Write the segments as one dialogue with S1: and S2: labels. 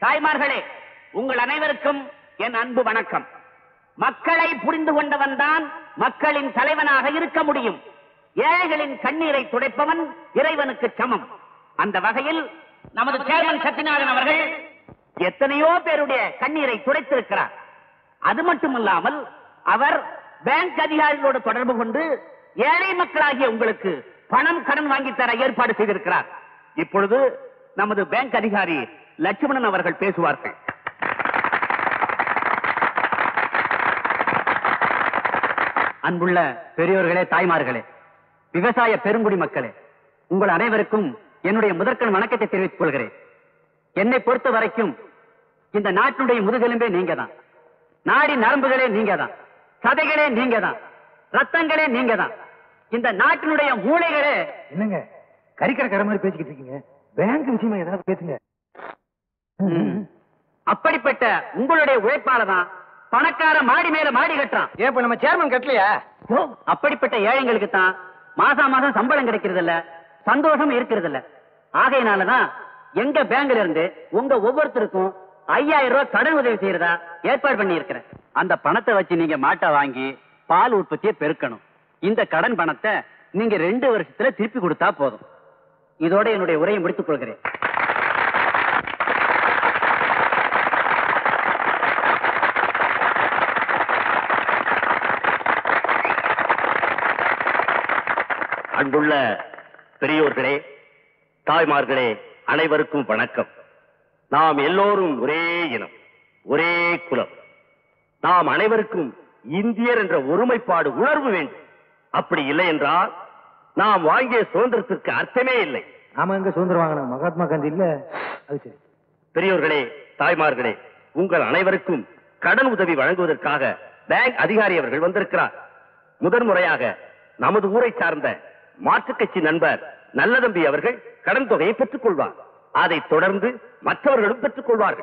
S1: தாய்மார்களே உங்கள் அனைவருக்கும் என் அன்பு வணக்கம் மக்களை புரிந்து கொண்டவன் தான் மக்களின் தலைவனாக இருக்க முடியும் ஏழைகளின் கண்ணீரை துடைப்பவன் இறைவனுக்கு சமம் அந்த வகையில் நமது சேர்மன் சத்யநாதன் அவர்கள் எத்தனையோ பேருடைய கண்ணீரை துடைத்திருக்கிறார் அது மட்டுமல்லாமல் அவர் பேங்க் அதிகாரிகளோடு தொடர்பு கொண்டு ஏழை மக்களாகிய உங்களுக்கு பணம் கடன் வாங்கி தர ஏற்பாடு செய்திருக்கிறார் இப்பொழுது நமது பேங்க் அதிகாரி லட்சுமணன் அவர்கள் பேசுவார்கள்
S2: அன்புள்ள பெரியோர்களே தாய்மார்களே விவசாய பெருங்குடி மக்களே உங்கள் அனைவருக்கும் என்னுடைய முதற்கண் வணக்கத்தை தெரிவித்துக் கொள்கிறேன் என்னை பொறுத்த வரைக்கும் இந்த நாட்டினுடைய முதுகெலும்பே நீங்க தான் நாடி நரம்புகளே நீங்க தான் சதைகளே நீங்க தான் ரத்தங்களே நீங்க தான் இந்த நாட்டினுடைய மூளைகளே
S3: என்னங்க கறிக்கிற கடை மாதிரி பேசிக்கிட்டு இருக்கீங்க பேங்க் விஷயமா ஏதாவது பேசுங்க
S2: அப்படிப்பட்ட உங்களுடைய உழைப்பால தான் பணக்கார மாடி மேல மாடி கட்டுறான்
S3: ஏன் இப்ப நம்ம சேர்மன் கட்டலையா
S2: அப்படிப்பட்ட ஏழைங்களுக்கு தான் மாசா மாசம் சம்பளம் கிடைக்கிறது இல்ல சந்தோஷம் இருக்கிறது இல்ல ஆகையினாலதான் எங்க பேங்க்ல இருந்து உங்க ஒவ்வொருத்தருக்கும் ஐயாயிரம் ரூபாய் கடன் உதவி செய்யறதா ஏற்பாடு பண்ணி இருக்கிறேன் அந்த பணத்தை வச்சு நீங்க மாட்டை வாங்கி பால் உற்பத்தியை பெருக்கணும் இந்த கடன் பணத்தை நீங்க ரெண்டு வருஷத்துல திருப்பி கொடுத்தா போதும் இதோட என்னுடைய உரையை முடித்துக் கொள்கிறேன்
S1: அன்புள்ள பெரியோர்களே தாய்மார்களே அனைவருக்கும் வணக்கம் நாம் எல்லோரும் ஒரே இனம் ஒரே குலம் நாம் அனைவருக்கும் இந்தியர் என்ற ஒருமைப்பாடு உணர்வு வேண்டும் அப்படி இல்லை என்றால் நாம் வாங்கிய சுதந்திரத்திற்கு அர்த்தமே இல்லை
S3: நாம எங்க சுதந்திரம் வாங்கணும் மகாத்மா காந்தி இல்ல அது சரி
S1: பெரியோர்களே தாய்மார்களே உங்கள் அனைவருக்கும் கடன் உதவி வழங்குவதற்காக பேங்க் அதிகாரி அவர்கள் வந்திருக்கிறார் முதன் முறையாக நமது ஊரை சார்ந்த மாற்றுக் கட்சி நண்பர் நல்லதம்பி அவர்கள் கடன் தொகையை பெற்றுக் கொள்வார் அதைத் தொடர்ந்து மற்றவர்களும் பெற்றுக் கொள்வார்கள்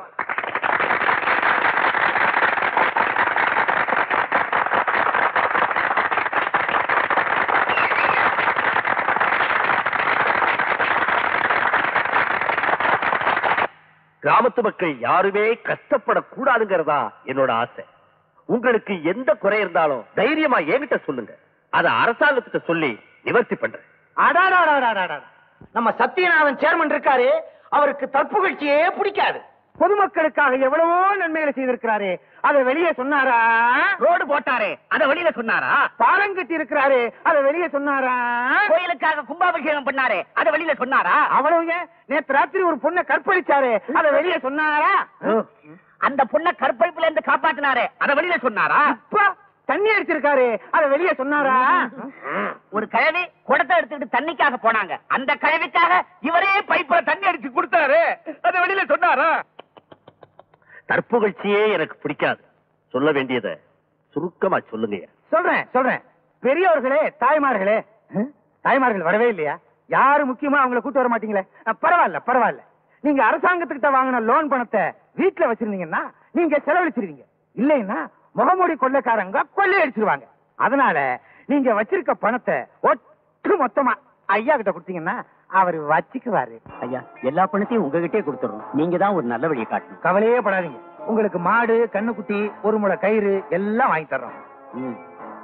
S1: கிராமத்து மக்கள் யாருமே கஷ்டப்படக்கூடாதுங்கிறதா என்னோட ஆசை உங்களுக்கு எந்த குறை இருந்தாலும் தைரியமா என்கிட்ட சொல்லுங்க அத அரசாங்கத்துக்கு சொல்லி நிவர்த்தி பண்றேன்
S3: அடாடாடாடாடாடா. நம்ம சத்யநாதன் சேர்மன் இருக்காரு அவருக்கு தற்புகழ்ச்சியே பிடிக்காது பொதுமக்களுக்காக எவ்வளவோ நன்மைகளை செய்திருக்கிறாரு அதை வெளியே சொன்னாரா
S1: ரோடு போட்டாரே அத வெளியில சொன்னாரா
S3: பாலம் கட்டி இருக்கிறாரு அதை வெளியே சொன்னாரா
S1: கோயிலுக்காக கும்பாபிஷேகம் பண்ணாரே அத வெளியில சொன்னாரா
S3: அவ்வளவு ஏன்? நேத்து ராத்திரி ஒரு பொண்ணை கற்பழிச்சாரு அதை வெளியே சொன்னாரா
S1: அந்த பொண்ண கற்பழிப்புல இருந்து காப்பாத்தினாரே அத வெளியில சொன்னாரா
S3: அப்பா தண்ணி அடிச்சிருக்காரு அதை வெளியே சொன்னாரா
S1: ஒரு கிழவி குடத்தை எடுத்துக்கிட்டு தண்ணிக்காக போனாங்க அந்த கிழவிக்காக இவரே பைப்புல தண்ணி அடிச்சு கொடுத்தாரு அத வெளியில சொன்னாரா தற்புகழ்ச்சியே எனக்கு பிடிக்காது சொல்ல வேண்டியத சுருக்கமா சொல்லுங்க
S3: சொல்றேன் சொல்றேன் பெரியவர்களே தாய்மார்களே ஹம்? தாய்மார்கள் வரவே இல்லையா யாரு முக்கியமா அவங்கள கூட்டு வர மாட்டீங்களே அஹ், பரவாயில்ல பரவாயில்ல நீங்க அரசாங்கத்துக்கிட்ட வாங்கின லோன் பணத்தை வீட்டுல வச்சிருந்தீங்கன்னா நீங்க செலவழிச்சிருவீங்க இல்லைன்னா முகமூடி கொள்ளைக்காரங்க கொள்ளையடிச்சிருவாங்க அதனால நீங்க வச்சிருக்க பணத்தை ஒட்டு மொத்தமா ஐயா கிட்ட கொடுத்தீங்கன்னா அவர் வச்சுக்குவாரு
S2: ஐயா எல்லா பணத்தையும் உங்ககிட்டயே கொடுத்துறோம் நீங்க தான் ஒரு நல்ல வழியை காட்டணும்
S3: கவலையே படாதீங்க உங்களுக்கு மாடு கண்ணுக்குட்டி ஒரு முளை கயிறு எல்லாம் வாங்கி தர்றோம்
S2: ம்.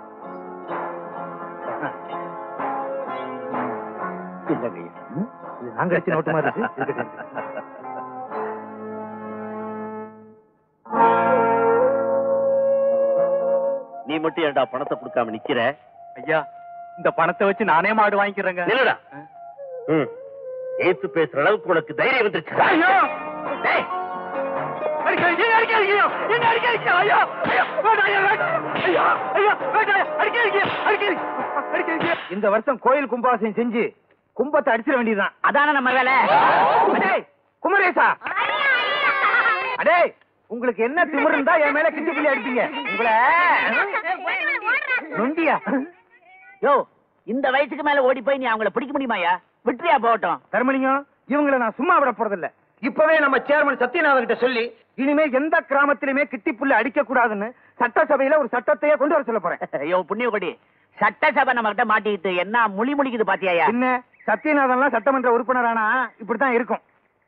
S2: இந்தாங்க ஐயா.
S3: ம்? இது நாங்க அடிச்ச நோட்டு மாதிரி இருக்கு. இருக்கட்டும்.
S1: நீ மட்டும் ஏன்டா பணத்தை கொடுக்காம நிக்கிற
S2: ஐயா இந்த பணத்தை வச்சு நானே மாடு வாங்கிக்கிறேங்க
S1: நில்லுடா ம். ஏத்து பேசுற அளவுக்கு உனக்கு தைரியம் வந்துருச்சு
S3: ஐயோ!
S1: டேய்,
S3: அடிக்காதீங்க, அடிக்காதீங்க, என்ன அடிக்காதீங்க, ஐயோ, ஐயோ, வேண்டாம், ஐயோ, வேண்டாம், ஐயோ, ஐயோ, வேண்டாம், அடிக்காதீங்க, அடிக்காதீங்க, அடிக்காதீங்க. இந்த வருஷம் கோயில் கும்பாபிஷேகம் செஞ்சு கும்பத்தை அடிச்சிட வேண்டியதுதான்
S1: அதானே நம்ம வேலை
S3: அடே குமரேசா அடே உங்களுக்கு என்ன திமிரு இருந்தா என் மேல கிட்டி கிள்ளி அடிப்பீங்க உங்களை நொண்டியா
S1: யோ இந்த வயசுக்கு மேல ஓடி போய் நீ அவங்கள பிடிக்க முடியுமாயா விட்டுறியா போகட்டும்
S3: தர்மலிங்கம் இவங்களை நான் சும்மா விட போறதில்ல இப்பவே நம்ம சேர்மன் சத்யநாதன் கிட்ட சொல்லி இனிமே எந்த கிராமத்திலுமே கிட்டி புல்லு அடிக்க கூடாதுன்னு சட்டசபையில ஒரு சட்டத்தையே கொண்டு வர சொல்ல போறேன்
S1: ஐயோ புண்ணியகொடி சட்டசபை நம்ம கிட்ட மாட்டிக்கிட்டு என்ன முழி முழிக்குது பாத்தியாயா
S3: என்ன சத்யநாதன்லாம் சட்டமன்ற உறுப்பினரானா இப்படித்தான் இருக்கும்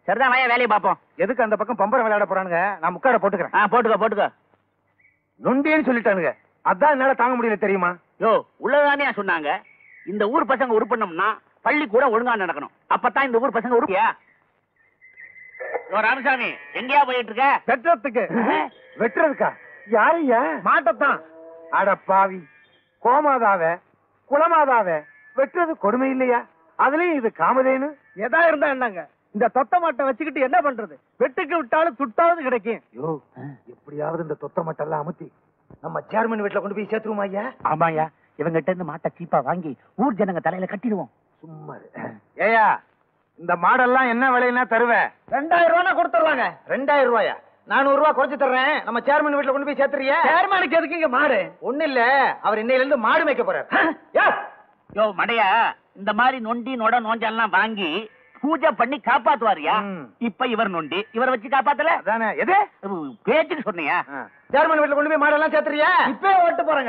S1: சரிதான் வாயா வேலையை பார்ப்போம்
S3: எதுக்கு அந்த பக்கம் பம்பரம் விளையாட போறானுங்க நான் முக்காட போட்டுக்கிறேன்
S1: ஆ போட்டுக்கோ போட்டுக்கோ
S3: நொண்டின்னு சொல்லிட்டானுங்க அதான் என்னால தாங்க முடியல தெரியுமா
S1: யோ உள்ளதானே சொன்னாங்க இந்த ஊர் பசங்க உருப்படணும்னா பள்ளி கூட ஒழுங்கா நடக்கணும் அப்பதான் இந்த ஊர் பசங்க உருப்பியா யோ ராமசாமி எங்கேயா போயிட்டு இருக்க
S3: வெட்டுறதுக்கு வெட்டுறதுக்கா யாரையா மாட்டத்தான் அட பாவி கோமாதாவ குலமாதாவ வெட்டுறது கொடுமை இல்லையா அதுலயும் இது காமதேனு எதா இருந்தா என்னங்க இந்த தொத்த மாட்டை வச்சுக்கிட்டு என்ன பண்றது வெட்டுக்கு விட்டாலும் துட்டாவது கிடைக்கும் யோ எப்படியாவது இந்த தொத்த மாட்டை எல்லாம் அமுத்தி நம்ம சேர்மன் வீட்டுல கொண்டு போய் சேர்த்துருமா ஐயா
S1: ஆமாயா இவங்கிட்ட இருந்து மாட்டை சீப்பா வாங்கி ஊர் ஜனங்க தலையில கட்டிடுவோம்
S3: சும்மா ஏயா இந்த மாடெல்லாம் என்ன விலைன்னா தருவேன் ரெண்டாயிரம் ரூபாய் கொடுத்துடலாங்க ரெண்டாயிரம் ரூபாயா நானூறு ரூபாய் குறைச்சு தர்றேன் நம்ம சேர்மன் வீட்டுல கொண்டு போய் சேர்த்துறியா சேர்மனுக்கு எதுக்கு இங்க மாடு ஒண்ணு இல்ல அவர் இன்னையில இருந்து மாடு மேய்க்க போறாரு
S1: யோ மடையா இந்த மாதிரி நொண்டி நொட நோஞ்செல்லாம் வாங்கி பூஜை பண்ணி காப்பாத்துவாரியா
S3: ம்.
S1: இப்ப இவர் நொண்டி இவரை வச்சு காப்பாத்தல
S3: அதானே எது
S1: உம், பேச்சுக்கு சொன்னியா
S3: சேர்மன் வீட்டுல கொண்டு போய் மாடெல்லாம் சேர்த்துறியா இப்பவே ஓட்டு போறேங்க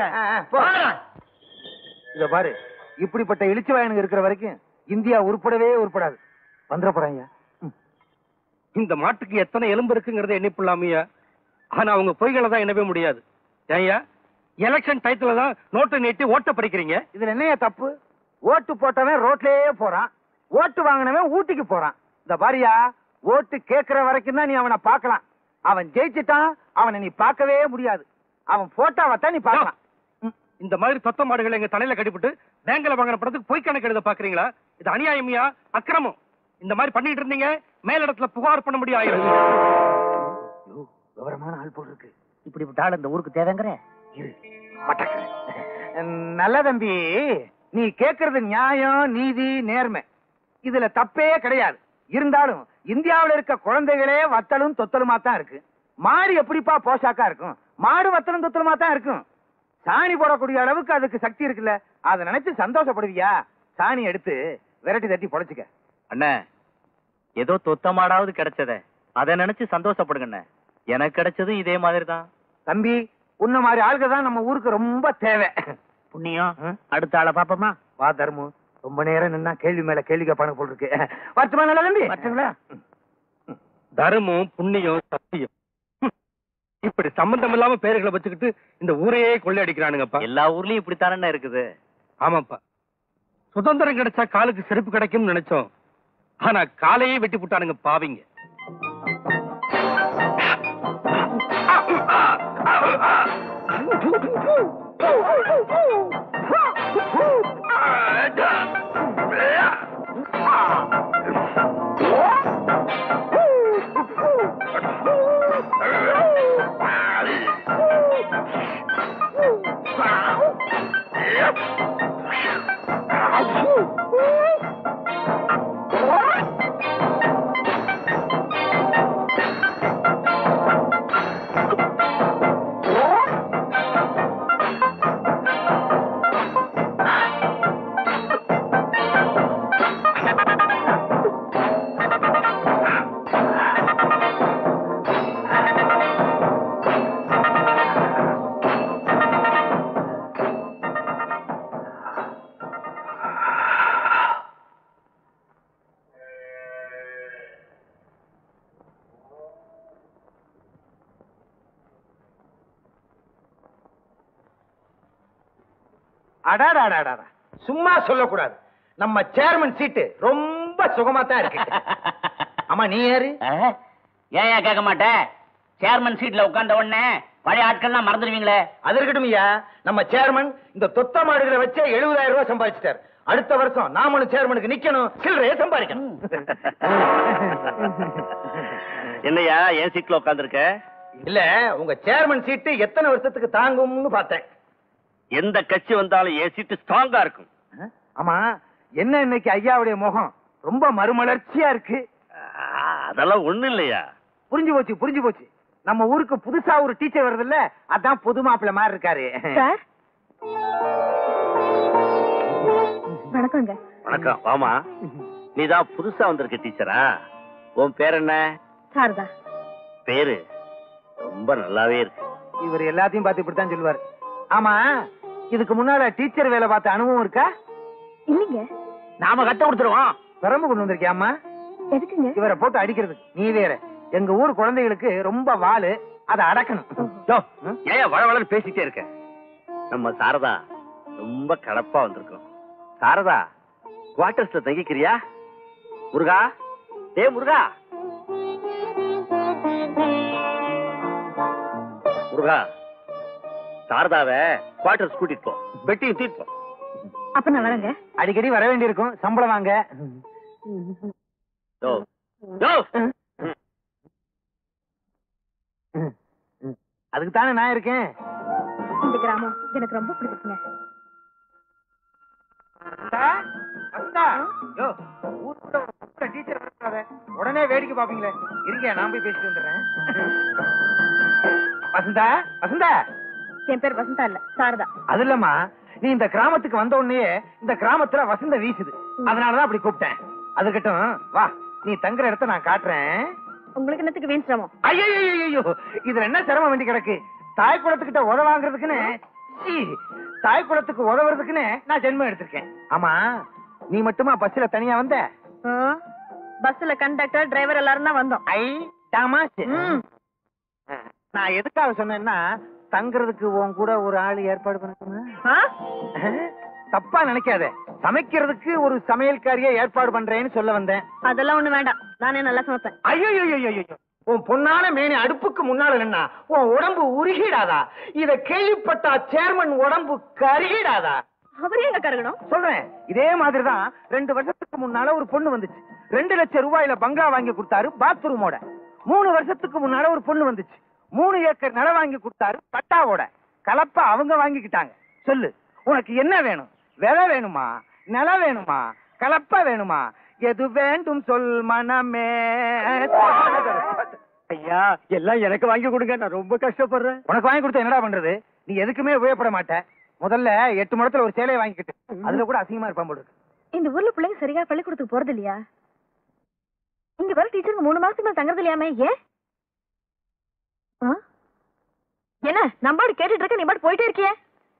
S3: இத பாரு இப்படிப்பட்ட இழிச்சு வயனுங்க இருக்கிற வரைக்கும் இந்தியா உருப்படவே உருப்படாது வந்துட போறாங்க
S4: இந்த மாட்டுக்கு எத்தனை எலும்பு இருக்குங்கிறத எண்ணிப்புள்ளாமையா ஆனா அவங்க பொய்களை தான் எண்ணவே முடியாது ஏய்யா எலெக்ஷன் டயத்துல தான் நோட்டை நீட்டி ஓட்ட பறிக்கிறீங்க
S3: இதுல என்னைய தப்பு ஓட்டு போட்டவன் ரோட்லயே போறான் ஓட்டு வாங்கினவன் ஊட்டிக்கு போறான் இந்த பாரியா ஓட்டு கேட்கிற வரைக்கும் தான் நீ அவனை பார்க்கலாம் அவன் ஜெயிச்சிட்டான் அவனை நீ பார்க்கவே முடியாது அவன் போட்டோவை தான் நீ பார்க்கலாம் ம்.
S4: இந்த மாதிரி சொத்த மாடுகளை எங்க தலையில கட்டிவிட்டு பேங்க்ல வாங்குற படத்துக்கு பொய் கணக்கு எழுத பாக்குறீங்களா இது அநியாயமியா அக்கிரமம் இந்த மாதிரி பண்ணிட்டு இருந்தீங்க மேலிடத்துல புகார் பண்ண முடியும் ஆயிரும்
S3: ஐயோ, விவரமான ஆள் போல் இருக்கு
S1: இப்படிப்பட்ட ஆள் இந்த ஊருக்கு தேவைங்கிற
S3: இரு மடக்குறேன். நல்ல தம்பி நீ கேக்குறது நியாயம் நீதி நேர்மை இதுல தப்பே கிடையாது இருந்தாலும் இந்தியாவுல இருக்க குழந்தைகளே வத்தலும் தொத்தலுமா தான் இருக்கு மாடு எப்படிப்பா போஷாக்கா இருக்கும் மாடு வத்தலும் தொத்தலுமா தான் இருக்கும் சாணி போடக்கூடிய அளவுக்கு அதுக்கு சக்தி இருக்குல்ல அதை நினைச்சு சந்தோஷப்படுவியா சாணி எடுத்து விரட்டி தட்டி பொழைச்சுக்க
S5: அண்ணே ஏதோ தொத்த மாடாவது கிடைச்சதே அதை நினைச்சு சந்தோஷப்படுங்கண்ணே எனக்கு கிடைச்சதும் இதே மாதிரி தான்
S3: தம்பி உன்ன மாதிரி ஆளுங்க தான் நம்ம ஊருக்கு ரொம்ப தேவை
S1: புண்ணியம்
S3: ம்?
S1: அடுத்த ஆளை பாப்போமா
S3: வா தர்மு ரொம்ப நேரம் நின்னா கேள்வி மேல கேள்வி கேட்பானு போல் இருக்கு வரட்டுமா நல்ல தம்பி
S1: வரட்டுங்களா?
S4: தர்மம் புண்ணியம் சத்தியம் ஹம். இப்படி சம்பந்தம் இல்லாம பேர்களை வச்சுக்கிட்டு இந்த ஊரையே கொள்ளையடிக்கிறானுங்கப்பா
S5: எல்லா ஊர்லயும் இப்படித்தானே இருக்குது
S4: ஆமாப்பா சுதந்திரம் கிடைச்சா காலுக்கு செருப்பு கிடைக்கும்னு நினைச்சோம் ஆனா காலையே வெட்டி புட்டானுங்க பாவிங்க
S3: அடாடாடாடா சும்மா சொல்லக்கூடாது நம்ம சேர்மன் சீட்டு ரொம்ப சுகமா தான் இருக்கு ஆமா நீ யாரு
S1: ஏன் ஏன் கேட்க மாட்டேன் சேர்மன் சீட்ல உட்கார்ந்த உடனே பழைய ஆட்கள்லாம் மறந்துடுவீங்களே
S3: அது இருக்கட்டும் ஐயா நம்ம சேர்மன் இந்த தொத்த மாடுகளை வச்சே எழுபதாயிரம் ரூபாய் சம்பாதிச்சிட்டார் அடுத்த வருஷம் நாமளும் சேர்மனுக்கு நிக்கணும் சில்லறைய சம்பாதிக்கணும்
S5: என்னையா ஏன் சீட்ல உட்காந்துருக்க
S3: இல்ல உங்க சேர்மன் சீட்டு எத்தனை வருஷத்துக்கு தாங்கும்னு பார்த்தேன்
S5: எந்த கட்சி வந்தாலும் என் சீட்டு ஸ்ட்ராங்கா இருக்கும்
S3: ஆமா என்ன இன்னைக்கு ஐயாவுடைய முகம் ரொம்ப மறுமலர்ச்சியா இருக்கு
S5: அதெல்லாம் ஒண்ணு இல்லையா
S3: புரிஞ்சு போச்சு புரிஞ்சு போச்சு நம்ம ஊருக்கு புதுசா ஒரு டீச்சர் வருது இல்ல அதான் புது மாப்பிள்ள மாதிரி இருக்காரு
S6: சார் வணக்கங்க
S5: வணக்கம் வாமா நீதான் புதுசா வந்திருக்க டீச்சரா உன் பேர் என்ன
S6: சாரதா
S5: பேரு ரொம்ப நல்லாவே இருக்கு
S3: இவர் எல்லாத்தையும் பார்த்து இப்படித்தான் சொல்லுவாரு ஆமா இதுக்கு முன்னால டீச்சர் வேலை பார்த்த அனுபவம் இருக்கா
S6: இல்லைங்க
S1: நாம கத்து கொடுத்துருவோம்
S3: பெரம்பு கொண்டு வந்திருக்கியாமா
S6: எதுக்குங்க
S3: இவரை போட்டு அடிக்கிறது நீ வேற எங்க ஊர் குழந்தைகளுக்கு ரொம்ப வாலு அதை அடக்கணும்
S4: யோ, ஏன் வளவளன்னு பேசிட்டே இருக்க நம்ம சாரதா ரொம்ப கலப்பா வந்திருக்கோம் சாரதா குவார்டர்ஸ்ல தங்கிக்கிறியா முருகா டே முருகா முருகா சாரதாவ குவார்டர்ஸ் கூட்டிட்டு போ பெட்டியும் தூக்கிட்டு போ
S6: அப்ப நான் வரேங்க
S3: அடிக்கடி வர வேண்டியிருக்கும் சம்பளம் வாங்க
S4: யோ, யோ.
S3: அதுக்கு தானே நான் இருக்கேன்
S6: இந்த கிராமம் எனக்கு ரொம்ப பிடிச்சிருக்குங்க
S3: அக்கா, அக்கா, யோ, ஊர்ல ஒரு புதுசா டீச்சர் வந்திருக்காங்க. உடனே வேடிக்கை பாப்பீங்களே இருங்க நான் போய் பேசிட்டு வந்துடுறேன் வசந்தா வசந்தா
S6: என் பேர் வசந்தா இல்ல சாரதா
S3: அது இல்லம்மா நீ இந்த கிராமத்துக்கு வந்த உடனே இந்த கிராமத்துல வசந்த வீசுது அதனாலதான் அப்படி கூப்பிட்டேன் அது இருக்கட்டும் வா நீ தங்குற இடத்த நான் காட்டுறேன்
S6: உங்களுக்கு என்னத்துக்கு வீண் சிரமம்
S3: ஐயோ இதுல என்ன சிரமம் வேண்டி கிடக்கு தாய் குளத்துக்கிட்ட உத வாங்குறதுக்குன்னு சீ, தாய் குளத்துக்கு உதவுறதுக்குன்னு நான் ஜென்மம் எடுத்திருக்கேன் ஆமா நீ மட்டுமா பஸ்ல தனியா வந்த
S6: ஆ? பஸ்ல கண்டக்டர் டிரைவர் எல்லாரும் தான் வந்தோம்
S3: ஐ தாமாஸ்
S6: ம்.
S3: நான் எதுக்காக சொன்னேன்னா தங்குறதுக்கு உன் கூட ஒரு ஆள் ஏற்பாடு பண்ணணுமா
S6: ஆ?
S3: தப்பா நினைக்காத சமைக்கிறதுக்கு ஒரு சமையல்காரியை ஏற்பாடு பண்றேன்னு சொல்ல வந்தேன்
S6: அதெல்லாம் ஒண்ணு வேண்டாம் நானே நல்லா சமைப்பேன்
S3: ஐயோ உன் பொன்னான மேனி அடுப்புக்கு முன்னால நின்னா உன் உடம்பு உருகிடாதா இத கேள்விப்பட்டா சேர்மன் உடம்பு கருகிடாதா
S6: அவரே எங்க கருகணும்
S3: சொல்றேன் இதே மாதிரிதான் ரெண்டு வருஷத்துக்கு முன்னால ஒரு பொண்ணு வந்துச்சு ரெண்டு லட்சம் ரூபாயில பங்களா வாங்கி கொடுத்தாரு பாத்ரூமோட மூணு வருஷத்துக்கு முன்னால ஒரு பொண்ணு வந்துச்சு மூணு ஏக்கர் நிலம் வாங்கி கொடுத்தாரு பட்டாவோட கலப்பா அவங்க வாங்கிக்கிட்டாங்க சொல்லு உனக்கு என்ன வேணும் விலை வேணுமா நிலம் வேணுமா கலப்பா வேணுமா எது வேண்டும் சொல் மனமே
S4: ஐயா எல்லாம் எனக்கு வாங்கி கொடுங்க நான் ரொம்ப கஷ்டப்படுறேன்
S3: உனக்கு வாங்கி கொடுத்தா என்னடா பண்றது நீ எதுக்குமே உபயோகப்பட மாட்ட முதல்ல எட்டு முடத்துல ஒரு சேலையை வாங்கிக்கிட்டு அதுல கூட அசிங்கமா இருப்பான் போல இருக்கு.
S6: இந்த ஊர்ல பிள்ளைங்க சரியா பள்ளிக்கூடத்துக்கு போறது இல்லையா இங்க வர டீச்சருங்க மூணு மாசத்துக்கு மேல தங்குறது இல்லையாமே ஏன் ஆ? என்ன நம்பாடு கேட்டுட்டு இருக்க நீ பாட்டு போயிட்டே இருக்கியே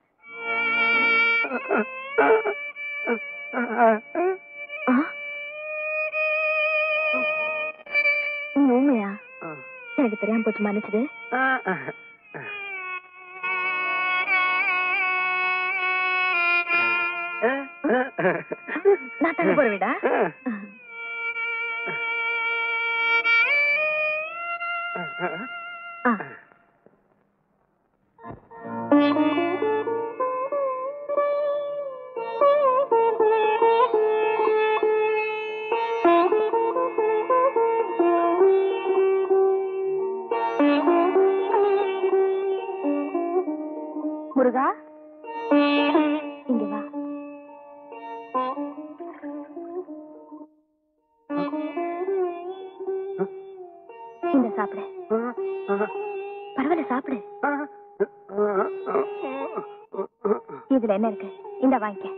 S6: ஆ? நீ ஊமையா எனக்கு தெரியாம போச்சு மன்னிச்சது நான் தங்க போற விடா ஆ. முருகா இங்க வா இந்த சாப்பிடு பரவாயில்ல சாப்பிடு இதுல என்ன இருக்கு இந்த வாங்கிக்க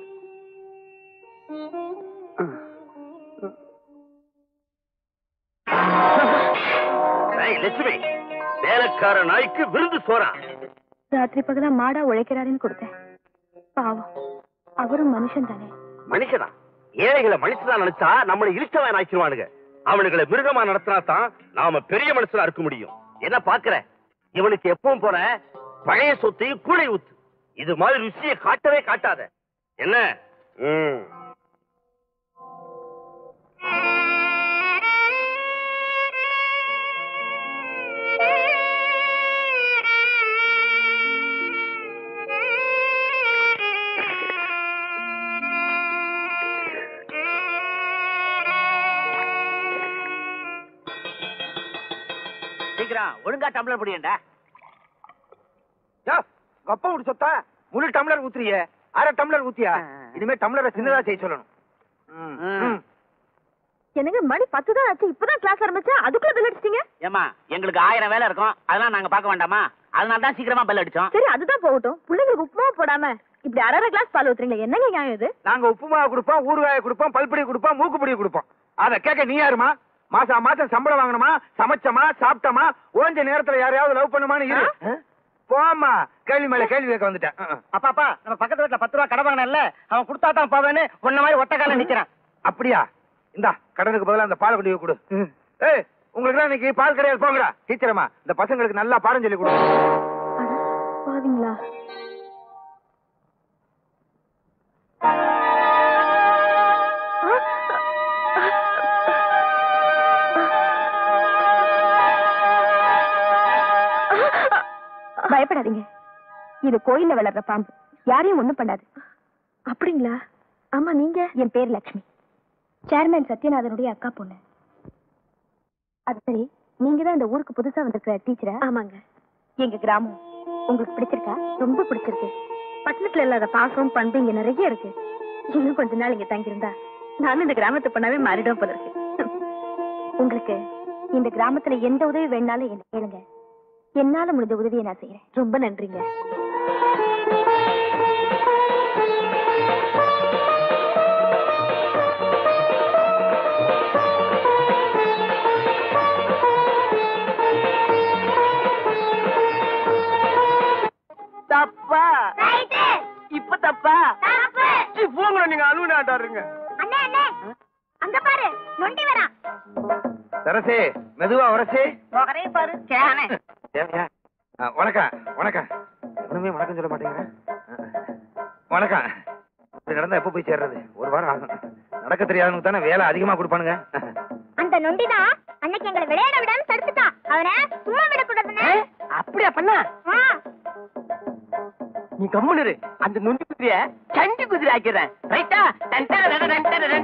S4: ஏய், லட்சுமி வேலைக்கார நாய்க்கு விருது சோறா
S6: ராத்திரி பகலா மாடா உழைக்கிறாருன்னு கொடுத்தேன் பாவம் அவரும் மனுஷன் தானே
S4: மனுஷனா ஏழைகளை மனுஷனா நினைச்சா நம்மளை இழிச்சவன் ஆக்கிடுவானுங்க அவனுங்களை மிருகமா நடத்தினா தான் நாம பெரிய மனுஷனா இருக்க முடியும் என்ன பாக்குற இவனுக்கு எப்பவும் போற பழைய சொத்தையும் கூடை ஊத்து இது மாதிரி ருசியை காட்டவே காட்டாத என்ன ம்.
S1: சீக்கிரம் ஒழுங்கா டம்ளர் புடியண்டா
S3: யோ, கப்ப விட்டு சொத்தா முழு டம்ளர் ஊத்துறியே அரை டம்ளர் ஊத்தியா இனிமே டம்ளரை சின்னதா செய்ய சொல்லணும் ம், ம்.
S6: என்னங்க மணி பத்து தான் ஆச்சு இப்பதான் கிளாஸ் ஆரம்பிச்சா அதுக்குள்ள பில் அடிச்சிட்டீங்க
S1: ஏமா எங்களுக்கு ஆயிரம் வேலை இருக்கும் அதெல்லாம் நாங்க பார்க்க வேண்டாமா அதனால தான் சீக்கிரமா பெல் அடிச்சோம்
S6: சரி அதுதான் போகட்டும் பிள்ளைங்களுக்கு உப்புமா போடாம இப்படி அரை அரை கிளாஸ் பால் ஊத்துறீங்களா என்னங்க நியாயம் இது
S3: நாங்க உப்புமாவை கொடுப்போம் ஊறுகாயை கொடுப்போம் பல்பொடி கொடுப்போம் மூக்குப்பொடி கொடுப்போம் அத கேட்க நீ யாருமா மாசம் மாசம் சம்பளம் வாங்கணுமா சமைச்சமா சாப்பிட்டமா ஓஞ்ச நேரத்துல யாரையாவது லவ் பண்ணுமான்னு இரு ஆ? போம்மா கேள்வி மேல கேள்வி கேட்க வந்துட்டேன் ஆ, ஆ.
S2: அப்பா அப்பா நம்ம பக்கத்து வீட்டுல பத்து ரூபா கடை வாங்கினல அவன் கொடுத்தா தான் போவேன்னு உன்ன மாதிரி ஒத்த கால நிக்கிறான்
S3: அப்படியா இந்தா கடனுக்கு பதிலா அந்த பால் கொண்டு போய் கொடு ஏய் உங்களுக்கு இன்னைக்கு பால் கிடையாது போங்கடா டீச்சரம்மா இந்த பசங்களுக்கு நல்லா பாடம் சொல்லி கொடு
S6: அட, பாவிங்களா
S7: பயப்படாதீங்க இது கோயில்ல வளர்ற பாம்பு யாரையும் ஒண்ணும் பண்ணாது
S6: அப்படிங்களா ஆமா நீங்க
S7: என் பேர் லக்ஷ்மி சேர்மேன் சத்யநாதனுடைய அக்கா பொண்ணு அது சரி நீங்க தான் இந்த ஊருக்கு புதுசா வந்திருக்கிற டீச்சரா
S6: ஆமாங்க
S7: எங்க கிராமம் உங்களுக்கு பிடிச்சிருக்கா
S6: ரொம்ப பிடிச்சிருக்கு பட்டணத்துல இல்லாத பாசம் பண்பு இங்க நிறைய இருக்கு இன்னும் கொஞ்ச நாள் இங்க தங்கியிருந்தா நானும் இந்த கிராமத்து பண்ணாவே மாறிடும் போல இருக்கு
S7: உங்களுக்கு இந்த கிராமத்துல எந்த உதவி வேணாலும் என்ன கேளுங்க என்னால முடிஞ்ச உதவியை நான் செய்யறேன்
S6: ரொம்ப நன்றிங்க
S2: தப்பா இப்ப தப்பா போங்க நீங்க அலுவலாட்டாருங்க
S7: அங்க பாரு நொண்டி வரா
S3: சரசே மெதுவா வரசே
S6: முகரே பாரு கேனே
S3: தேவையா ஆ, வணக்கம் வணக்கம் ஒண்ணுமே வணக்கம் சொல்ல மாட்டேங்கிறேன் வணக்கம் இது நடந்தா எப்ப போய் சேர்றது ஒரு வாரம் ஆகும் நடக்க தெரியாதவனுக்கு தானே வேலை அதிகமா கொடுப்பானுங்க
S7: அந்த நொண்டிதான் அன்னைக்கு எங்களை விளையாட விடாம தடுத்துட்டா அவனை சும்மா விடக்கூடாதுன்னு
S2: அப்படியா பண்ணா நீ கம்முனு இரு. அந்த நுண்டி குதிரைய சண்டி குதிரை ஆக்கிறேன் ரைட்டா டன்டர டட டன்டர டன்.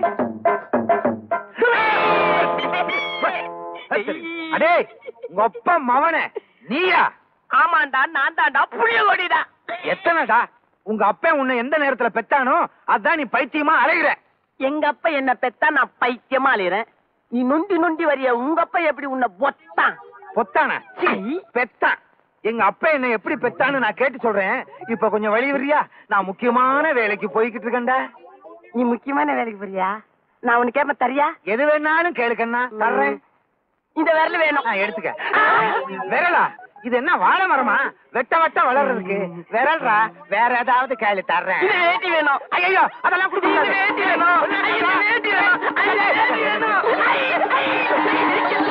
S3: அடே உங்க அப்பா மவனே நீயா
S2: ஆமாண்டா நான் தாண்டா புளிய ஓடிடா
S3: எத்தனைடா உங்க அப்பா உன்னை எந்த நேரத்துல பெத்தானோ அதான் நீ பைத்தியமா அலைகிற
S2: எங்க அப்பா என்ன பெத்தா நான் பைத்தியமா அலையிறேன் நீ நொண்டி நொண்டி வரிய உங்க அப்பா எப்படி உன்னை பொத்தான்
S3: பொத்தானா சீ, பெத்தான் எங்க அப்பா என்ன எப்படி பெத்தான்னு நான் கேட்டு சொல்றேன் இப்ப கொஞ்சம் வழி வரியா நான் முக்கியமான வேலைக்கு போய்கிட்டு இருக்கேன்டா
S2: நீ முக்கியமான வேலைக்கு போறியா நான் உனக்கு கேப்ப தரியா
S3: எது வேணாலும் கேளுக்கண்ணா தர்றேன்
S2: இந்த விரல் வேணும்
S3: ஆ, எடுத்துக்க விரலா இது என்ன வாழை மரமா வெட்ட வெட்ட வளர்றதுக்கு விரல்ரா வேற ஏதாவது கேளு தர்றேன்
S2: இது வேட்டி வேணும்
S3: ஐயோ அதெல்லாம் கொடுக்க
S2: இது
S3: கூடாது.
S2: வேட்டி வேணும் இது வேட்டி வேணும் இது வேட்டி வேணும் ஐ, ஐ,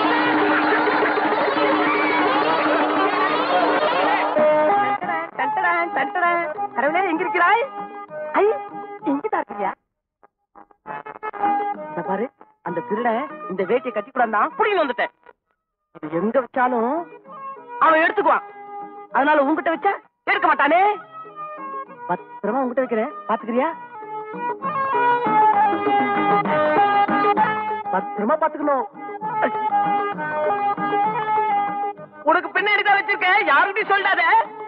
S2: டன்டடன், டன்டடன். கடவுளே, எங்க இருக்கிறாய் ஐ எங்கதான் இருக்கியா இந்த பாரு அந்த திருடன் இந்த வேட்டியை கட்டி கூடாதான் புடிங்க வந்துட்டேன் இது எங்க வச்சாலும் அவன் எடுத்துக்குவான் அதனால உன்கிட்ட வச்சா எடுக்க மாட்டானே பத்திரமா உன்கிட்ட வைக்கிறேன் பாத்துக்கிறியா பத்திரமா பாத்துக்கணும் உனக்கு பின்னாடி தான் வச்சிருக்கேன் யாருக்கிட்டையும் சொல்லாத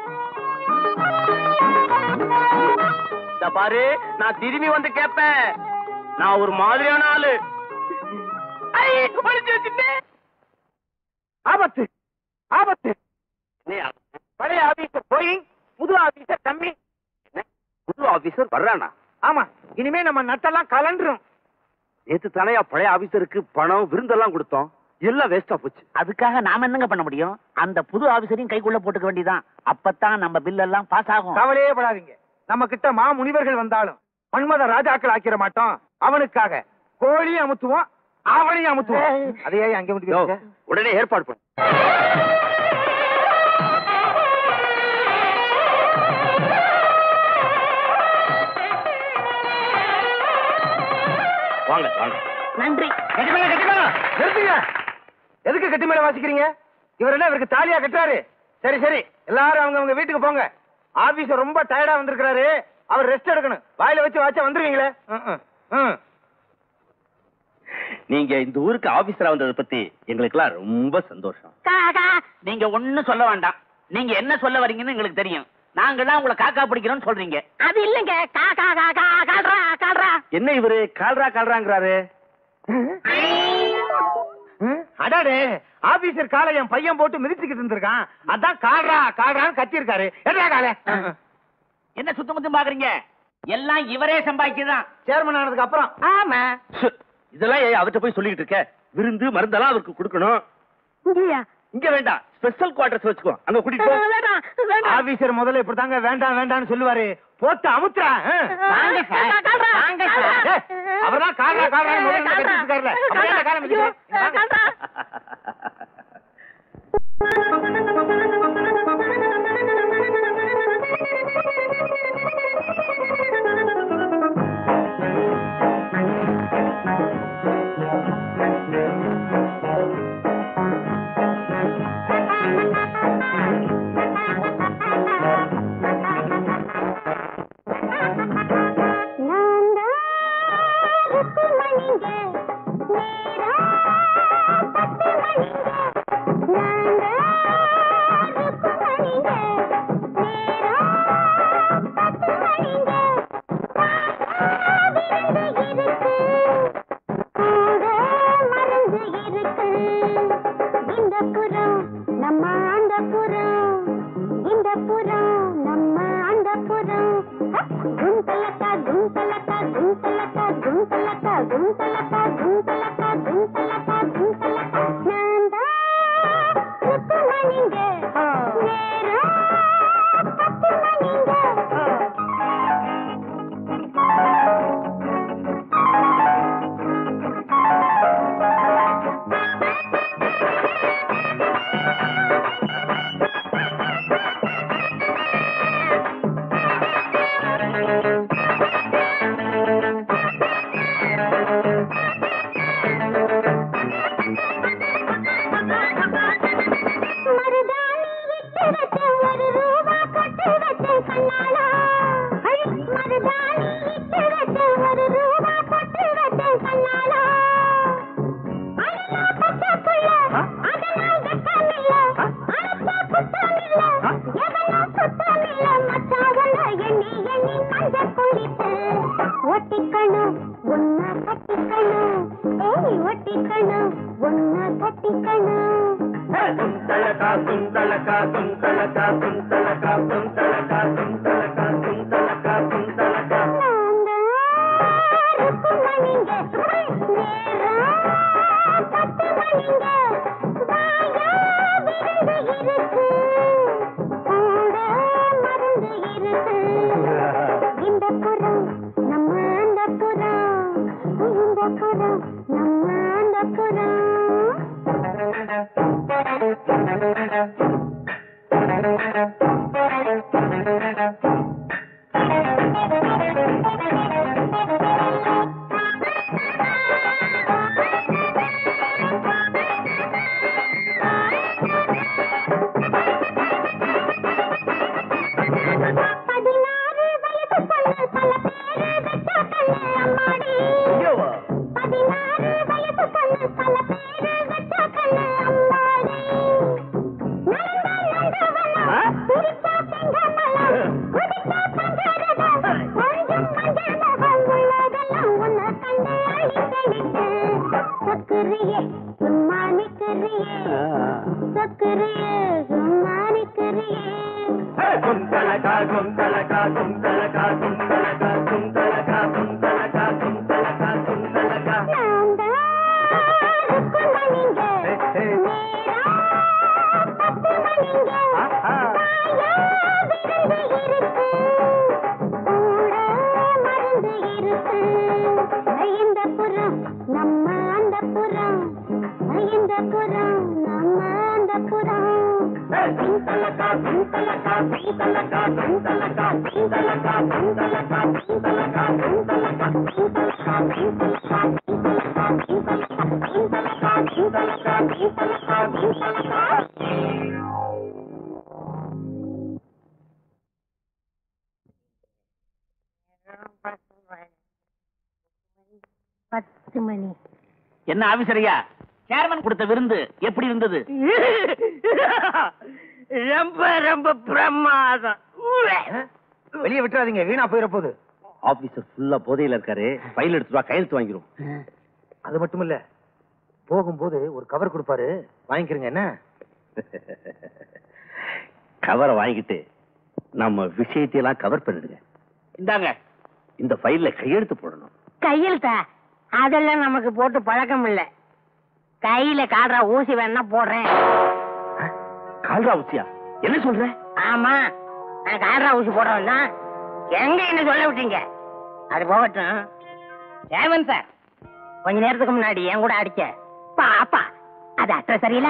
S2: இந்த பாரு நான் திரும்பி வந்து கேட்பேன் நான் ஒரு மாதிரியான ஆளு ஐ, ஒளிச்சு வச்சுட்டேன்.
S3: ஆபத்து ஆபத்து பழைய ஆபீசர் போய் புது ஆபீசர் கம்மி
S4: புது ஆபீசர் வர்றானா
S3: ஆமா இனிமே நம்ம நட்டெல்லாம் கலண்டுரும்
S4: நேத்து தானையா பழைய ஆபீசருக்கு பணம் விருந்தெல்லாம் கொடுத்தோம் எல்லாம் வேஸ்டா போச்சு
S1: அதுக்காக நாம என்னங்க பண்ண முடியும் அந்த புது ஆபீசரையும் கைக்குள்ள போட்டுக்க வேண்டியதான் அப்பதான் நம்ம பில் எல்லாம் பாஸ் ஆகும்
S3: கவலையே படாதீங்க நம்ம கிட்ட மா முனிவர்கள் வந்தாலும் மன்மத ராஜாக்கள் ஆக்கிர மாட்டோம் அவனுக்காக கோழியும் அமுத்துவோம் அவனையும் அமுத்துவோம் அதையே அங்க
S4: யோ,
S3: முடிக்க
S4: உடனே ஏற்பாடு பண்ணு வாங்க வாங்க
S1: நன்றி
S3: நிறுத்துங்க எதுக்கு கட்டி மேல வாசிக்கிறீங்க இவர் என்ன இவருக்கு தாலியா கட்டுறாரு சரி சரி எல்லாரும் அவங்க அவங்க வீட்டுக்கு போங்க ஆபீஸ் ரொம்ப டயர்டா வந்திருக்கிறாரு அவர் ரெஸ்ட் எடுக்கணும் வாயில வச்சு வாச்சா வந்துருவீங்களே ம், ம், ம்.
S4: நீங்க இந்த ஊருக்கு ஆபீசரா வந்ததை பத்தி எங்களுக்கெல்லாம் ரொம்ப சந்தோஷம்
S1: நீங்க ஒண்ணும் சொல்ல வேண்டாம் நீங்க என்ன சொல்ல வரீங்கன்னு எங்களுக்கு தெரியும் நாங்க தான் உங்களை காக்கா பிடிக்கிறோம்னு சொல்றீங்க
S7: அது இல்லைங்க கா கா கா கா கால்ரா கால்ரா
S4: என்ன இவரு கால்ரா கால்ராங்கிறாரு
S3: ம், அடாடே ஆபீசர் காலை என் பையன் போட்டு மிதிச்சுக்கிட்டு இருந்திருக்கான் அதான் கால்ரா கால்ரான்னு கத்தி இருக்காரு என்ன காலை
S1: என்ன சுத்தம் முத்தம் பாக்குறீங்க எல்லாம் இவரே சம்பாதிக்கதான்
S3: சேர்மன் ஆனதுக்கு அப்புறம்
S2: ஆமா
S4: சு, இதெல்லாம் ஏன் அவர்கிட்ட போய் சொல்லிக்கிட்டு இருக்க விருந்து மருந்தெல்லாம் அவருக்கு கொடுக்கணும்
S7: இங்கேயா
S4: இங்க வேண்டாம் ஸ்பெஷல் குவார்டர்ஸ் வச்சுக்கோ அங்க கூட்டிட்டு போ
S7: வேண்டாம் வேண்டாம்
S3: ஆபீசர் முதல்ல இப்படிதாங்க வேண்டாம் வேண்டாம்னு சொல்லுவாரு போட்டு அமுத்துறா
S1: வாங்க சார் வாங்க சார்
S3: அவர்தான் கால்ரா கால்ரா முதல்ல கத்திட்டு இருக்காருல
S8: மணிங்க நேரம் பத்து மணிங்க நாங்க ருக்கு மணிங்க நேரம் பத்து மணிங்க விருந்து இருக்கு கூட மருந்து இருக்கு இந்த புறம் நம்ம அந்த புறம் இந்த புறம் நம்ம அந்த புறம் குந்தலக்கா குந்தலக்கா குந்தலக்கா குந்தலக்கா குந்தலக்கா குந்தலக்கா குந்தலக்கா குந்தலக்கா நான் தான் ருக்குமணிங்க நேரம் பத்து மணிங்க மருதாணி இட்டு வச்ச ஒரு ரூபா கொட்டு வச்ச கண்ணாலா ஐ, மருதாணி இட்டு வச்ச ஒரு ரூபா கொட்டு வச்ச கண்ணாலா அழகா பச்சை புள்ள, அதனால் வெட்கமில்ல. அழைச்சா குத்தமில்ல, எவனும் குத்தமில்ல. மச்சான் உன்னை எண்ணி எண்ணி மஞ்சள் குளித்து, ஒட்டிக்கணும் உன்னை கட்டிக்கணும் ஏய் ஒட்டிக்கணும் உன்னை கட்டிக்கணும்
S3: குந்தலக்கா குந்தலக்கா குந்தலக்கா குந்தலக்கா குந்தலக்கா குந்தலக்கா குந்தலக்கா குந்தலக்கா
S8: பதினாறு வயசு பொண்ணு பல பேரு வெச்ச கண்ணு அம்மாடி பதினாறு வயசு பொண்ணு பல பேரு வெச்ச கண்ணு அம்மாடி நடந்தா நந்தவனம், சிரிச்சா செங்கமலம், குதிச்சா பஞ்சரதம், கொஞ்சம் மஞ்சள் முகம் உள்ளதெல்லாம் உன்னை கண்டு அழித்தடித்து. சொக்குறியே, சும்மா நிற்கிறியே. சொக்குறியே, சும்மா நிற்கிறியே.
S3: குந்தலக்கா குந்தலக்கா குந்தலக்கா குந்தலக்கா குந்தலக்கா குந்தலக்கா குந்தலக்கா குந்தலக்கா
S8: நான் தான் ருக்குமணிங்க. நேரம் பத்து மணிங்க. தாயா விருந்து இருக்கு. கூட மருந்து இருக்கு. இந்த புறம் நம்ம அந்த புறம் இந்த புறம் நம்ம அந்த புறம்
S3: குந்தலக்கா குந்தலக்கா குந்தலக்கா குந்தலக்கா குந்தலக்கா குந்தலக்கா குந்தலக்கா குந்தலக்கா குந்தலக்கா குந்தலக்கா குந்தலக்கா குந்தலக்கா குந்தலக்கா குந்தலக்கா குந்தலக்கா
S8: பத்து மணி
S1: என்ன ஆபீசரையா சேர்மன் கொடுத்த விருந்து எப்படி இருந்தது
S2: ரொம்ப ரொம்ப பிரமாதம்
S3: வெளியே விட்டுறாதீங்க வீணா போயிட போகுது
S4: ஆபீசர் ஃபுல்லா போதையில இருக்காரு ஃபைல் எடுத்துட்டு வா கையெழுத்து வாங்கிரும்
S3: அது மட்டும் இல்ல போகும்போது ஒரு கவர் கொடுப்பாரு வாங்கிக்கிறீங்க என்ன
S4: கவரை வாங்கிட்டு நம்ம விஷயத்தையெல்லாம் கவர் பண்ணிடுங்க
S1: இந்தாங்க
S4: இந்த ஃபைல்ல கையெழுத்து போடணும்
S8: கையெழுத்தா அதெல்லாம் நமக்கு போட்டு பழக்கம் இல்ல கையில காடுற ஊசி வேணா போடுறேன்
S4: கால்ரா உச்சியா என்ன சொல்ற
S8: ஆமா நான் காடுற ஊசி போடுறேன் தான் எங்க என்ன சொல்ல விட்டீங்க அது போகட்டும் ஏவன் சார் கொஞ்ச நேரத்துக்கு முன்னாடி என் கூட அடிச்ச பாப்பா அது அட்ரஸ் சரியில்லை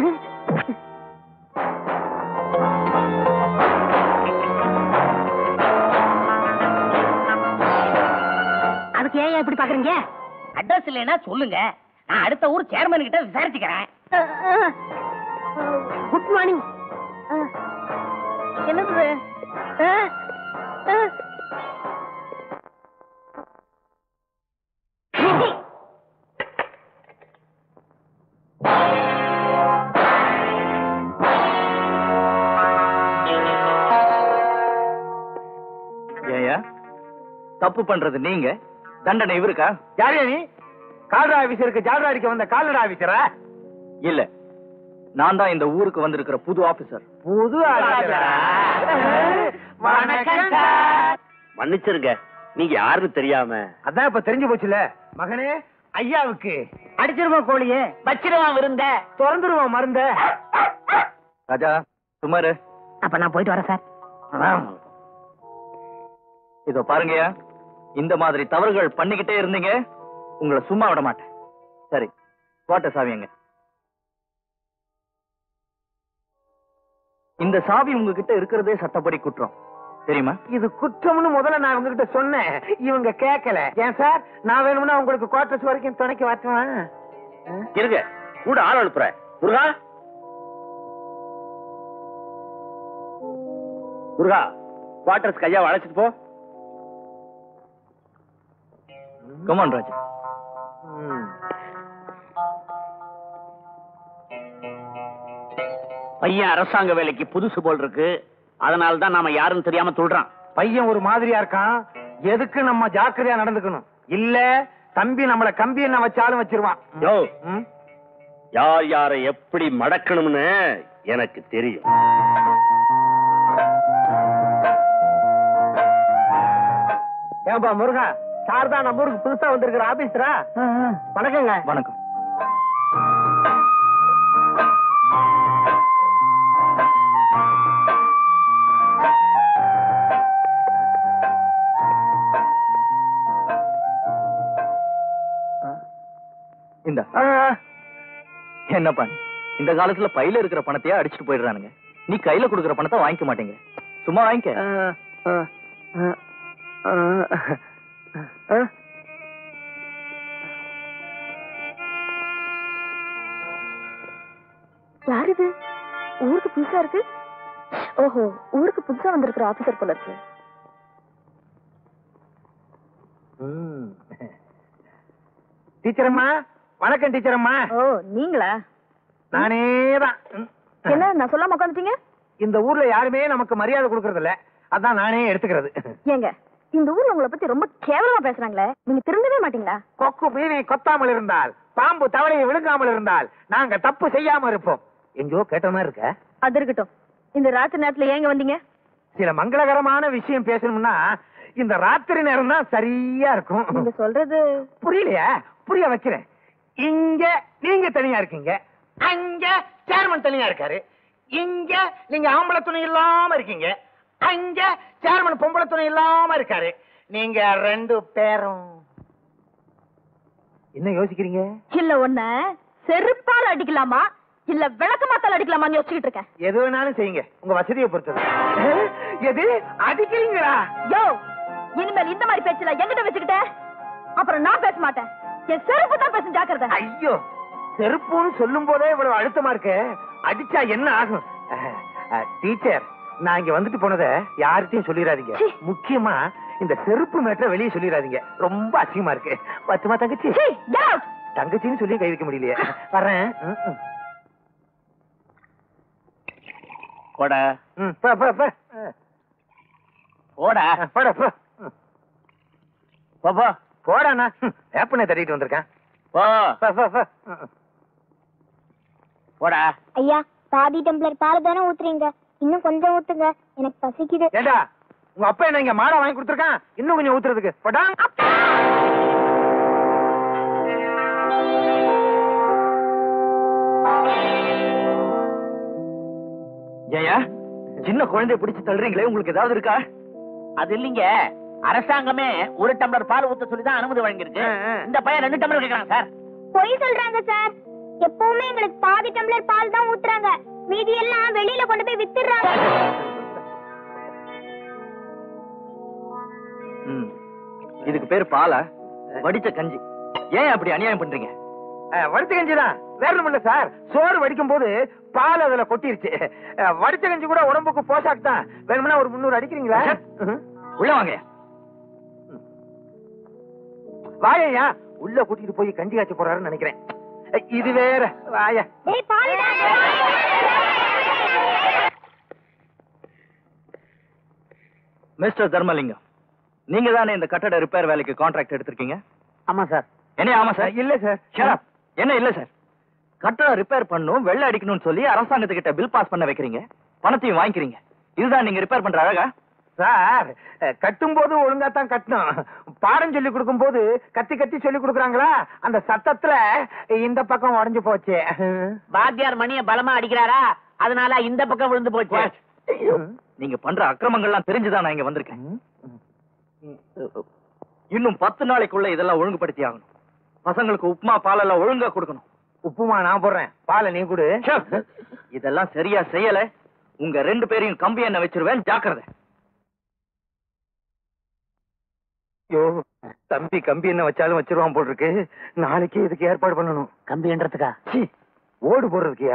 S8: அதுக்கு ஏன் இப்படி பாக்குறீங்க அட்ரஸ் இல்லைன்னா சொல்லுங்க நான் அடுத்த ஊர் சேர்மன் கிட்ட விசாரிச்சுக்கிறேன் குட் மார்னிங் என்னது
S5: தப்பு பண்றது நீங்க தண்டனை இவருக்கா
S3: யாரையா நீ கால்ரா ஆபீசருக்கு ஜால்ரா அடிக்க வந்த கால்ரா ஆபீசரா
S5: இல்ல நான் தான் இந்த ஊருக்கு வந்திருக்கிற புது ஆபீசர்
S3: புது ஆபீசரா வணக்கம் சார்
S4: மன்னிச்சிருங்க நீங்க யாருன்னு தெரியாம
S3: அதான் இப்ப தெரிஞ்சு போச்சுல மகனே ஐயாவுக்கு
S8: அடிச்சிருவோம் கோழியே
S1: வச்சிருவான் விருந்த
S3: திறந்துருவோம் மருந்த
S5: ராஜா சுமாரு
S8: அப்ப நான் போயிட்டு வரேன் சார்
S5: இதோ பாருங்கய்யா இந்த மாதிரி தவறுகள் பண்ணிக்கிட்டே இருந்தீங்க உங்களை சும்மா விட மாட்டேன் சரி கோட்டை சாவியங்க இந்த சாவி உங்ககிட்ட இருக்கிறதே சட்டப்படி குற்றம் தெரியுமா
S3: இது குற்றம்னு முதல்ல நான் உங்ககிட்ட சொன்னேன் இவங்க கேட்கல ஏன் சார் நான் வேணும்னா உங்களுக்கு குவார்டர்ஸ் வரைக்கும் துணைக்கு வரட்டுவேன்
S4: இருங்க கூட ஆள் அனுப்புறேன் முருகா முருகா குவார்டர்ஸ் கையாவை அழைச்சிட்டு போ
S5: கமான் ராஜா
S1: பையன் அரசாங்க வேலைக்கு புதுசு போல் இருக்கு அதனால தான் நாம யாருன்னு தெரியாம சொல்றான்
S3: பையன் ஒரு மாதிரியா இருக்கான் எதுக்கு நம்ம ஜாக்கிரதையா நடந்துக்கணும் இல்ல தம்பி நம்மள கம்பி என்ன வச்சாலும் வச்சிருவான்
S4: யோ
S3: ம்?
S4: யார் யாரை எப்படி மடக்கணும்னு எனக்கு தெரியும்
S3: ஏன்பா முருகா சார் தான் நம்ம ஊருக்கு புதுசா வந்திருக்கிற ஆபீசரா வணக்கங்க
S5: வணக்கம் இந்த என்னப்பா நீ? இந்த காலத்துல பையில இருக்கிற பணத்தையே அடிச்சுட்டு போயிடுறானுங்க நீ கையில கொடுக்கிற பணத்தை வாங்கிக்க மாட்டேங்க சும்மா வாங்கிக்க
S6: யார் இது ஊருக்கு புதுசா இருக்கு ஓஹோ ஊருக்கு புதுசா வந்திருக்கிற ஆபீசர் போல இருக்கு
S3: டீச்சர் அம்மா வணக்கம் டீச்சர் அம்மா
S6: ஓ நீங்களா
S3: நானே தான்
S6: என்ன நான் சொல்லாம உட்காந்துட்டீங்க
S3: இந்த ஊர்ல யாருமே நமக்கு மரியாதை கொடுக்கறது இல்ல அதான் நானே எடுத்துக்கிறது
S6: ஏங்க இந்த ஊர்ல உங்களை பத்தி ரொம்ப கேவலமா பேசுறாங்களே நீங்க திருந்தவே மாட்டீங்களா
S3: கொக்கு மீனை கொத்தாமல் இருந்தால் பாம்பு தவளையை விழுங்காமல் இருந்தால் நாங்க தப்பு செய்யாம இருப்போம் எங்கேயோ கேட்ட மாதிரி இருக்க
S6: அது இருக்கட்டும் இந்த ராத்திரி நேரத்துல ஏங்க வந்தீங்க
S3: சில மங்களகரமான விஷயம் பேசணும்னா இந்த ராத்திரி நேரம் தான் சரியா இருக்கும்
S6: நீங்க சொல்றது
S3: புரியலையா புரிய வைக்கிறேன் இங்க நீங்க தனியா இருக்கீங்க அங்க சேர்மன் தனியா இருக்காரு இங்க நீங்க ஆம்பளை துணை இல்லாம இருக்கீங்க அங்க சேர்மன் பொம்பளை துணை இல்லாம இருக்காரு நீங்க ரெண்டு பேரும் என்ன யோசிக்கிறீங்க
S6: இல்ல ஒண்ண செருப்பால அடிக்கலாமா இல்ல விளக்க மாத்தால அடிக்கலாமான்னு யோசிச்சுக்கிட்டு இருக்கேன்
S3: எது வேணாலும் செய்யுங்க உங்க வசதியை பொறுத்தது எது அடிக்கிறீங்களா
S6: யோ இனிமேல் இந்த மாதிரி பேச்சுல எங்கிட்ட வச்சுக்கிட்ட அப்புறம் நான் பேச மாட்டேன் என் செருப்பு தான் பேசும் ஜாக்கிரதை
S3: ஐயோ செருப்புன்னு சொல்லும் போதே இவ்வளவு அழுத்தமா இருக்கு அடிச்சா என்ன ஆகும் டீச்சர் நான் இங்க வந்துட்டு போனத யார்கிட்டயும் சொல்லிடாதீங்க
S6: சீ.
S3: முக்கியமா இந்த செருப்பு மேட்டரை வெளியே சொல்லிடாதீங்க ரொம்ப அசிங்கமா இருக்கு பத்துமா தங்கச்சி
S6: சீ, get out.
S3: தங்கச்சின்னு சொல்லி கை வைக்க முடியலையே வர்றேன் ம், ம்.
S1: போட
S3: ம், போ, போ, போ.
S1: போட
S3: ஆ, போடா, போ. ம்.
S1: போ போ
S3: போடாண்ணா ம், வேப்பனை தட்டிட்டு வந்திருக்கேன்
S1: போ
S3: போ, போ, போ. ம், ம்.
S1: போடா
S7: ஐயா பாதி டம்ளர் பால் தானே ஊத்துறீங்க இன்னும் கொஞ்சம் ஊத்துங்க எனக்கு பசிக்குது
S3: ஏண்டா உங்க அப்பா என்ன இங்க மாடா வாங்கி கொடுத்துருக்கான் இன்னும் கொஞ்சம் ஊத்துறதுக்கு போடா
S5: ஏயா சின்ன குழந்தைய பிடிச்சு தள்ளுறீங்களே உங்களுக்கு ஏதாவது இருக்கா
S1: அது இல்லைங்க அரசாங்கமே ஒரு டம்ளர் பால் ஊத்த சொல்லி தான் அனுமதி வழங்கியிருக்கு
S3: ஆ, ஆ.
S1: இந்த பையன் ரெண்டு டம்ளர் கேட்கறான் சார்
S7: பொய் சொல்றாங்க சார் எப்பவுமே எங்களுக்கு பாதி டம்ளர் பால் தான் ஊத்துறாங்க மீதி எல்லாம் வெளியில கொண்டு போய் வித்துறாங்க
S5: ம். இதுக்கு பேர் பாலா வடிச்ச கஞ்சி ஏன் அப்படி அநியாயம் பண்றீங்க
S3: வடிச்ச கஞ்சி தான் வேற ஒண்ணும் இல்ல சார் சோறு வடிக்கும் போது பால் அதுல கொட்டிருச்சு அஹ், வடிச்ச கஞ்சி கூட உடம்புக்கு போஷாக் தான் வேணும்னா ஒரு முந்நூறு அடிக்கிறீங்களா ம்.
S5: உள்ள வாங்க
S3: வாயா உள்ள கூட்டிட்டு போய் கஞ்சி காய்ச்ச போறாருன்னு நினைக்கிறேன் அஹ், இது வேற வாயா
S7: டேய் பாலுடா
S5: மிஸ்டர் தர்மலிங்கம் நீங்க தானே இந்த கட்டட ரிப்பேர் வேலைக்கு கான்ட்ராக்ட் எடுத்திருக்கீங்க
S3: ஆமா சார்
S5: என்ன ஆமா சார்
S3: இல்ல சார்
S5: Shut up. என்ன இல்ல சார் கட்டடம் ரிப்பேர் பண்ணும் வெள்ள அடிக்கணும்னு சொல்லி அரசாங்கத்துக்கிட்ட பில் பாஸ் பண்ண வைக்கிறீங்க பணத்தையும் வாங்கிக்கிறீங்க இதுதான் நீங்க ரிப்பேர் பண்ற அழகா
S3: சார் கட்டும் போது ஒழுங்கா தான் கட்டணும் பாடம் சொல்லி கொடுக்கும் போது கத்தி கத்தி சொல்லி கொடுக்குறாங்களா அந்த சத்தத்துல இந்த பக்கம் உடைஞ்சு போச்சு
S1: வாத்தியார் மணிய பலமா அடிக்கிறாரா அதனால இந்த பக்கம் விழுந்து போச்சு
S5: நீங்க பண்ற அக்கிரமங்கள்லாம் தெரிஞ்சுதான் நான் இங்க வந்திருக்கேன் இன்னும் பத்து நாளைக்குள்ள இதெல்லாம் ஒழுங்குபடுத்தி ஆகணும் பசங்களுக்கு உப்புமா பாலெல்லாம் ஒழுங்கா கொடுக்கணும்
S3: உப்புமா நான் போடுறேன் பாலை நீ கொடு
S5: இதெல்லாம் சரியா செய்யல உங்க ரெண்டு பேரையும் கம்பி எண்ணெய் வச்சிருவேன் ஜாக்கிரதை
S3: ஐயோ தம்பி கம்பி என்ன வச்சாலும் வச்சிருவான் போல் இருக்கு நாளைக்கு இதுக்கு ஏற்பாடு பண்ணணும்
S1: கம்பின்றதுக்கா
S3: சீ, ஓடு போடுறதுக்கியா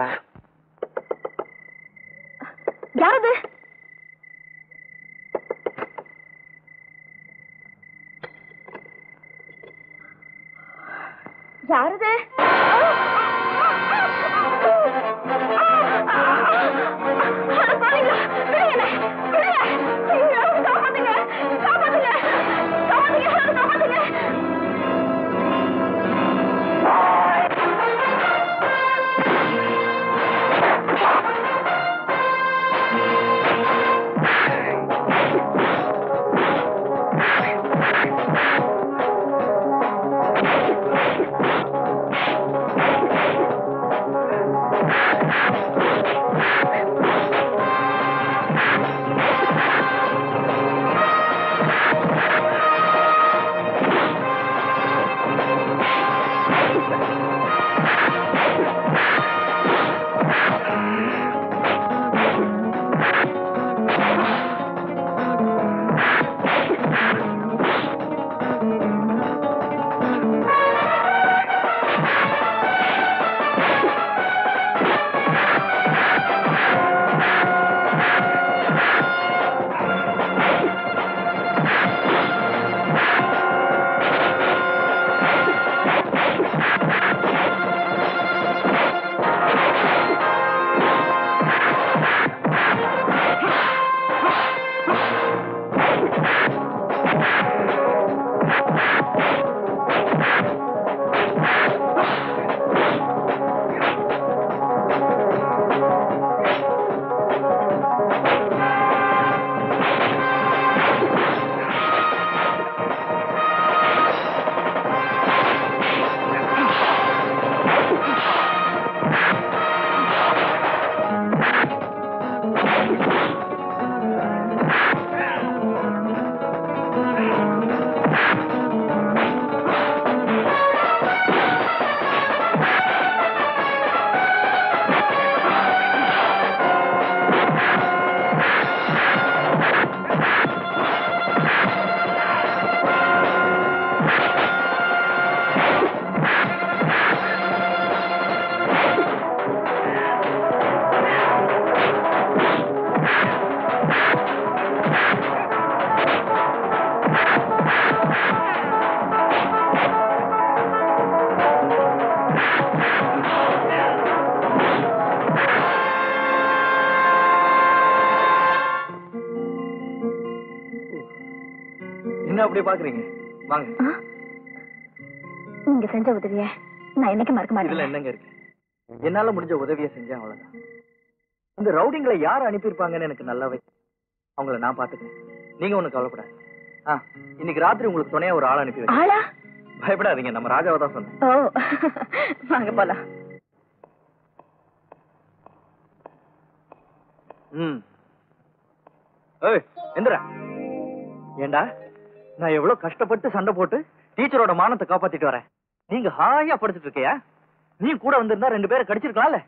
S6: யாரது யாரது
S5: என்ன அப்படி பாக்குறீங்க வாங்க
S6: நீங்க செஞ்ச உதவிய நான் என்னைக்கு மறக்க
S5: இதுல
S6: மாட்டேன்
S5: என்னங்க இருக்கு என்னால முடிஞ்ச உதவியை செஞ்சேன் அவ்வளவுதான் இந்த ரவுடிங்களை யார் அனுப்பியிருப்பாங்கன்னு எனக்கு நல்லாவே தெரியும். அவங்கள நான் பாத்துக்கிறேன் நீங்க ஒண்ணும் கவலைப்படாது ஆ இன்னைக்கு ராத்திரி உங்களுக்கு துணையா ஒரு ஆள் அனுப்பி வைக்கிறேன்
S6: ஆளா
S5: பயப்படாதீங்க நம்ம ராஜாவை தான் சொன்னேன்
S6: ஓ வாங்க போலாம்
S5: ம் ஏய் எந்திரா ஏண்டா நான் எவ்வளவு கஷ்டப்பட்டு சண்டை போட்டு டீச்சரோட மானத்தை காப்பாத்திட்டு வரேன் நீங்க ஹாயா படுத்துட்டு இருக்கியா நீ கூட வந்திருந்தா ரெண்டு பேரை கடிச்சிருக்கலாம்ல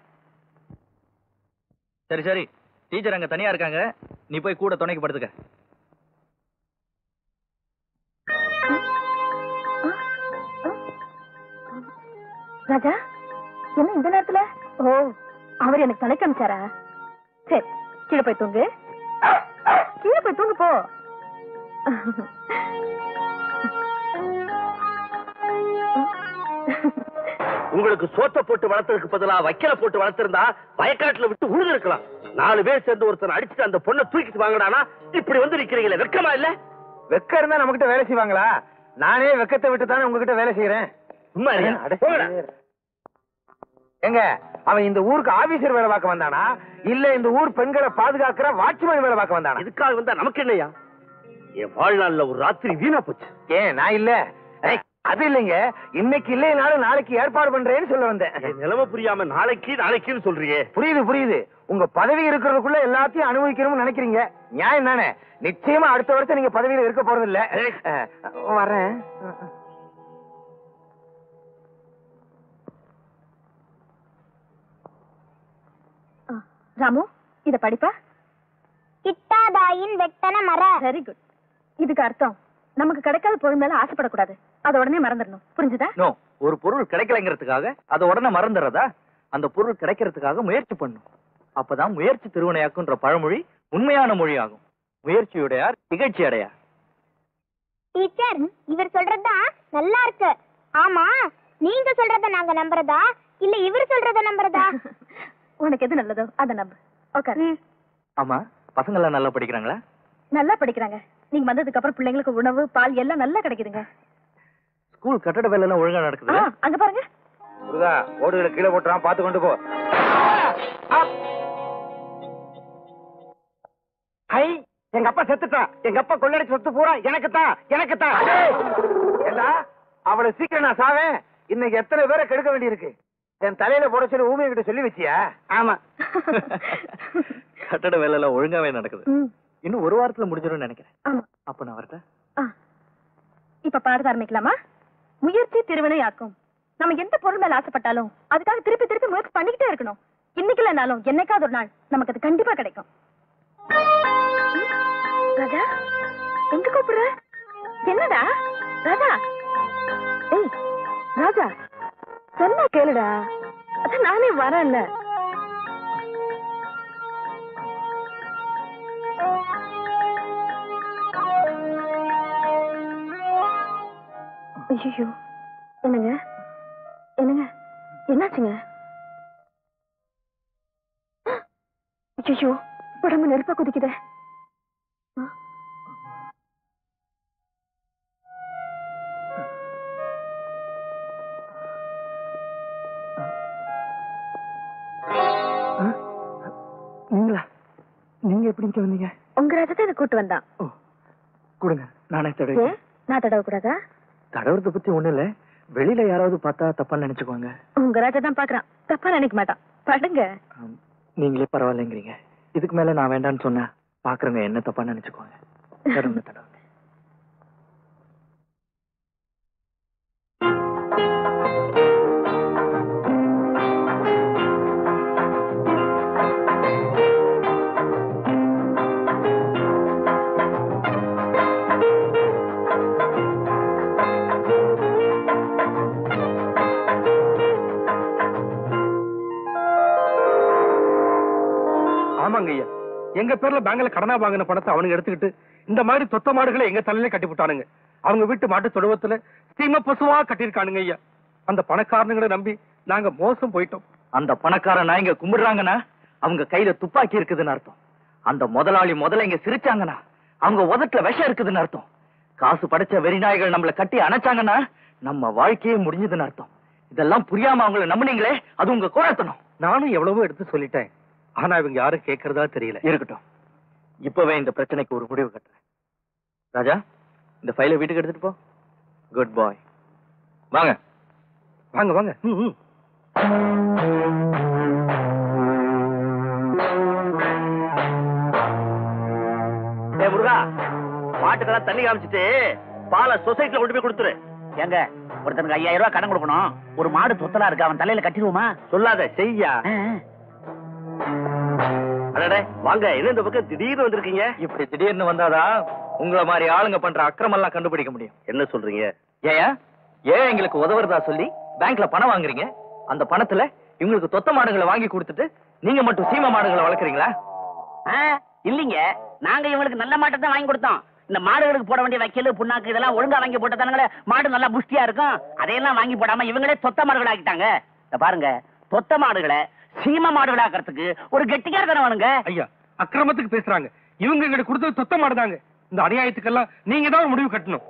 S5: சரி சரி டீச்சர் அங்க தனியா இருக்காங்க நீ போய் கூட துணைக்கு படுத்துக்க
S6: ராஜா என்ன இந்த நேரத்துல ஓ அவர் எனக்கு தலைக்கு அமிச்சாரா சரி கீழே போய் தூங்கு கீழே போய் தூங்கு போ
S4: உங்களுக்கு சோத்த போட்டு வளர்த்ததுக்கு பதிலா வைக்கல போட்டு வளர்த்திருந்தா வயக்காட்டுல விட்டு உழுது இருக்கலாம் நாலு பேர் சேர்ந்து ஒருத்தன் அடிச்சுட்டு அந்த பொண்ணை தூக்கிட்டு வாங்கடானா இப்படி வந்து நிக்கிறீங்களே வெக்கமா இல்ல
S3: வெக்க இருந்தா நம்ம கிட்ட வேலை செய்வாங்களா நானே வெக்கத்தை விட்டு தானே உங்ககிட்ட வேலை செய்யறேன்
S4: சும்மா இருங்க.
S3: அட,
S4: போங்கடா.
S3: எங்க அவன் இந்த ஊருக்கு ஆபீசர் வேலை பார்க்க வந்தானா இல்ல இந்த ஊர் பெண்களை பாதுகாக்கிற வாட்ச்மேன் வேலை பார்க்க வந்தானா
S4: இதுக்காக வந்தா நமக்கு என்னய்யா என் வாழ்நாள்ல ஒரு ராத்திரி வீணா போச்சு
S3: ஏன் நான் இல்ல ஏய், அது இல்லைங்க இன்னைக்கு இல்லைனாலும் நாளைக்கு ஏற்பாடு பண்றேன்னு சொல்ல வந்தேன்
S4: என் நிலைமை புரியாம நாளைக்கு நாளைக்குன்னு சொல்றியே
S3: புரியுது புரியுது உங்க பதவி இருக்கிறதுக்குள்ள எல்லாத்தையும் அனுபவிக்கணும்னு நினைக்கிறீங்க நியாயம் தானே நிச்சயமா அடுத்த வருஷம் நீங்க பதவியில இருக்க போறது இல்ல அஹ், வரேன்
S6: ஆ, ராமு இத படிப்பா
S7: கிட்டாதாயின் வெட்டன மர
S6: வெரி குட் இதுக்கு அர்த்தம் நமக்கு கிடைக்காத பொருள் மேல ஆசைப்படக்கூடாது அத உடனே மறந்துடணும் புரிஞ்சுதா
S5: நோ ஒரு பொருள் கிடைக்கலைங்கிறதுக்காக அதை உடனே மறந்துடுறதா அந்த பொருள் கிடைக்கிறதுக்காக முயற்சி பண்ணும் அப்பதான் முயற்சி திருவினையாக்குன்ற பழமொழி உண்மையான மொழியாகும் முயற்சியுடையார் திகழ்ச்சி அடையார்
S7: டீச்சர் இவர் சொல்றதுதான் நல்லா இருக்கு ஆமா நீங்க சொல்றத நாங்க நம்புறதா இல்ல இவர் சொல்றத நம்புறதா
S6: உனக்கு எது நல்லதோ அத நம்பு ஓகே
S5: ஆமா பசங்க எல்லாம் நல்லா படிக்கிறாங்களா
S6: நல்லா படிக்கிறாங்க நீங்க வந்ததுக்கு அப்புறம் பிள்ளைங்களுக்கு உணவு பால் எல்லாம் நல்லா கிடைக்குதுங்க
S5: ஸ்கூல் கட்டட வேலை எல்லாம் ஒழுங்கா
S6: ஆ,
S5: நடக்குது
S6: அங்க பாருங்க
S3: முருகா ஓடுகளை கீழே போட்டுறான் பார்த்து கொண்டு போ அப். ஐ எங்க அப்பா செத்துட்டான் எங்க அப்பா கொள்ளடிச்சு சொத்து பூரா எனக்கு தான் எனக்கு தான் ஏண்டா அவளை சீக்கிரம் நான் சாவேன் இன்னைக்கு எத்தனை பேரை கெடுக்க வேண்டியிருக்கு என் தலையில போட சொல்லி ஊமையை கிட்ட சொல்லி வச்சியா
S6: ஆமா
S5: கட்டட வேலை எல்லாம் ஒழுங்காவே நடக்குது
S6: ம்,
S5: இன்னும் ஒரு வாரத்துல முடிஞ்சிடும்னு நினைக்கிறேன்
S6: ஆமா
S5: அப்ப நான் வரட்டேன்
S6: ஆ. இப்ப பாடத்த ஆரம்பிக்கலாமா முயற்சி திருவினை ஆக்கும் நம்ம எந்த பொருள் மேல ஆசைப்பட்டாலும் அதுக்காக திருப்பி திருப்பி முயற்சி பண்ணிக்கிட்டே இருக்கணும் இன்னைக்கு இல்லைனாலும் என்னைக்காவது ஒரு நாள் நமக்கு அது கண்டிப்பா கிடைக்கும் ம், ராஜா எங்க கூப்பிடுற என்னடா ராஜா ஏய் ராஜா சொன்னா கேளுடா அதான் நானே வரேன்ல ஐயோ என்னங்க என்னங்க என்னாச்சுங்க ஐயோ உடம்பு நெருப்பா குதிக்குதே ஆ.
S5: நீங்களா நீங்க எப்படி இங்க வந்தீங்க
S6: உங்க ராஜா என்ன கூட்டு வந்தான்
S5: ஓ கொடுங்க நானே தடவை
S6: ஏன் நான் தடவ கூடாதா
S5: தடவுறத பத்தி ஒண்ணு இல்ல வெளியில யாராவது பார்த்தா தப்பா நினைச்சுக்குவாங்க
S6: உங்க ராஜா தான் பாக்குறான் தப்பா நினைக்க மாட்டான் படுங்க
S5: ஆம், நீங்களே பரவாயில்லைங்கிறீங்க இதுக்கு மேல நான் வேண்டாம்னு சொன்னா பாக்குறவங்க என்ன தப்பா நினைச்சுக்குவாங்க தடவுங்க தடவுங்க
S3: ஆமாங்க ஐயா எங்க பேர்ல பேங்க்ல கடனா வாங்கின பணத்தை அவனுங்க எடுத்துக்கிட்டு இந்த மாதிரி தொத்த மாடுகளை எங்க தலையில கட்டி விட்டானுங்க அவங்க வீட்டு மாட்டு தொடுவத்துல சீம பசுவா கட்டியிருக்கானுங்க ஐயா அந்த பணக்காரனுங்களை நம்பி நாங்க மோசம் போயிட்டோம்
S5: அந்த பணக்கார நாய்ங்க கும்பிடுறாங்கன்னா அவங்க கையில துப்பாக்கி இருக்குதுன்னு அர்த்தம் அந்த முதலாளி முதல்ல இங்க சிரிச்சாங்கன்னா அவங்க உதட்டுல விஷம் இருக்குதுன்னு அர்த்தம் காசு படைச்ச வெறிநாய்கள் நம்மள கட்டி அணைச்சாங்கன்னா நம்ம வாழ்க்கையே முடிஞ்சதுன்னு அர்த்தம் இதெல்லாம் புரியாம அவங்கள நம்புனீங்களே அது உங்க கோழத்தனம்
S3: நானும் எவ்வளவோ எடுத்து சொல்லிட்டேன் ஆனா இவங்க யாரும் கேட்கறதா தெரியல
S5: இருக்கட்டும் இப்பவே இந்த பிரச்சனைக்கு ஒரு முடிவு கட்டுறேன் ராஜா இந்த ஃபைலை வீட்டுக்கு எடுத்துட்டு போ குட் பாய் வாங்க
S3: வாங்க வாங்க ம், ம்.
S4: ஏ முருகா மாட்டுக்கெல்லாம் தண்ணி காமிச்சிட்டு பாலை சொசைட்டில கொண்டு போய் கொடுத்துரு
S1: ஏங்க ஒருத்தனுக்கு ஐயாயிரம் ரூபாய் கடன் கொடுக்கணும் ஒரு மாடு தொத்தலா இருக்கு அவன் தலையில கட்டிடுவோமா
S4: சொல்லாத செய்யா
S1: ஆ, ஆ.
S4: அடடே வாங்க என்ன இந்த பக்கம் திடீர்னு வந்திருக்கீங்க
S5: இப்படி திடீர்னு வந்தாதான் உங்கள மாதிரி ஆளுங்க பண்ற அக்கிரமெல்லாம் கண்டுபிடிக்க முடியும்
S4: என்ன சொல்றீங்க
S5: ஏன் ஏன் எங்களுக்கு உதவுறதா சொல்லி பேங்க்ல பணம் வாங்குறீங்க அந்த பணத்துல இவங்களுக்கு தொத்த மாடுகளை வாங்கி கொடுத்துட்டு நீங்க மட்டும் சீம மாடுகளை வளர்க்குறீங்களா
S1: ஆ, இல்லீங்க நாங்க இவங்களுக்கு நல்ல மாட்டை தான் வாங்கி கொடுத்தோம் இந்த மாடுகளுக்கு போட வேண்டிய வைக்கல் புண்ணாக்கு இதெல்லாம் ஒழுங்கா வாங்கி போட்டதானுங்களே மாடு நல்லா புஷ்டியா இருக்கும் அதையெல்லாம் வாங்கி போடாம இவங்களே தொத்த மாடுகள் ஆக்கிட்டாங்க இத பாருங்க தொத்த மாடுகளை சீம மாடுகள் ஆக்கிறதுக்கு ஒரு கெட்டிக்காரத்தனம் வேணுங்க
S3: ஐயா அக்கிரமத்துக்கு பேசுறாங்க இவங்க எங்களுக்கு கொடுத்தது தொத்த மாடுதாங்க இந்த அநியாயத்துக்கெல்லாம் நீங்க தான் ஒரு முடிவு கட்டணும்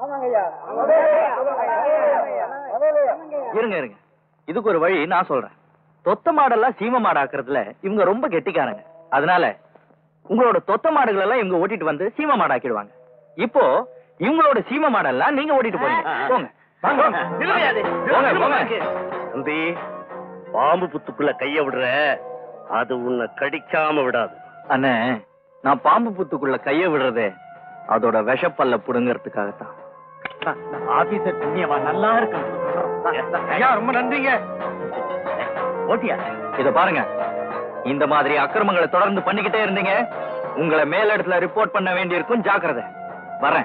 S5: இருங்க இருங்க இதுக்கு ஒரு வழி நான் சொல்றேன் தொத்த மாடெல்லாம் சீம மாடாக்குறதுல இவங்க ரொம்ப கெட்டிக்காரங்க அதனால உங்களோட தொத்த மாடுகள் எல்லாம் இவங்க ஓட்டிட்டு வந்து சீம மாடாக்கிடுவாங்க இப்போ இவங்களோட சீம மாடெல்லாம் நீங்க ஓட்டிட்டு போறீங்க போங்க வாங்க, வாங்க. போங்க போங்க
S4: தம்பி பாம்பு புத்துக்குள்ள கைய விடுற அது உன்னை கடிக்காம விடாது
S5: அண்ணே நான் பாம்பு புத்துக்குள்ள கைய விடுறதே அதோட விஷப்பல்ல புடுங்கறதுக்காகத்தான்
S2: ஆபீசர் புண்ணியவா நல்லா இருக்கும்
S3: ஐயா ரொம்ப நன்றிங்க
S2: ஓட்டியா
S5: இத பாருங்க இந்த மாதிரி அக்கிரமங்களை தொடர்ந்து பண்ணிக்கிட்டே இருந்தீங்க உங்களை மேலிடத்துல ரிப்போர்ட் பண்ண வேண்டியிருக்கும் ஜாக்கிரதை வரேன்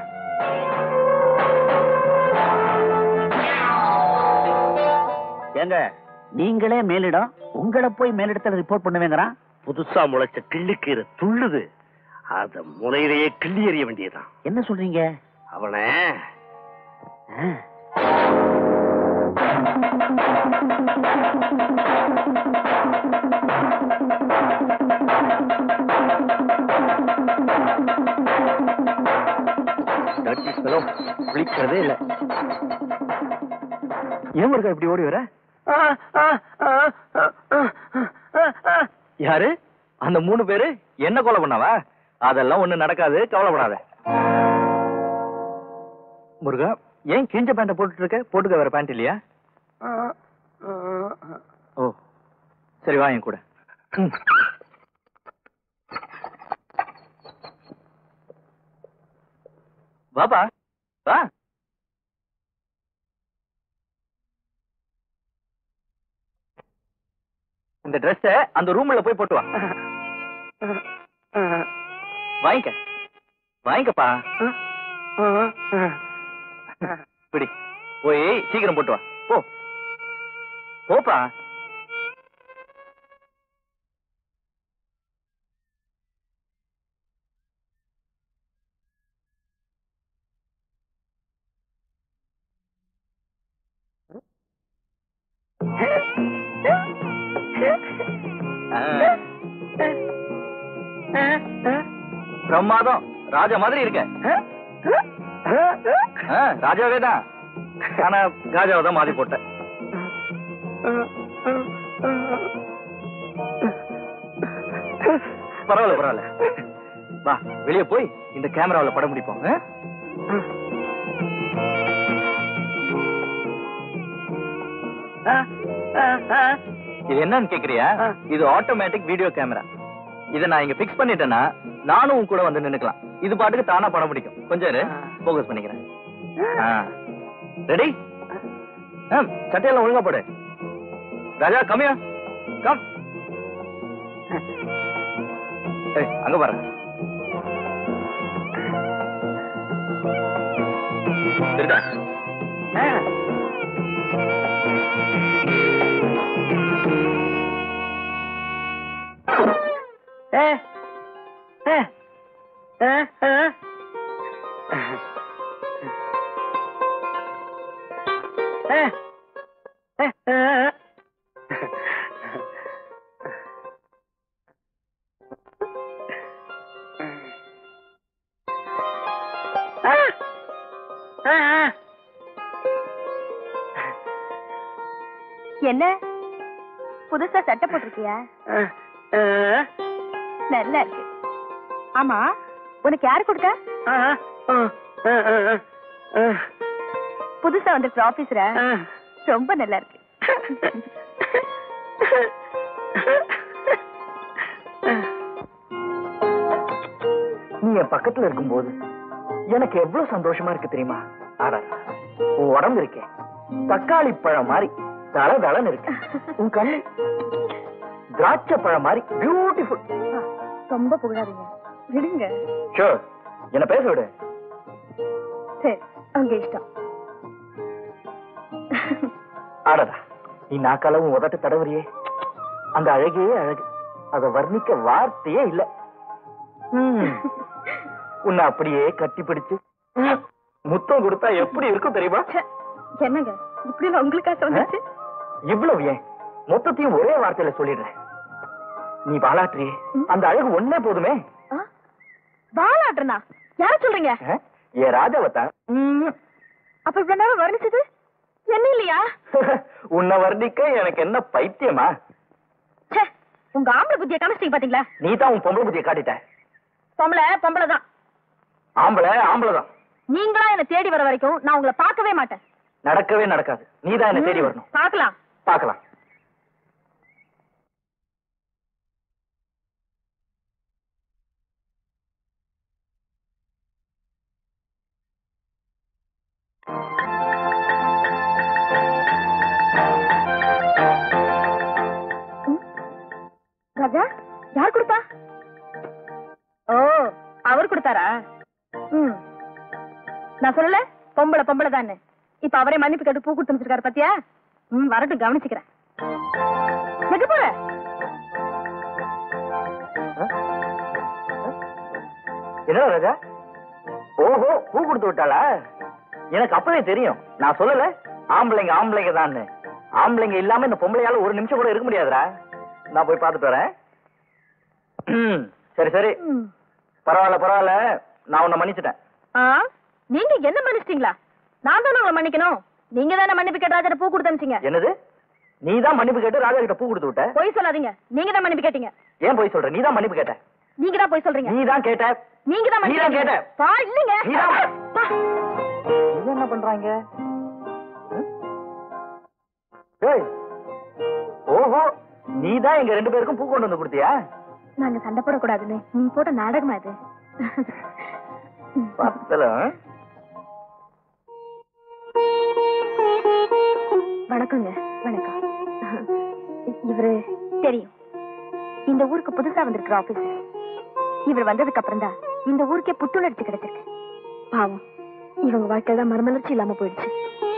S1: ஏங்க நீங்களே மேலிடம் உங்களை போய் மேலிடத்துல ரிப்போர்ட் பண்ணுவேங்கிறான்
S4: புதுசா முளைச்ச கிள்ளுக்கீரை துள்ளுது அத முளையிலேயே கிள்ளி எறிய வேண்டியதுதான்
S1: என்ன சொல்றீங்க
S4: அவனை
S5: விழிக்கிறதே இல்ல ஏன் இருக்கா இப்படி ஓடி வர யாரு அந்த மூணு பேரு என்ன கொலை பண்ணவா அதெல்லாம் ஒண்ணு நடக்காது கவலைப்படாத முருகா ஏன் கிழிஞ்ச பேண்ட போட்டுட்டு இருக்க போட்டுக்க வேற பேண்ட் இல்லையா ஓ சரி வா என் கூட ம். வாப்பா வா இந்த Dress-அ அந்த ரூம்ல போய் போட்டு வா வாங்கிக்க வாங்கிக்கப்பா பிடி போய் சீக்கிரம் போட்டு வா போ போப்பா பிரமாதம் ராஜா மாதிரி இருக்க ஆ, ராஜாவே தான் ஆனா ராஜாவை தான் மாத்தி போட்டேன் பரவாயில்ல பரவாயில்ல வா வெளியே போய் இந்த கேமராவுல படம் பிடிப்போம் ஆ? இது என்னன்னு கேக்குறியா இது ஆட்டோமேட்டிக் வீடியோ கேமரா இத நான் இங்க பிக்ஸ் பண்ணிட்டேன்னா நானும் உன் கூட வந்து நின்னுக்கலாம் இது பாட்டுக்கு தானா படம் பிடிக்கும் கொஞ்சம் போக்கஸ் பண்ணிக்கிறேன் ரெடி சட்டையெல்லாம் ஒழுங்கா போடு ராஜா கம்மியா கம் ஏய், அங்க பாரு சரிதா
S6: என்ன புதுசா சட்டை போட்டிருக்கியா நல்லா இருக்கு ஆமா உனக்கு யாரு கொடுத்தா புதுசா வந்திருக்கிற ஆபீசரா ரொம்ப நல்லா இருக்கு
S5: நீ என் பக்கத்துல இருக்கும்போது எனக்கு எவ்வளவு சந்தோஷமா இருக்கு தெரியுமா ஆடா உன் உடம்பு இருக்கே தக்காளி பழம் மாதிரி தள தளன்னு இருக்கு உன் கண்ணு திராட்சை பழம் மாதிரி பியூட்டிஃபுல்
S6: ரொம்ப புகழாதீங்க விடுங்க
S5: ஷோர் என்ன பேச விடு
S6: சரி உங்க இஷ்டம்
S5: ஆடடா நீ நாக்காலவும் உதட்ட தடவறியே அந்த அழகே அழகு அத வர்ணிக்க வார்த்தையே இல்ல ம். உன்னை அப்படியே கட்டி பிடிச்சு முத்தம் கொடுத்தா எப்படி இருக்கும் தெரியுமா
S6: ச்சே, என்னங்க இப்படி எல்லாம் உங்களுக்காக வந்துச்சு
S5: இவ்வளவு ஏன் மொத்தத்தையும் ஒரே வார்த்தையில சொல்லிடுறேன் நீ பாலாற்றியே அந்த அழகு ஒண்ணே போதுமே
S6: ஆ? வாலாட்டுறனா யார சொல்றீங்க
S5: ஏ ராஜாவத்தான்
S6: அப்ப இவ்வளவு நேரம் வர்ணிச்சது என்ன இல்லையா
S5: உன்னை வர்ணிக்க எனக்கு என்ன பைத்தியமா
S6: ச்சே உங்க ஆம்பளை புத்திய காமிச்சிட்டீங்க பாத்தீங்களா
S5: நீ தான் உன் பொம்பளை புத்தியை காட்டிட்ட
S6: பொம்பளை பொம்பளை தான்
S5: ஆம்பளை ஆம்பளை தான்
S6: நீங்களா என்ன தேடி வர வரைக்கும் நான் உங்களை பார்க்கவே மாட்டேன்
S5: நடக்கவே நடக்காது நீ தான் என்ன தேடி வரணும்
S6: பார்க்கலாம்
S5: பார்க்கலாம்
S6: ராஜா யார் கொடுத்தா ஓ அவர் கொடுத்தாரா ம் நான் சொல்லல பொம்பளை பொம்பளை தானே இப்ப அவரே மன்னிப்பு கேட்டு பூ கொடுத்து அமைச்சிருக்காரு பாத்தியா ம் வரட்டும் கவனிச்சுக்கிறேன் எங்க போற
S5: என்ன ராஜா ஓஹோ பூ கொடுத்து விட்டாளா எனக்கு அப்பவே தெரியும் நான் சொல்லல ஆம்பளைங்க ஆம்பளைங்க தான் ஆம்பளைங்க இல்லாம இந்த பொம்பளையால ஒரு நிமிஷம் கூட இருக்க முடியாதுடா நான் போய் பார்த்துட்டு வரேன் ம், சரி சரி
S6: ம்.
S5: பரவாயில்ல பரவாயில்ல நான் உன்னை மன்னிச்சிட்டேன்
S6: ஆ நீங்க என்ன மன்னிச்சிட்டீங்களா நான் தானே உங்களை மன்னிக்கணும் நீங்க தானே மன்னிப்பு கேட்டு ராஜா பூ கொடுத்து அனுப்பிச்சீங்க
S5: என்னது நீ தான் மன்னிப்பு கேட்டு ராஜா கிட்ட பூ கொடுத்து விட்ட
S6: பொய் சொல்லாதீங்க நீங்க தான் மன்னிப்பு கேட்டீங்க
S5: ஏன் போய் சொல்ற நீ தான் மன்னிப்பு கேட்ட
S6: நீங்க தான் பொய் சொல்றீங்க
S5: நீ தான் கேட்ட
S6: நீங்க தான்
S5: நீ தான்
S6: மன்னிப்பு
S5: கேட்ட.
S6: பா இல்லங்க
S5: நீ தான்.
S6: பா.
S5: இது என்ன பண்றாங்க ம்? ஏய் ஓஹோ நீ தான் எங்க ரெண்டு பேருக்கும் பூ கொண்டு வந்து கொடுத்தியா
S6: நாங்க சண்டை போடக்கூடாதுன்னு நீ போட்ட நாடகமா இது
S5: பத்தல
S6: வணக்கங்க வணக்கம் இ- இவரு தெரியும் இந்த ஊருக்கு புதுசா வந்திருக்கிற ஆபீசர் இவர் வந்ததுக்கு அப்புறம் தான் இந்த ஊருக்கே புத்துணர்ச்சி கிடைச்சிருக்கு பாவம் இவங்க வாழ்க்கையில தான் மறுமலர்ச்சி இல்லாம போயிடுச்சு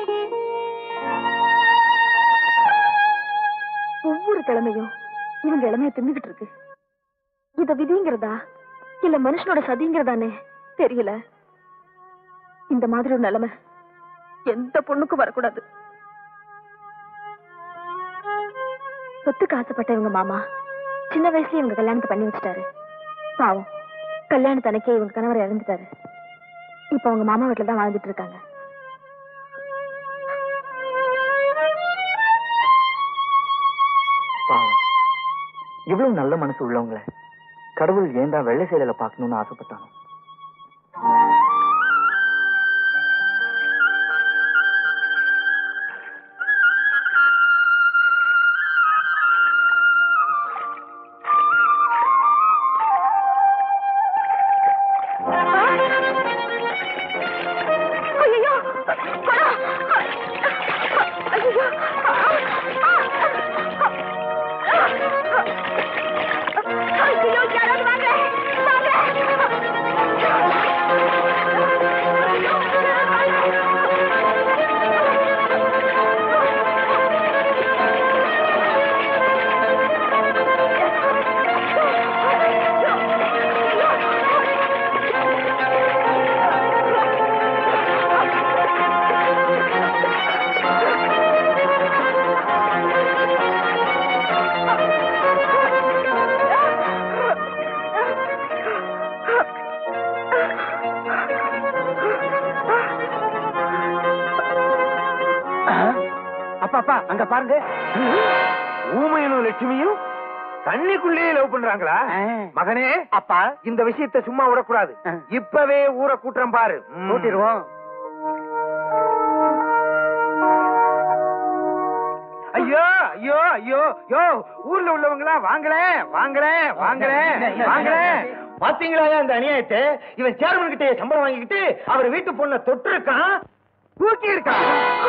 S6: ஒவ்வொரு கிழமையும் இவங்க இளமைய தின்னுகிட்டு இருக்கு இத விதிங்கிறதா இல்ல மனுஷனோட சதிங்கிறதானே தெரியல இந்த மாதிரி ஒரு நிலைமை எந்த பொண்ணுக்கும் வரக்கூடாது சொத்துக்கு ஆசைப்பட்ட இவங்க மாமா சின்ன வயசுல இவங்க கல்யாணத்தை பண்ணி வச்சுட்டாரு பாவம் கல்யாணத்தனைக்கே இவங்க கணவர் இறந்துட்டாரு இப்ப அவங்க மாமா வீட்டுல தான் வாழ்ந்துட்டு இருக்காங்க
S5: பாவம் இவ்வளவு நல்ல மனசு உள்ளவங்கள கடவுள் ஏன் தான் வெள்ளை சேலையில பார்க்கணும்னு ஆசைப்பட்டானோ
S6: ஐயோ ஐயோ ஐயோ யாராவது வாங்க
S3: அப்பா அப்பா அங்க பாருங்க ஊமையனும் லட்சுமியும் தண்ணிக்குள்ளேயே லவ் பண்றாங்களா மகனே அப்பா இந்த விஷயத்தை சும்மா விடக்கூடாது இப்பவே ஊரை கூட்டுறோம் பாரு கூட்டிடுவோம் ஐயோ ஐயோ ஐயோ யோ ஊர்ல உள்ளவங்களா வாங்களே வாங்களே வாங்களே வாங்களே பாத்தீங்களா அந்த அநியாயத்தை இவன் சேர்மன் கிட்ட சம்பளம் வாங்கிக்கிட்டு அவர் வீட்டு பொண்ணை தொட்டு இருக்கான் தூக்கி இருக்கான்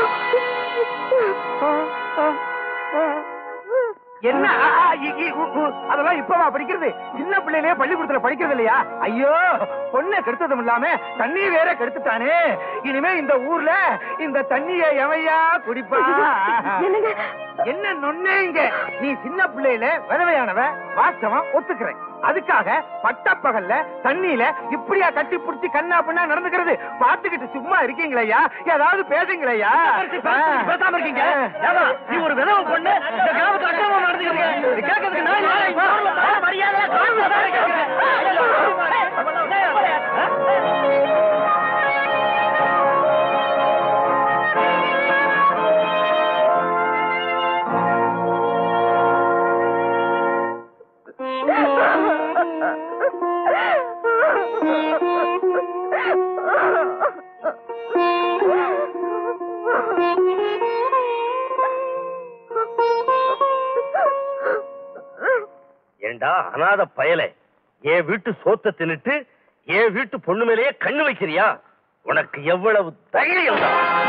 S3: என்ன ஆ, ஆ, இ, இ, உ, உ, அதெல்லாம் இப்பவா படிக்கிறது சின்ன பிள்ளையிலே பள்ளிக்கூடத்துல படிக்கிறது இல்லையா ஐயோ பொண்ணை கெடுத்ததும் இல்லாம தண்ணி வேற கெடுத்துட்டானே இனிமே இந்த ஊர்ல இந்த தண்ணிய எவையா குடிப்பா
S6: என்னங்க?
S3: என்ன நொன்னேங்க நீ சின்ன பிள்ளையில விதவையானவ வாஸ்தவம் ஒத்துக்கிறேன் அதுக்காக பட்டப்பகல்ல தண்ணியில இப்படியா கட்டி புடிச்சு கண்ணா பின்னா நடந்துக்கிறது பாத்துக்கிட்டு சும்மா இருக்கீங்களா ஏதாவது பேசுங்களா பேசாம இருக்கீங்க நீ ஒரு விதவை பொண்ணு இந்த கிராமத்துல அக்கிரமம் நடந்துக்கிறீங்க கேட்கறதுக்கு நான் யாரு? மரியாதை
S4: ஏண்டா அனாத பயலே என் வீட்டு சோத்த தின்னுட்டு என் வீட்டு பொண்ணு மேலேயே கண்ணு வைக்கிறியா உனக்கு எவ்வளவு தைரியம்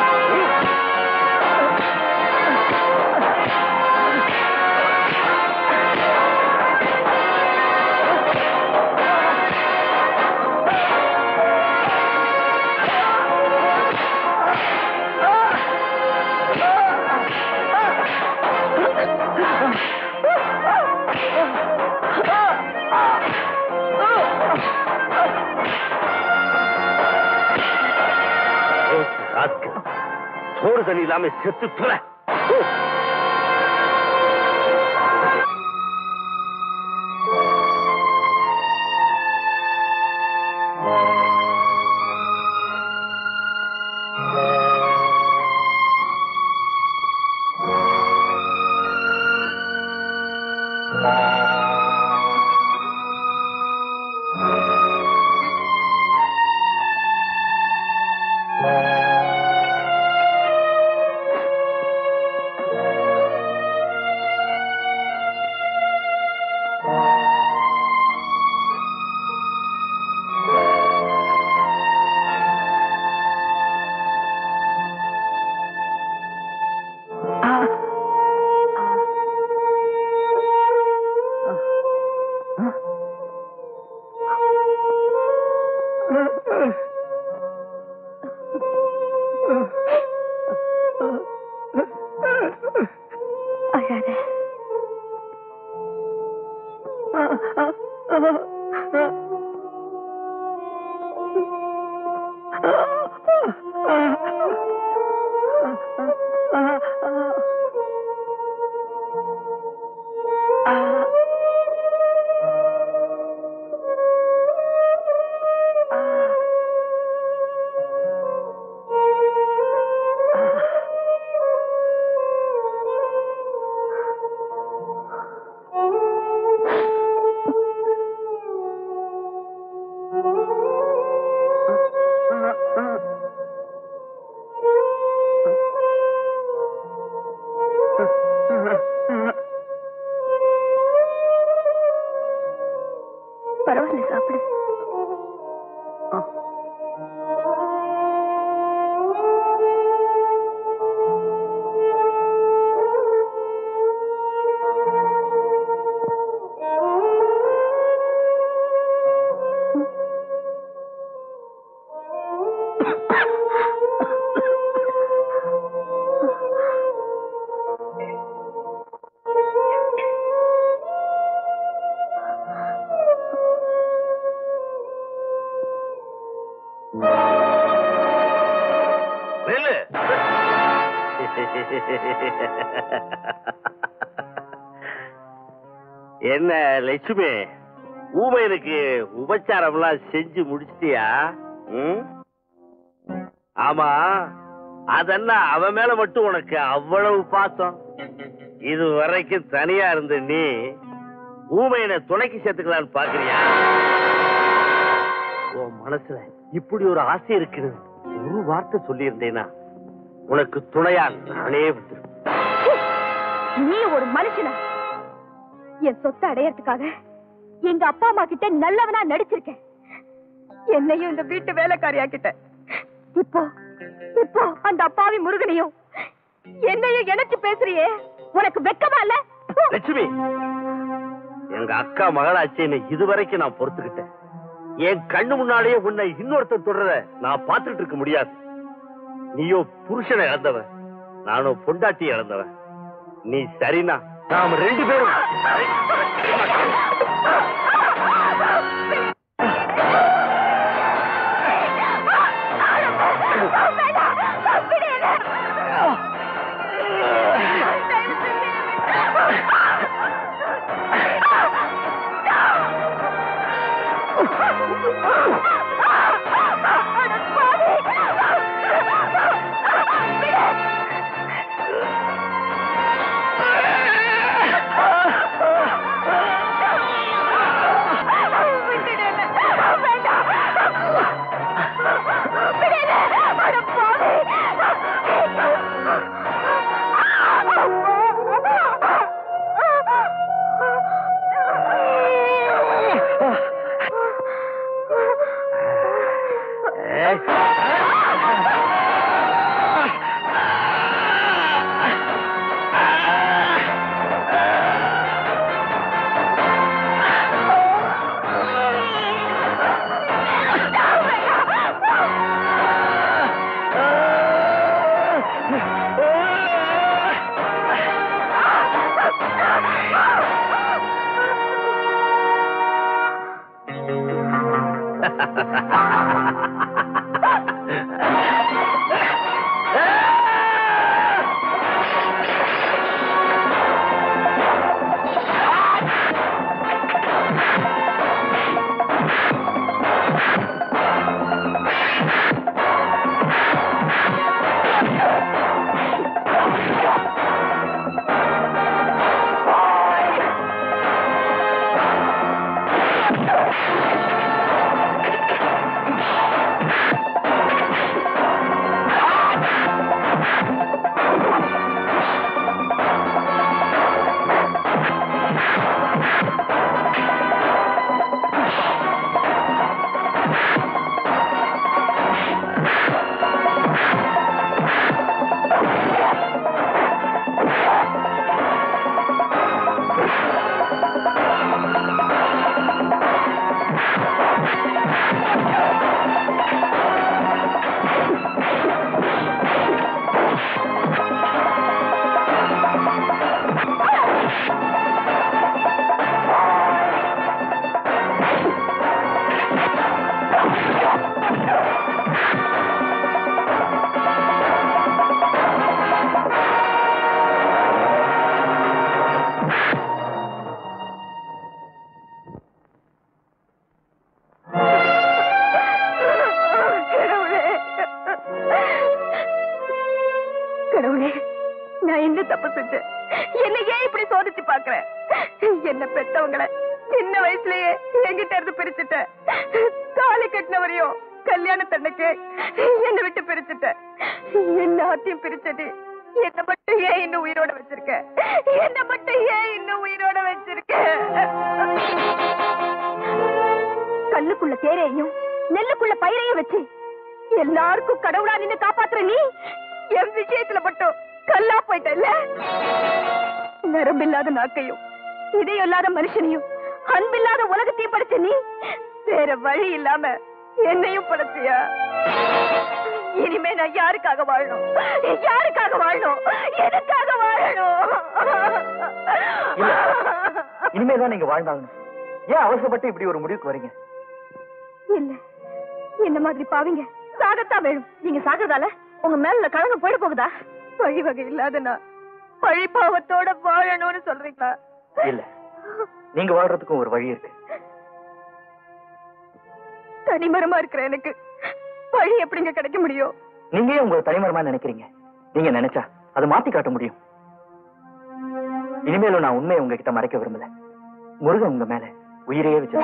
S4: சோறு தண்ணி இல்லாம செத்து தொலை
S6: அழாத பரவாயில்ல சாப்பிடு
S4: நில்லு என்ன லட்சுமி ஊமையனுக்கு உபச்சாரம்லாம் செஞ்சு முடிச்சிட்டியா ம்? ஆமா அதெல்லாம் அவன் மேல மட்டும் உனக்கு அவ்வளவு பாசம் இது வரைக்கும் தனியா இருந்த நீ ஊமையனை துணைக்கு சேர்த்துக்கலான்னு பாக்குறியா உன் மனசுல இப்படி ஒரு ஆசை இருக்குது ஒரு வார்த்தை சொல்லியிருந்தேனா உனக்கு துணையா நானே வந்து
S6: நீ ஒரு மனுஷனா என் சொத்தை அடையறதுக்காக எங்க அப்பா அம்மா கிட்ட நல்லவனா நடிச்சிருக்கேன் என்னையும் இந்த வீட்டு வேலைக்காரியாக்கிட்ட இப்போ இப்போ அந்த அப்பாவி முருகனையும் என்னையும் இணைச்சு பேசுறியே உனக்கு வெக்கமா இல்ல ப்பு!
S4: லட்சுமி எங்க அக்கா மகளாச்சேன்னு இதுவரைக்கும் நான் பொறுத்துக்கிட்டேன் என் கண்ணு முன்னாலேயே உன்னை இன்னொருத்தன் தொடர நான் பார்த்துட்டு இருக்க முடியாது நீயோ புருஷனை இழந்தவன் நானும் பொண்டாட்டி இழந்தவன் நீ சரினா நாம ரெண்டு பேரும்
S6: ஆ கடவுளே கடவுளே நான் என்ன தப்பு செஞ்சேன் என்ன ஏன் இப்படி சோதிச்சு பாக்குறேன் என்ன பெத்தவங்கள சின்ன வயசுலயே என்கிட்ட இருந்து பிரிச்சுட்ட தாலி கட்டினவரையும் கல்யாணத்தன்னைக்கு என்னை விட்டு பிரிச்சுட்ட எல்லாத்தையும் பிரிச்சது என்ன மட்டும் ஏன் இன்னும் உயிரோட வச்சிருக்க என்ன மட்டும் ஏன் இன்னும் உயிரோட வச்சிருக்க கல்லுக்குள்ள தேரையும் நெல்லுக்குள்ள பயிரையும் வச்சு எல்லாருக்கும் கடவுளா நின்னு காப்பாத்துற நீ என் விஷயத்துல மட்டும் கல்லா போயிட்டல்ல நரம்பில்லாத நாக்கையும் இதயம் இல்லாத மனுஷனையும் அன்பில்லாத உலகத்தையும் படைச்ச நீ வேற வழி இல்லாம என்னையும் படைச்சியா இனிமே நான் யாருக்காக வாழணும் யாருக்காக வாழணும் எதுக்காக வாழணும்
S5: இல்ல. இனிமேதான் நீங்க வாழ்ந்தாகணும் ஏன் அவசரப்பட்டு இப்படி ஒரு முடிவுக்கு வரீங்க
S6: இல்ல என்ன மாதிரி பாவிங்க சாகத்தான் வேணும் நீங்க சாகிறதால உங்க மேல கழங்க போயிட போகுதா வழி வகை இல்லாத நான் பழி பாவத்தோட வாழணும்னு சொல்றீங்களா
S5: இல்ல நீங்க வாழ்றதுக்கும் ஒரு வழி இருக்கு
S6: தனிமரமா இருக்கிற எனக்கு வழி எப்படிங்க கிடைக்க முடியும்
S5: நீங்க ஏன் உங்களை தனிமரமா நினைக்கிறீங்க நீங்க நினைச்சா அதை மாத்தி காட்ட முடியும் இனிமேலும் நான் உண்மையை உங்ககிட்ட மறைக்க விரும்பல முருகன் உங்க மேல உயிரையே வச்சு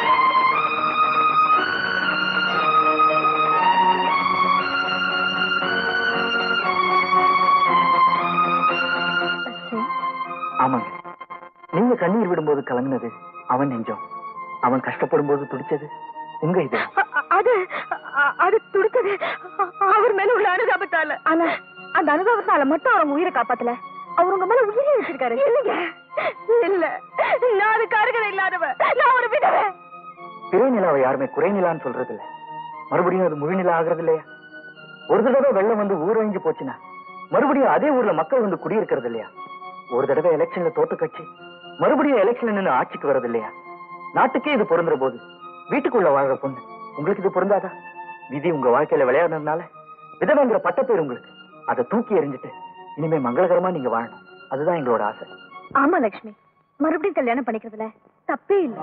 S5: ஆமாங்க நீங்க கண்ணீர் விடும்போது கலங்கினது அவன் நெஞ்சம் அவன் கஷ்டப்படும் போது துடிச்சது உங்க இது
S6: அ- அ- அது அ- அது துடிச்சது அ- அவர் மேல உள்ள அனுதாபத்தால ஆனா அந்த அனுதாபத்தால மட்டும் அவங்க உயிரை காப்பாத்தல அவர் உங்க மேல உயிரை வச்சிருக்காரு இல்லைங்க இல்ல நான் அதுக்கு அருகதை இல்லாதவ நான் ஒரு விதவை
S5: பிறை நிலாவை யாருமே குறை நிலான்னு சொல்றது இல்ல மறுபடியும் அது முழு நிலா ஆகுறது இல்லையா ஒரு தடவை வெள்ளம் வந்து ஊரழிஞ்சு போச்சுன்னா மறுபடியும் அதே ஊர்ல மக்கள் வந்து குடியிருக்கிறது இல்லையா ஒரு தடவை எலெக்ஷன்ல தோத்து கட்சி மறுபடியும் எலெக்ஷன்ல நின்னு ஆட்சிக்கு வர்றது இல்லையா நாட்டுக்கே இது பொருந்துற போது வீட்டுக்குள்ள வாழ்ற பொண்ணு உங்களுக்கு இது பொருந்தாதா விதி உங்க வாழ்க்கையில விளையாடுறதுனால விதவைங்கிற பட்டப்பேர் உங்களுக்கு அதை தூக்கி எறிஞ்சிட்டு இனிமே மங்களகரமா நீங்க வாழணும் அதுதான் எங்களோட ஆசை
S6: ஆமா லட்சுமி மறுபடியும் கல்யாணம் பண்ணிக்கிறதுல தப்பே இல்ல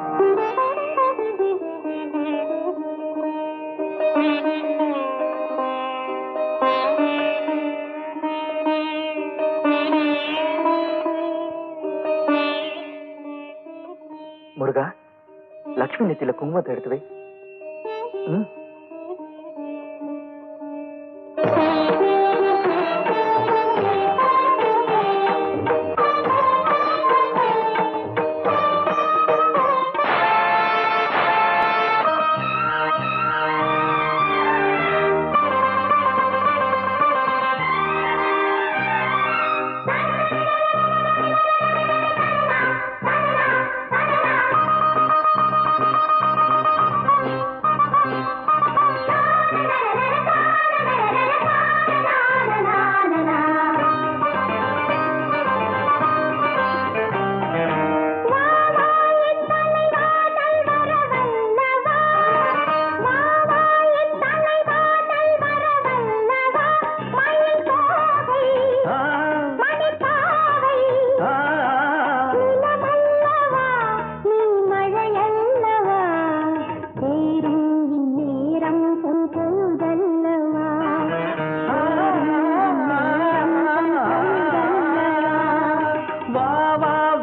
S5: முருகா லக்ஷ்மி நெத்தியில குங்குமத்தை எடுத்து வை ம்.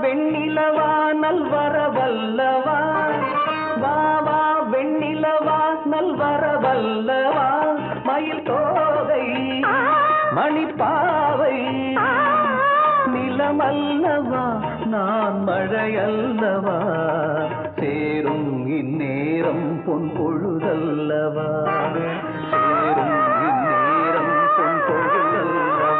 S9: வெண்ணிலவா நல்வரவல்லவா வா வா வெண்ணிலவா நல்வரவல்லவா மயில் தோகை மணிப்பாவை நிலமல்லவா நான் மழையல்லவா சேரும் இந்நேரம் பொன் பொழுதல்லவா சேரும் இந்நேரம் பொன் பொழுதல்லவா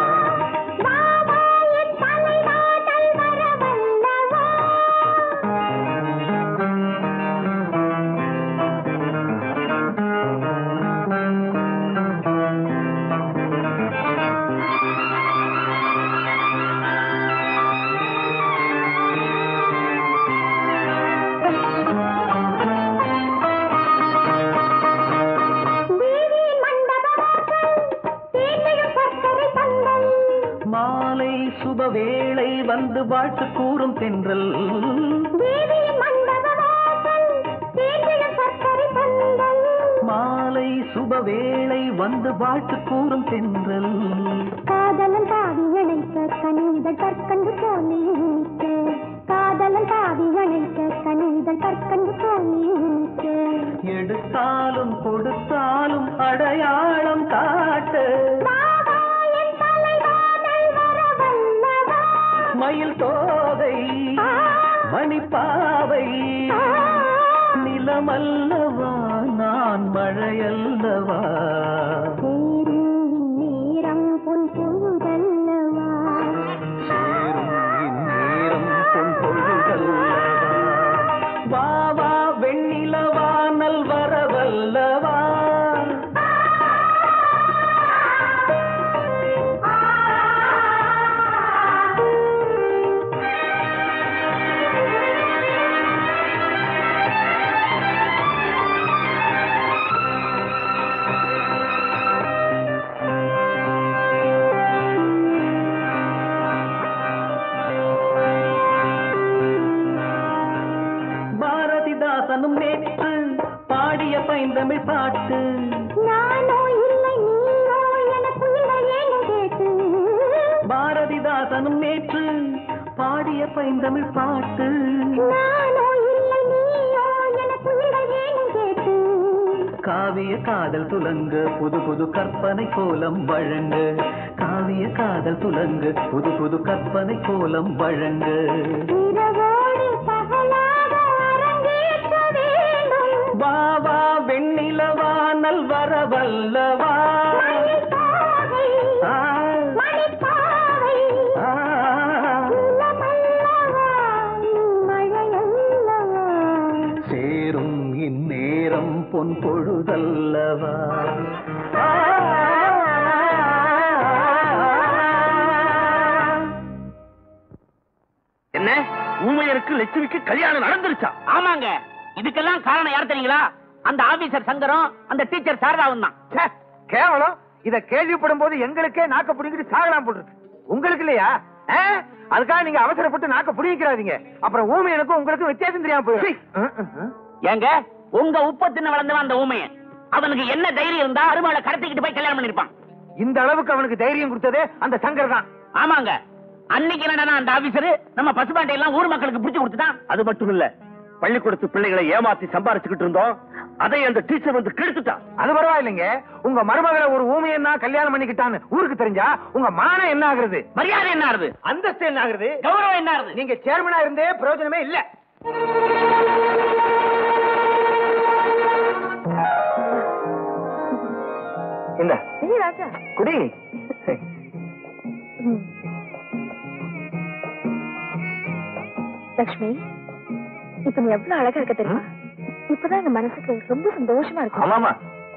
S9: மாலை சுபவேளை வந்து வாழ்த்து கூறும் தென்றல் மாலை சுபவேளை வந்து வாழ்த்து கூறும் தென்றல்
S7: காதலன் பாவி அணைக்க கனிதழ் கற்கண்டு போலே இனிக்க காதலன் பாவி அணைக்க கனிதழ் கற்கண்டு போலே இனிக்க
S9: எடுத்தாலும் கொடுத்தாலும் அடையாளம் காட்டு மயில் தோகை மணிப்பாவை நிலமல்லவா நான் மழையல்லவா
S7: நேரம் பொன் பொழுதல்லவா
S9: சேரும் இந்நேரம் பொன் பொழுதல்லவா வா வா வெண்ணிலவா நல்வரவல்லவா பாரதிதாசனும் நேற்று பாடிய பைந்தமிழ் பாட்டு
S7: நானோ இல்லை நீயோ எனக்குள்ள ஏனோ கேட்டு
S9: பாரதிதாசனும் நேற்று பாடிய பைந்தமிழ் பாட்டு
S7: நானோ இல்லை நீயோ எனக்குள்ள ஏனோ கேட்டு
S9: காவிய காதல் துலங்கு புது புது கற்பனை கோலம் வழங்கு காவிய காதல் துலங்கு புது புது கற்பனை கோலம் வழங்கு
S7: இரவோடு பகலாக அரங்கேற்ற வேண்டும்
S9: வா வா வெண்ணிலவா நல்வரவல்லவா
S7: மணிப்பாவை
S9: ஆ,
S7: மணிப்பாவை
S9: ஆ.
S7: நிலமல்லவா மழையல்லவா
S9: சேரும் இந்நேரம் பொன் பொழுதல்லவா
S4: என்ன ஊமையருக்கு லட்சுமிக்கு கல்யாணம் நடந்துருச்சா
S1: ஆமாங்க இதுக்கெல்லாம் காரணம் யார் தெரியுங்களா அந்த ஆபீசர் சங்கரம் அந்த டீச்சர் சாரதாவும் தான்
S3: ச்சே, கேவலம் இத கேள்விப்படும் போது எங்களுக்கே நாக்க புடிங்கிட்டு சாகலாம் போல் இருக்கு உங்களுக்கு இல்லையா ஆ? அதுக்காக நீங்க அவசரப்பட்டு நாக்க புடிங்கிறாதீங்க அப்புறம் ஊமையனுக்கும் உங்களுக்கும் வித்தியாசம் தெரியாம போயிடும்
S1: ஏங்க உங்க உப்ப தின்ன வளர்ந்தவன் அந்த ஊமையன் அவனுக்கு என்ன தைரியம் இருந்தா அருமாளை கடத்திக்கிட்டு போய் கல்யாணம் பண்ணிருப்பான்
S3: இந்த அளவுக்கு அவனுக்கு தைரியம் கொடுத்ததே அந்த சங்கர் தான்
S1: ஆமாங்க அன்னைக்கு என்னடா அந்த ஆபீசர் நம்ம பசுபாட்டை எல்லாம் ஊர் மக்களுக்கு பிடிச்சு கொடுத்துட்டான்
S4: அது மட்டும் இல்ல பள்ளிக்கூடத்து பிள்ளைகளை ஏமாத்தி சம்பாரிச்சுக்கிட்டு இருந்தோம் அதை அந்த டீச்சர் வந்து கெடுத்துட்டான்
S3: அது பரவாயில்லைங்க உங்க மருமகளை ஒரு ஊமையன் தான் கல்யாணம் பண்ணிக்கிட்டான்னு ஊருக்கு தெரிஞ்சா உங்க மானம் என்ன ஆகுறது
S1: மரியாதை என்ன ஆறுது
S3: அந்தஸ்து என்ன ஆகுறது
S1: கௌரவம் என்ன ஆறுது
S3: நீங்க சேர்மனா இருந்தே பிரயோஜனமே இல்ல இந்த
S6: ஏய் ராஜா
S3: குடி
S6: லக்ஷ்மி இப்ப நீ எவ்வளவு அழகா இருக்க தெரியுமா இப்பதான் எங்க மனசுக்கு ரொம்ப சந்தோஷமா இருக்கு
S3: ஆமாமா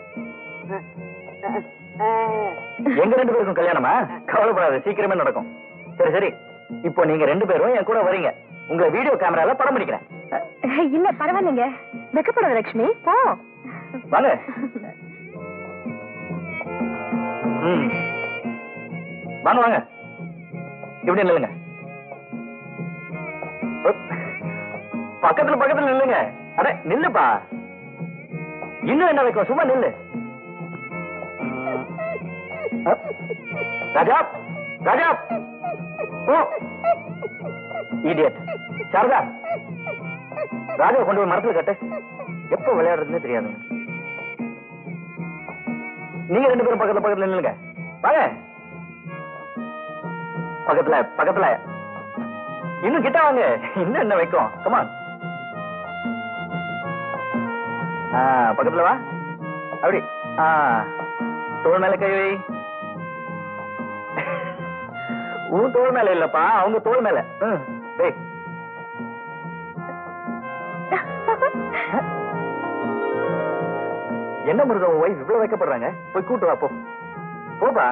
S3: எங்க ரெண்டு பேருக்கும் கல்யாணமா கவலைப்படாத சீக்கிரமே நடக்கும் சரி சரி இப்போ நீங்க ரெண்டு பேரும் என் கூட வரீங்க உங்களை வீடியோ கேமரால படம் பிடிக்கிறேன்
S6: இல்ல பரவாயில்லைங்க வெக்கப்படாத லக்ஷ்மி போ
S3: வாங்க ம். வாங்க வாங்க இப்படி நில்லுங்க உப். பக்கத்துல பக்கத்துல நில்லுங்க அட நில்லுப்பா இன்னும் என்ன வைக்கும் சும்மா நில்லு அ. ராஜா ராஜா ஓ இடியட் சாரதா ராஜாவை கொண்டு போய் மரத்துல கட்டு எப்ப விளையாடுறதுன்னு தெரியாது நீங்க ரெண்டு பேரும் பக்கத்துல பக்கத்துல நில்லுங்க வாங்க பக்கத்துல பக்கத்துல இன்னும் கிட்ட வாங்க இன்னும் என்ன வைக்கும் கமான் ஆ பக்கத்துல வா அப்படி ஆ தோள் மேல கை வை உன் தோள் மேல இல்லப்பா அவங்க தோள் மேல ம், வை. என்ன முருகன் உன் ஒய்ஃப் இவ்வளவு வைக்கப்படுறாங்க போய் கூட்டு வா போ போப்பா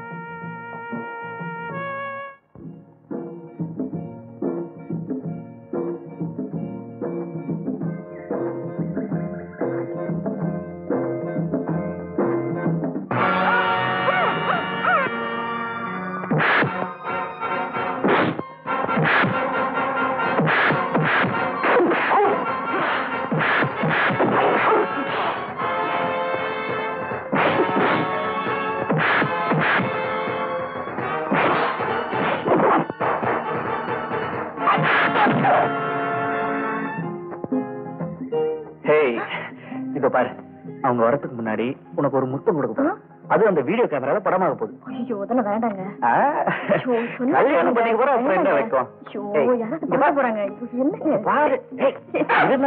S3: ஹேய் இப்ப பாரு அவங்க வரதுக்கு முன்னாடி உனக்கு ஒரு முத்தம் கொடுக்க போறேன் அது அந்த வீடியோ கேமரால படமாக போகுது
S6: ஐயோ அதெல்லாம் வேண்டாங்க
S3: ஆ?
S6: ஐயோ, சொன்னா
S3: கல்யாணம் பண்ணிக்க போற
S6: வேண்டாங்க.
S3: அப்புறம் என்ன வைக்கும்
S6: ஐயோ,
S3: ஏய்,
S6: யாராவது
S3: இங்க
S6: பார்க்க
S3: பாரு.
S6: போறாங்க ஐயோ, என்னங்க
S3: பாரு ஏய், இருண்ணா.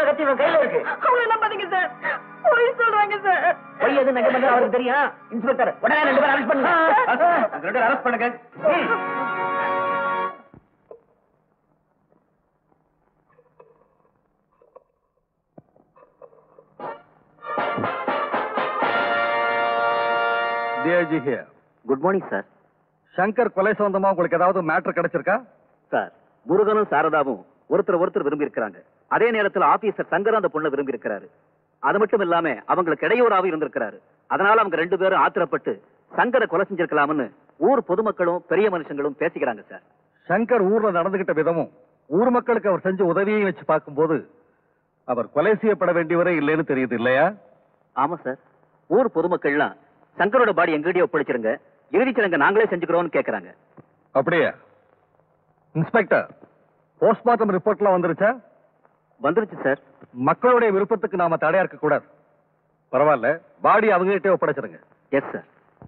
S2: சொன்ன கத்தி இவன் கையில இருக்கு
S6: அவங்கள நம்பாதீங்க சார் போய் சொல்றாங்க சார்
S2: பொய் எது நகை பண்ண அவருக்கு தெரியும் இன்ஸ்பெக்டர் உடனே ரெண்டு பேரும் அரெஸ்ட் பண்ணுங்க அந்த ரெண்டு அரெஸ்ட் பண்ணுங்க ம்.
S3: DIG here
S2: good morning sir
S3: Shankar கொலை சம்பந்தமா உங்களுக்கு ஏதாவது மேட்டர் கிடைச்சிருக்கா
S2: சார் முருகனும் சாரதாவும் ஒருத்தர் ஒருத்தர் விரும்பி இருக்கிறாங்க அதே நேரத்தில் ஆபீசர் சங்கர் அந்த பொண்ணை விரும்பி இருக்கிறாரு அது மட்டும் இல்லாம அவங்களுக்கு இடையூறாவும் இருந்திருக்கிறாரு அதனால அவங்க ரெண்டு பேரும் ஆத்திரப்பட்டு சங்கரை கொலை செஞ்சிருக்கலாம்னு ஊர் பொதுமக்களும் பெரிய மனுஷங்களும் பேசிக்கிறாங்க சார்
S3: சங்கர் ஊர்ல நடந்துகிட்ட விதமும் ஊர் மக்களுக்கு அவர் செஞ்ச உதவியையும் வச்சு பார்க்கும்போது அவர் கொலை செய்யப்பட வேண்டியவரே இல்லைன்னு தெரியுது இல்லையா
S2: ஆமா சார் ஊர் பொதுமக்கள்லாம் சங்கரோட பாடி எங்ககிட்டயே ஒப்படைச்சிருங்க இறுதிச்சடங்க நாங்களே செஞ்சுக்கிறோம்னு கேக்குறாங்க
S3: அப்படியா இன்ஸ்பெக்டர் போஸ்ட்மார்ட்டம் ரிப்போர்ட்லாம் வந்துருச்சா
S2: வந்துருச்சு சார்
S3: மக்களுடைய விருப்பத்துக்கு நாம தடையா இருக்க கூடாது பரவாயில்ல பாடி அவங்க கிட்டே ஒப்படைச்சிருங்க
S2: எஸ் சார்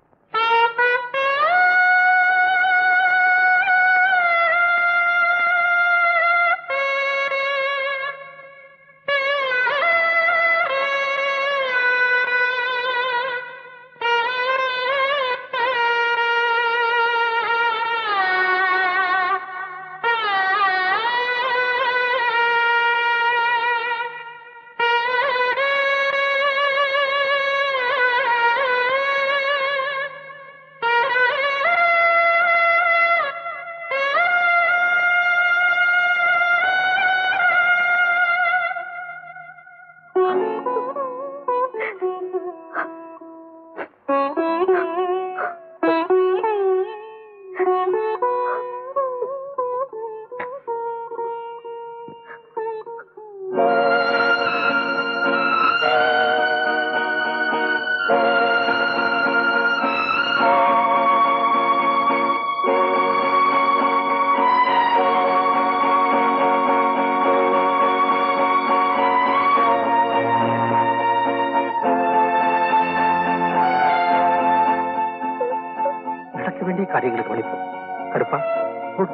S3: நடக்க வேண்டிய காரியங்களுக்கு கவனிப்போம் கருப்பா போடு.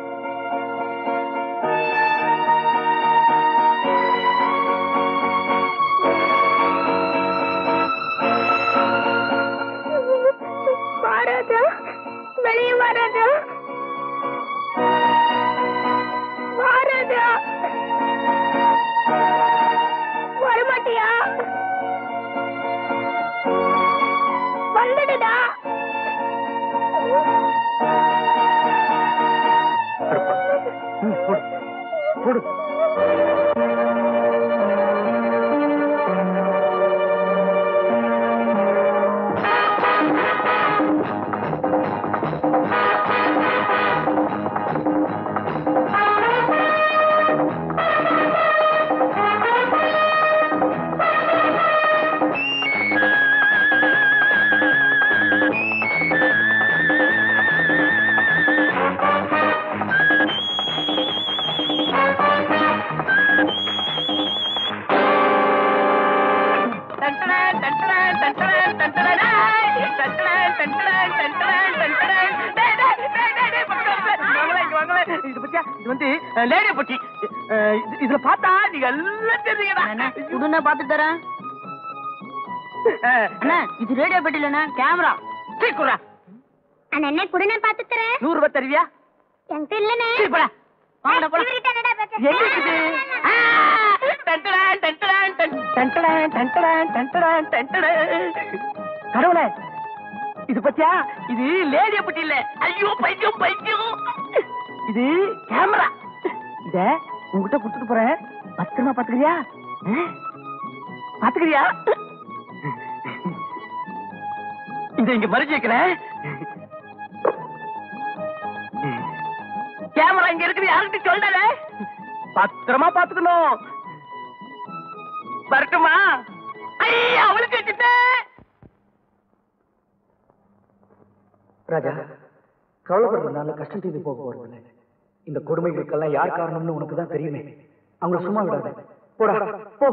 S7: வாராஜா வெளியே வாராஜா வாராஜா வரமாட்டியா வந்துடுடா
S3: கருப்பா ம், போடு போடு
S1: இது பத்தியா இது வந்து லேடிய பொட்டி அஹ், இது- இதுல பார்த்தா நீங்க எல்லாம் தெரியுங்கடா
S8: உடனே பாத்து தரேன் அண்ணா இது ரேடியோ பெட்டிலண்ணா கேமரா
S1: சீக்குறா
S7: அண்ணா என்ன குடுனே பாத்துக்கிறேன்
S1: நூறு ரூபாய் தருவியா
S7: என்கிட்ட இல்லனே
S1: சீப்படா
S8: வாங்கடா போலாம்
S7: இவர்கிட்ட என்னடா பேச?
S1: எங்க இருக்குது ஆ, டன்டடான், டன்டடான், டன், டன்டடான், டன்டடான், டன்டடான், டன்டடான். கடவுளே இது பத்தியா இது லேடிய பட்டி இல்ல ஐயோ பைத்தியம் பைத்தியம் இது கேமரா இத உங்ககிட்ட கொடுத்துட்டு போறேன் பத்திரமா பாத்துக்கிறியா ஆ? பாத்துக்கிறியா இத இங்க மறைச்சு வைக்கிறேன் கேமரா இங்க இருக்குது யாருக்கிட்ட சொல்லல பத்திரமா பாத்துக்கணும் வரட்டுமா ஐயா அவளுக்கு வச்சுட்டேன்
S5: ராஜா கவலைப்படுறதுனால கஷ்டம் தீர்ந்து போக போறதில்லை இந்த கொடுமைகளுக்கெல்லாம் யார் காரணம்னு உனக்கு தான் தெரியுமே அவங்கள சும்மா விடாத போடா போ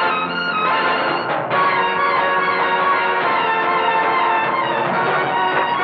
S7: ஆ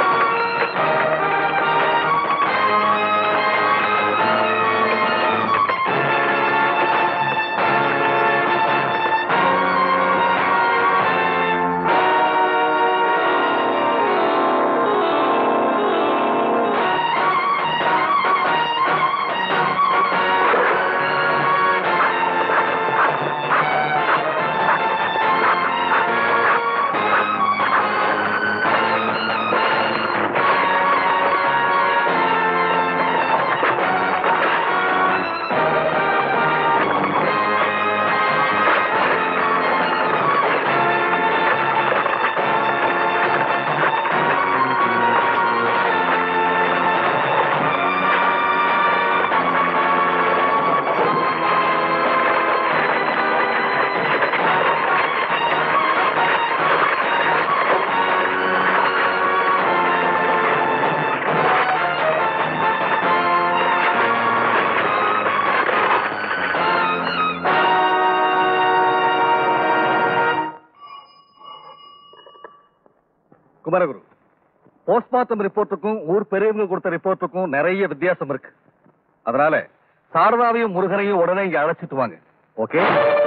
S10: குமரகுரு போஸ்ட்மார்ட்டம் ரிப்போர்ட்டுக்கும் ஊர் பெரியவங்க கொடுத்த ரிப்போர்ட்டுக்கும் நிறைய வித்தியாசம் இருக்கு அதனால சாரதாவையும் முருகனையும் உடனே இங்க அழைச்சிட்டு வாங்க ஓகே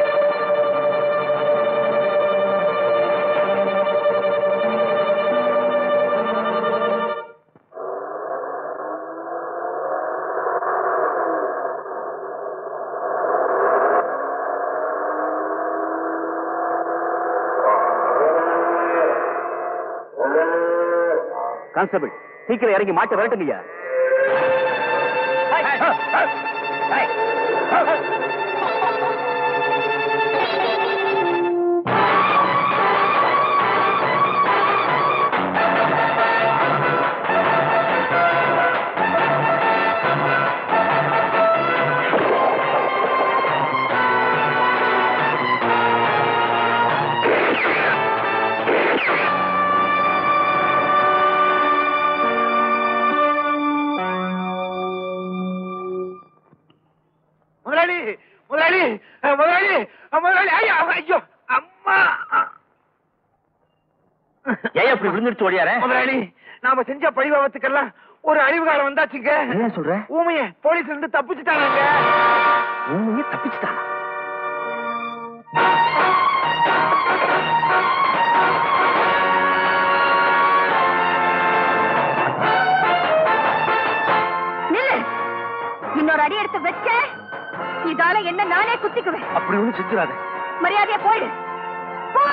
S2: கான்ஸ்டபிள் சீக்கிரம் இறங்கி மாட்ட விரட்டுங்கய்யா
S3: முதலாளி முதலாளி அஹ், முதலாளி அஹ், முதலாளி ஐயா ஐயோ அம்மா
S4: ஏன் அப்படி விழுந்துருச்சு ஓடியார
S3: முதலாளி நாம செஞ்ச பழிபாவத்துக்கெல்லாம் ஒரு அழிவு காலம் வந்தாச்சுங்க
S4: என்ன சொல்ற
S3: ஊமைய போலீஸ்ல இருந்து தப்பிச்சுட்டாங்க
S4: உண்மையே தப்பிச்சுட்டானா
S6: நில்லு இன்னொரு அடி எடுத்து வச்ச இதால என்ன நானே குத்திக்குவேன்
S4: அப்படி ஒண்ணும் செஞ்சிடாத
S6: மரியாதையா போயிடு போ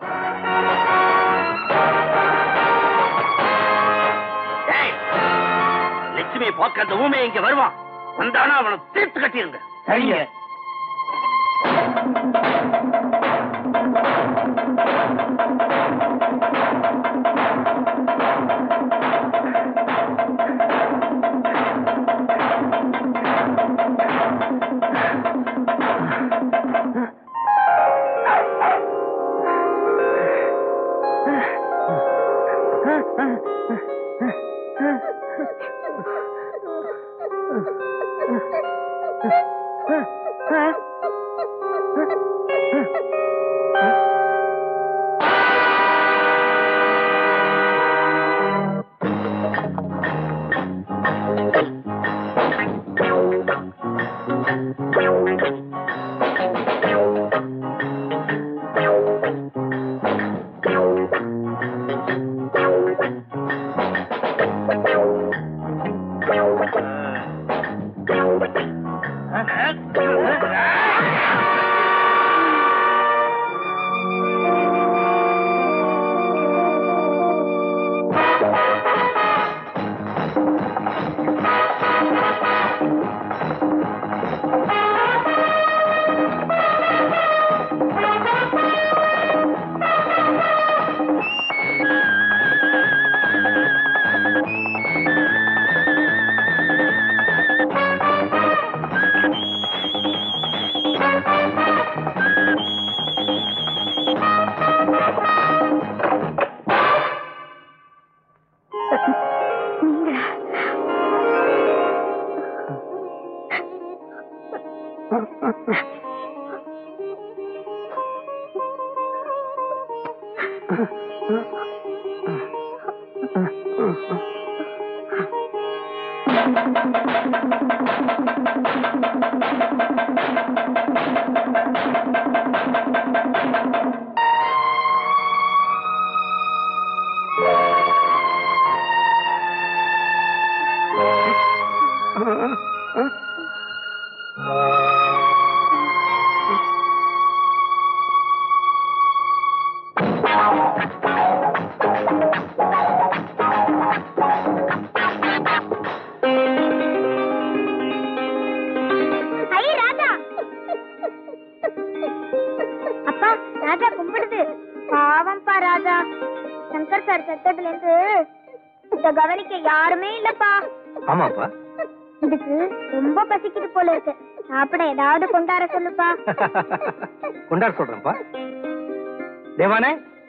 S4: லட்சுமியை பார்க்க அந்த ஊமையை இங்க வருவான் வந்தானா அவனை தீர்த்து கட்டிருங்க
S2: சரிங்க
S7: ஐ ராஜா அப்பா ராஜா கும்பிடுது பாவம்பா ராஜா சங்கர் சார் செத்ததுல இருந்து இத கவனிக்க யாருமே இல்லப்பா
S3: ஆமாப்பா
S7: இதுக்கு ரொம்ப பசிக்குது போல இருக்கு சாப்பிட ஏதாவது கொண்டாட சொல்லுப்பா
S3: கொண்டாட சொல்றேன்ப்பா தேவானே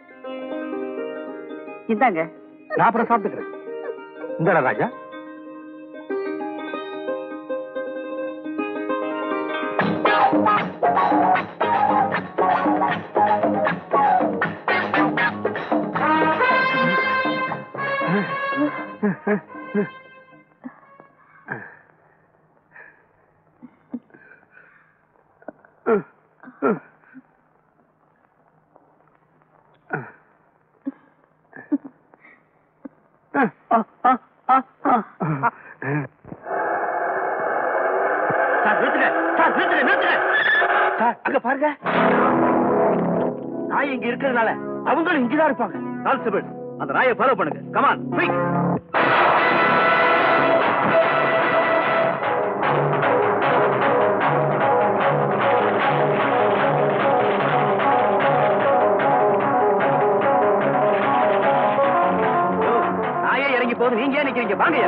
S2: இந்தாங்க
S3: நான் அப்புறம் சாப்பிட்டுக்கிறேன் இந்தடா ராஜா
S2: சார் நிறுத்துங்க சார் நிறுத்துங்க நிறுத்துங்க
S3: சார் அங்க பாருங்க நாய் இங்க இருக்கிறதுனால அவங்களும் இங்கதான் இருப்பாங்க
S2: கான்ஸ்டபிள் அந்த நாயை ஃபாலோ பண்ணுங்க கமான் குயிக் நாயே இறங்கி போகுது நீங்க ஏன் நிக்கிறீங்க வாங்கய்யா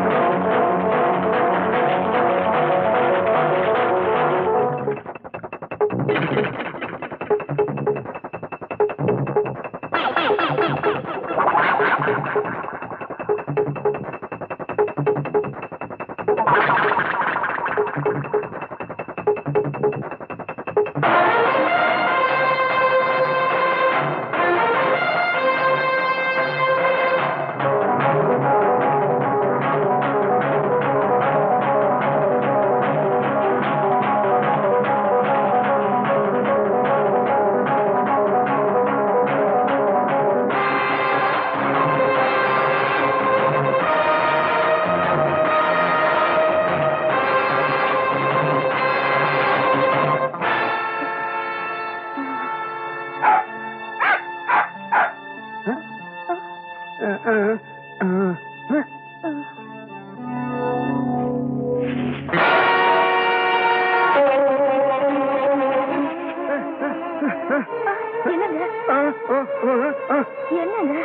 S6: என்னங்க என்னங்க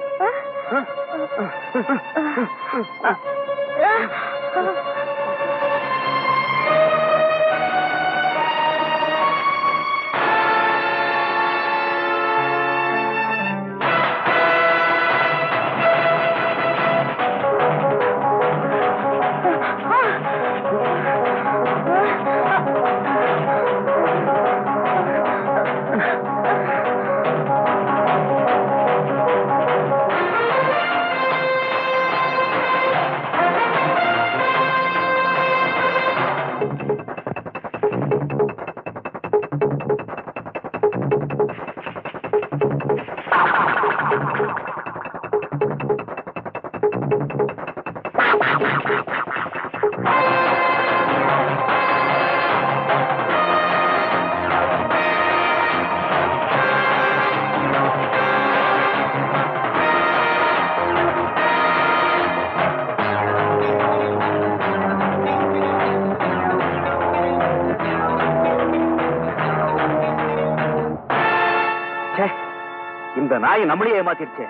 S2: இந்த நாய் நம்மளையே ஏமாத்திருச்சே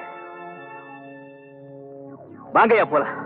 S2: வாங்கய்யா போலாம்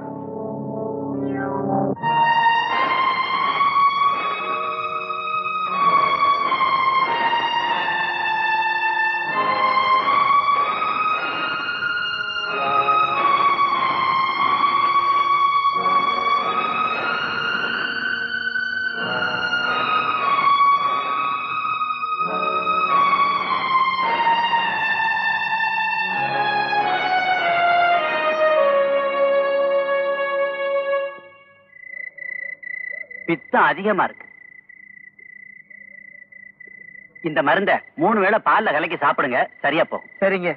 S2: பித்தம் அதிகமா இருக்கு இந்த மருந்த மூணு வேளை பால்ல கலக்கி சாப்பிடுங்க சரியா போகும்
S3: சரிங்க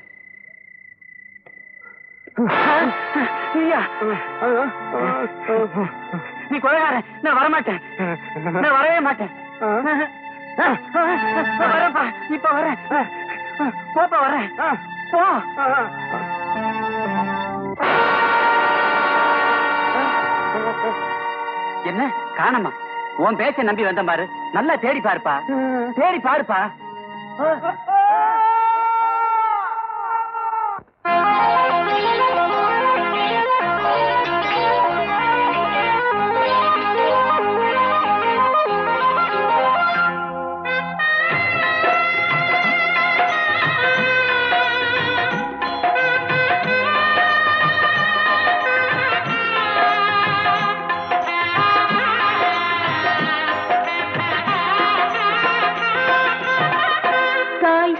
S2: நீ கொலைகாரன் நான் வரமாட்டேன் நான் வரவே மாட்டேன் நான் வரேன்ப்பா இப்ப வரேன் போப்பா வரேன் போ என்ன காணமா உன் பேச்ச நம்பி வந்த பாரு நல்லா தேடி பாருப்பா தேடி பாருப்பா
S6: தாய்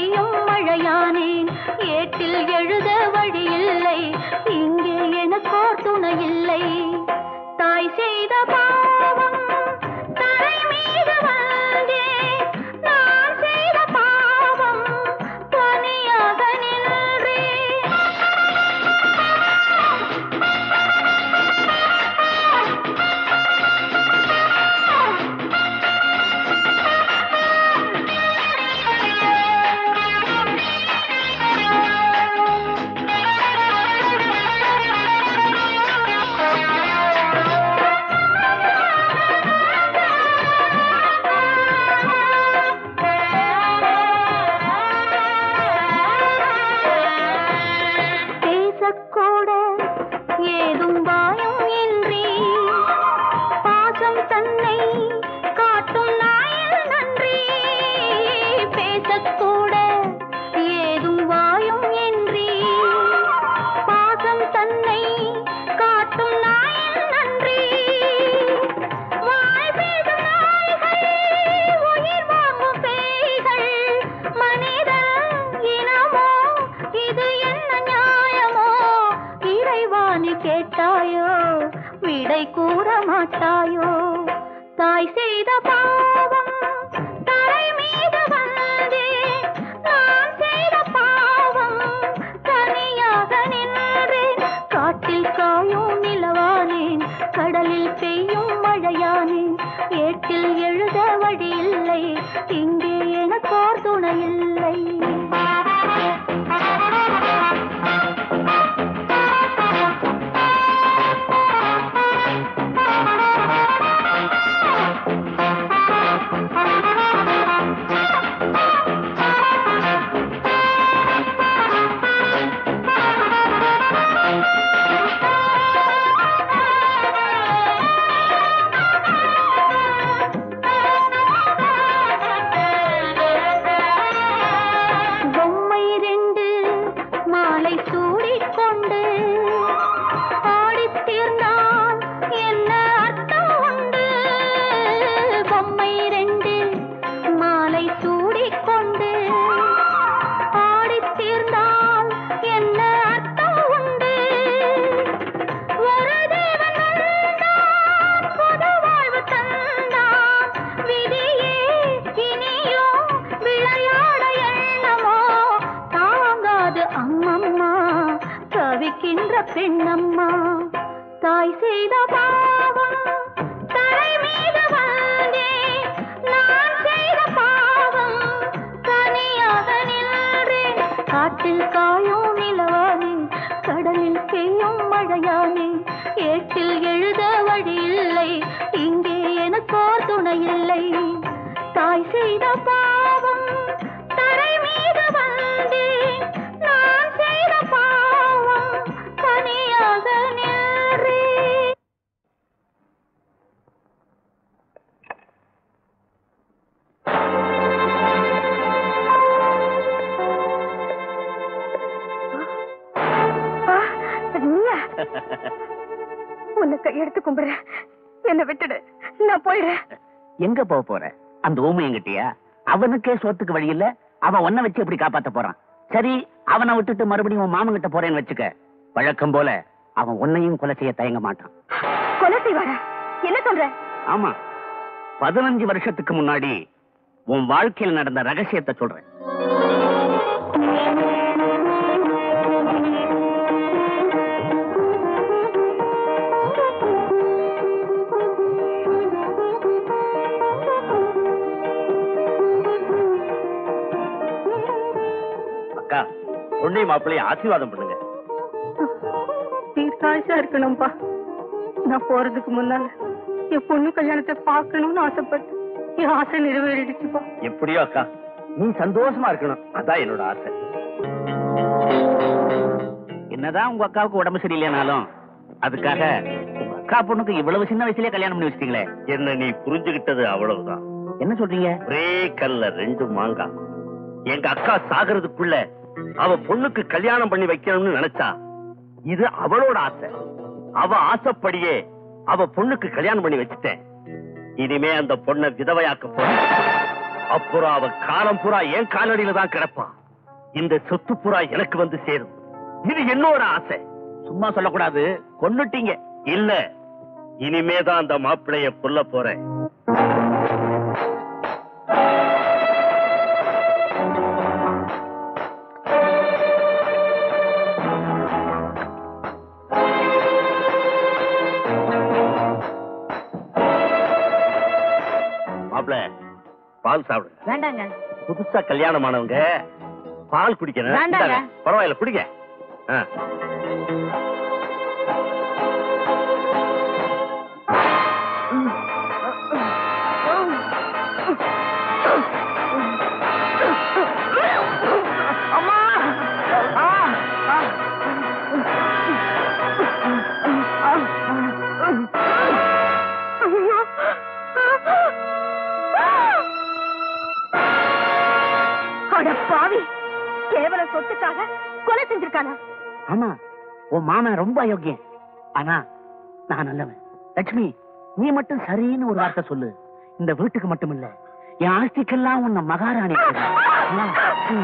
S11: பெய்யும் மழையானேன் ஏட்டில் எழுத வழியில்லை இங்கே எனக்கோர் துணை இல்லை தாய் செய்த பாவம் தரை மீது வந்தே நான் செய்த பாவம் தனியாக நின்றேன் பேசக்கூட ஏதும் வாயும் இன்றி பாசம் தன்னை காட்டும் நாயில் நன்றி பேசக்கூட ஏதும் வாயும் இன்றி பாசம் தன்னை காட்டும் நாயில் நன்றி வாய் பேசும் நாய்கள் உயிர் வாங்கும் பேய்கள் மனித இனமோ இது என்ன நியாயமோ இறைவாணி கேட்டாயோ விடை கூற மாட்டாயோ தாய் செய்த பாவம் தரை மீது வந்தே நான் செய்த பாவம் தனியாக நின்றேன் காட்டில் காயும் நிலவானேன் கடலில் பெய்யும் மழையானேன் ஏட்டில் எழுத வழியில்லை இங்கே எனக்கோர் துணை இல்லை பொம்மை ரெண்டு மாலை சூடிக்கொண்டு ஆடித் தீர்ந்தால் என்ன அர்த்தம் உண்டு பொம்மை ரெண்டு மாலை சூடிக்கொண்டு ஆடித் தீர்ந்தால் என்ன அர்த்தம் உண்டு ஒரு தேவன் வந்தான் புது வாழ்வு தந்தான் விதியே இனியோ விளையாட எண்ணமோ தாங்காது அம்மம்மா தவிக்கின்ற பெண்ணம்மா தாய் செய்த பாவம் தரை மீது வந்தே நான் செய்த பாவம் தனியாக நின்றேன் காட்டில் காயும் நிலவானே கடலில் பெய்யும் மழையானே ஏட்டில் எழுத வழியில்லை இங்கே எனக்கோர் துணை இல்லை தாய் செய்த பாவம் தரை மீது வந்தேன் நான் செய்த பாவம் தனியாக நின்றேன் நீயா உன்னை கையெடுத்து கும்பிடுறேன் என்னை விட்டுடு நான் போயிடுறேன்
S1: எங்க போக போற அந்த ஊமை எங்கிட்டயா அவனுக்கே சோத்துக்கு வழி இல்ல அவன் உன்னை வச்சு எப்படி காப்பாத்த போறான் சரி அவனை விட்டுட்டு மறுபடியும் உன் மாமன் கிட்ட போறேன்னு வச்சுக்க வழக்கம் போல அவன் உன்னையும் கொலை செய்ய தயங்க மாட்டான்
S6: கொலை செய்வாரா என்ன சொல்ற
S1: ஆமா பதினஞ்சு வருஷத்துக்கு முன்னாடி உன் வாழ்க்கையில் நடந்த ரகசியத்தை சொல்றேன்
S4: அக்கா பொண்ணை மாப்பிள்ளையும் ஆசீர்வாதம் பண்ணுங்க
S6: தீர்க்காயுசா இருக்கணும்பா நான் போறதுக்கு முன்னால என் பொண்ணு கல்யாணத்தை பார்க்கணும்னு ஆசைப்பட்டேன் என் ஆசை நிறைவேறிடுச்சுப்பா
S4: எப்படியோ அக்கா நீ சந்தோஷமா இருக்கணும் அதான் என்னோட ஆசை
S1: என்னதான் உங்க அக்காவுக்கு உடம்பு சரியில்லைனாலும் அதுக்காக உங்க அக்கா பொண்ணுக்கு இவ்வளவு சின்ன வயசுலயே கல்யாணம் பண்ணி வச்சிட்டீங்களே
S4: என்ன நீ புரிஞ்சுகிட்டது அவ்வளவுதான்
S1: என்ன சொல்றீங்க
S4: ஒரே கல்ல ரெண்டு மாங்காய் எங்க அக்கா சாகிறதுக்குள்ள அவ பொண்ணுக்கு கல்யாணம் பண்ணி வைக்கணும்னு நினைச்சா இது அவளோட ஆசை அவ ஆசைப்படியே அவ பொண்ணுக்கு கல்யாணம் பண்ணி வச்சுட்டேன் இனிமே அந்த பொண்ணை விதவையாக்க போறேன் அப்புறம் அவன் காலம் பூரா என் காலடியில தான் கிடப்பான் இந்த சொத்து புறா எனக்கு வந்து சேரும் இது என்னோட ஆசை
S1: சும்மா சொல்லக்கூடாது கொன்னுட்டீங்க
S4: இல்ல இனிமேதான் அந்த மாப்பிளைய கொல்ல போறேன் மாப்பிள பால் சாப்பிடு
S8: வேண்டாங்க
S4: புதுசா கல்யாணம் ஆனவங்க பால் குடிக்கணும்
S8: வேண்டாங்க.
S4: இந்தாங்க. பரவாயில்ல குடிங்க ஆ.
S11: அட பாவி கேவல சொத்துக்காக கொலை செஞ்சிருக்கானா
S1: ஆமா உன் மாமன் ரொம்ப அயோக்கியன் ஆனா நான் நல்லவன் லட்சுமி நீ மட்டும் சரின்னு ஒரு வார்த்தை சொல்லு இந்த வீட்டுக்கு மட்டும் இல்ல என் ஆஸ்திக்கெல்லாம் உன்னை மகாராணி ஆக்குறேன். ம்.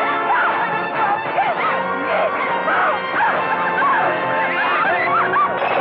S11: ஆ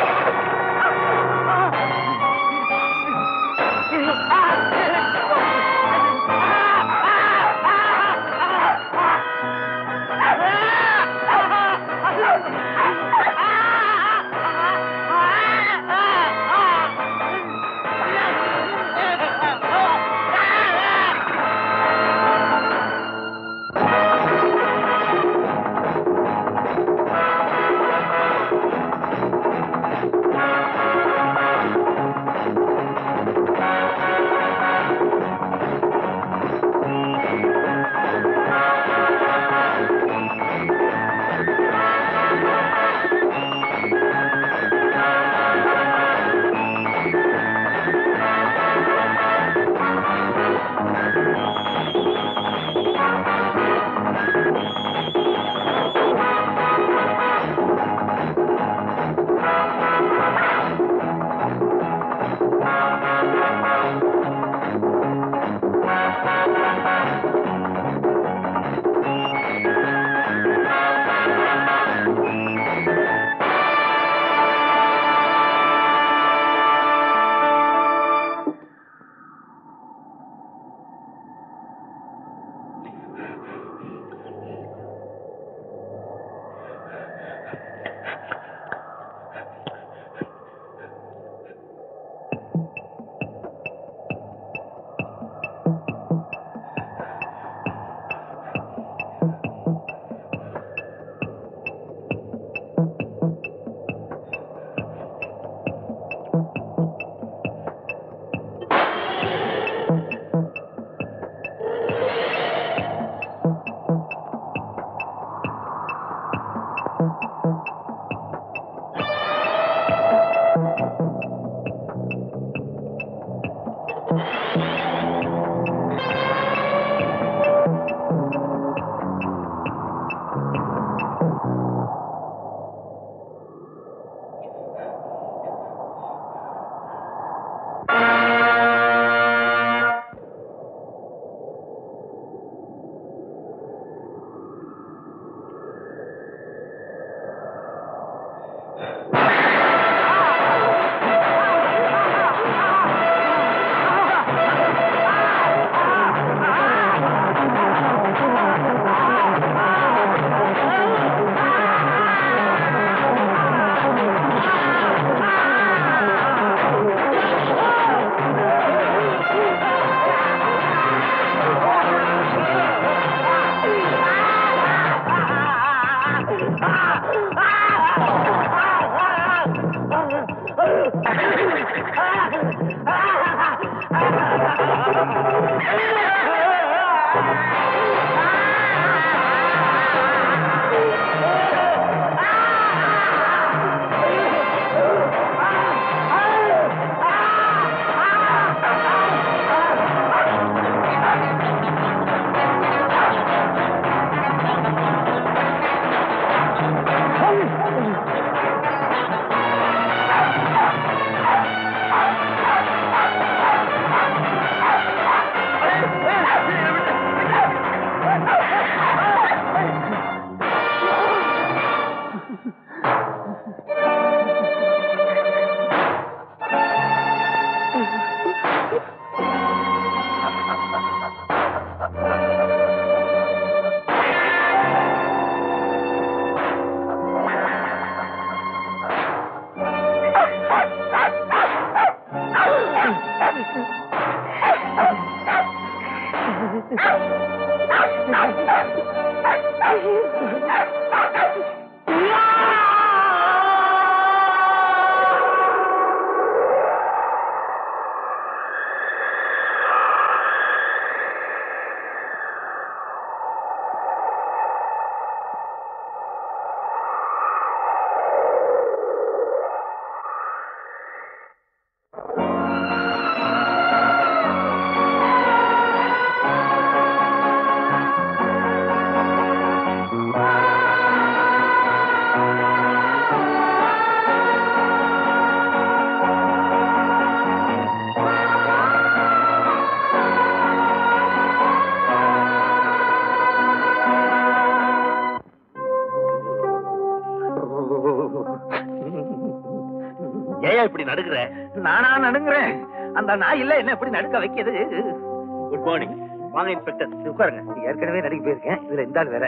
S4: ஏன் இப்படி நடுக்குற
S3: நானா நடுங்குறேன் அந்த நாய் இல்ல என்ன எப்படி நடுக்க வைக்கிறது
S4: குட் மார்னிங் வாங்க இன்ஸ்பெக்டர் உட்காருங்க
S3: ஏற்கனவே நடுக்க போயிருக்கேன் இதுல இந்த ஆள் வேற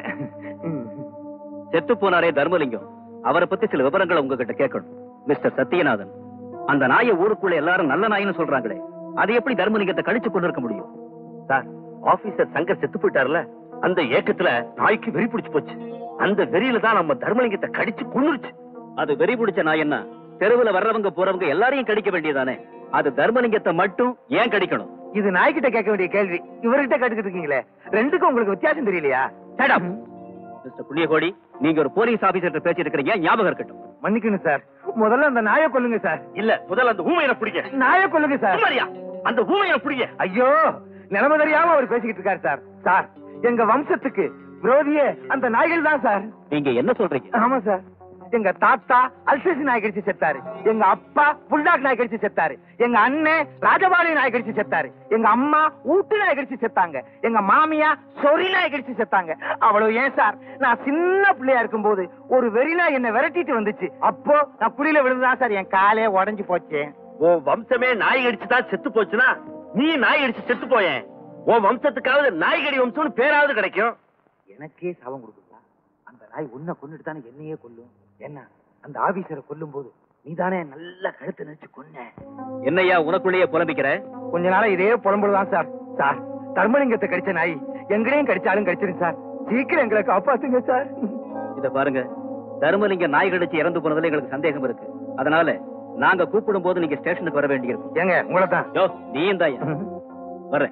S2: செத்து போனாரே தர்மலிங்கம் அவரை பத்தி சில விவரங்களை உங்ககிட்ட கேட்கணும் மிஸ்டர் சத்யநாதன் அந்த நாயை ஊருக்குள்ள எல்லாரும் நல்ல நாயின்னு சொல்றாங்களே அது எப்படி தர்மலிங்கத்தை கழிச்சு கொண்டு இருக்க முடியும்
S4: சார் ஆபீசர் சங்கர் செத்து போயிட்டாருல அந்த ஏக்கத்துல நாய்க்கு வெறி பிடிச்சு போச்சு அந்த வெறியில தான் நம்ம தர்மலிங்கத்தை கடிச்சு கொன்னுருச்சு
S2: அது வெறி பிடிச்ச நாய் என்ன தெருவுல வர்றவங்க போறவங்க எல்லாரையும் கடிக்க வேண்டியதானே அது தர்மலிங்கத்தை மட்டும் ஏன் கடிக்கணும்
S3: இது நாய்கிட்ட கேட்க வேண்டிய கேள்வி இவர்கிட்ட கேட்டுக்கிட்டு இருக்கீங்களே ரெண்டுக்கும் உங்களுக்கு வித்தியாசம் தெரியலையா
S2: Shut up. மிஸ்டர் புண்ணியகோடி நீங்க ஒரு போலீஸ் ஆபீசர் பேசிட்டு இருக்கிறீங்க ஞாபகம் இருக்கட்டும்
S3: மன்னிக்கணும் சார் முதல்ல அந்த நாயை கொல்லுங்க சார்
S4: இல்ல முதல்ல அந்த ஊமையனை பிடிக்க
S3: நாயை கொல்லுங்க சார்
S4: சும்மாரியா? அந்த ஊமையனை பிடிக்க
S3: ஐயோ நிலைமை தெரியாம அவர் பேசிக்கிட்டு இருக்காரு சார் சார் எங்க வம்சத்துக்கு விரோதியே அந்த நாய்கள் தான் சார்
S2: நீங்க என்ன சொல்றீங்க
S3: ஆமா சார் எங்க தாத்தா அல்சேசி நாய் கடிச்சு செத்தாரு எங்க அப்பா புல்டாக் நாய் கடிச்சு செத்தாரு எங்க அண்ணன் ராஜபாளைய நாய் கடிச்சு செத்தாரு எங்க அம்மா ஊட்டு நாய் கடிச்சு செத்தாங்க எங்க மாமியா சொறி நாய் கடிச்சு செத்தாங்க அவ்வளவு ஏன் சார் நான் சின்ன பிள்ளையா இருக்கும்போது ஒரு வெறி நாய் என்ன விரட்டிட்டு வந்துச்சு அப்போ நான் குழியில விழுந்துதான் சார் என் காலே உடைஞ்சு போச்சு
S4: உன் வம்சமே நாய் கடிச்சு தான் செத்து போச்சுன்னா நீ நாய் கடிச்சு செத்து போயேன் உன் வம்சத்துக்காவது நாய் கடி வம்சம்னு பேராவது கிடைக்கும்
S3: எனக்கே சாபம் கொடுக்குதா அந்த நாய் உன்னை கொன்னுட்டு தானே என்னையே கொல்லும் என்ன அந்த ஆபீசரை கொல்லும் போது நீதானே நல்ல கழுத்தை நினைச்சு கொன்ன
S2: என்னையா உனக்குள்ளேயே புலம்பிக்கிற
S3: கொஞ்ச நாளா இதே புலம்புலதான் சார் சார் தர்மலிங்கத்தை கடிச்ச நாய் எங்களையும் கடிச்சாலும் கடிச்சிரும் சார் சீக்கிரம் எங்களை காப்பாத்துங்க சார்
S2: இத பாருங்க தர்மலிங்க நாய் கடிச்சு இறந்து போனதுல எங்களுக்கு சந்தேகம் இருக்கு அதனால நாங்க கூப்பிடும் போது நீங்க ஸ்டேஷனுக்கு வர வேண்டியிருக்கும்
S3: ஏங்க உங்களை தான்
S2: யோ நீயும் தான் வர்றேன்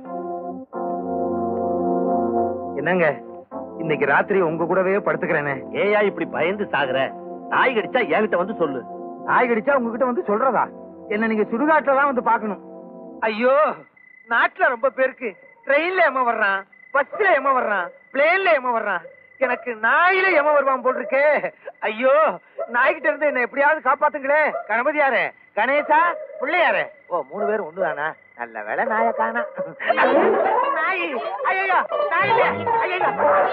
S3: என்னங்க இன்னைக்கு ராத்திரி உங்க கூடவே படுத்துக்கிறேனே
S4: ஏயா இப்படி பயந்து சாகுற நாய் கடிச்சா என்கிட்ட வந்து சொல்லு
S3: நாய் கடிச்சா உங்ககிட்ட வந்து சொல்றதா என்ன நீங்க சுடுகாட்டுல தான் வந்து பார்க்கணும் ஐயோ நாட்டுல ரொம்ப பேருக்கு ட்ரெயின்ல ஏமா வர்றான் பஸ்ல ஏமா வர்றான் பிளேன்ல ஏமா வர்றான் எனக்கு நாயில ஏமா வருவான் போல் இருக்கே ஐயோ நாய்கிட்ட இருந்து என்ன எப்படியாவது காப்பாத்துங்களே கணபதியாரே கணேசா பிள்ளையாரே ஓ மூணு பேரும் ஒண்ணுதானா நல்ல வேலை நாய காணா நாய் ஐயோ நாயில ஐயோ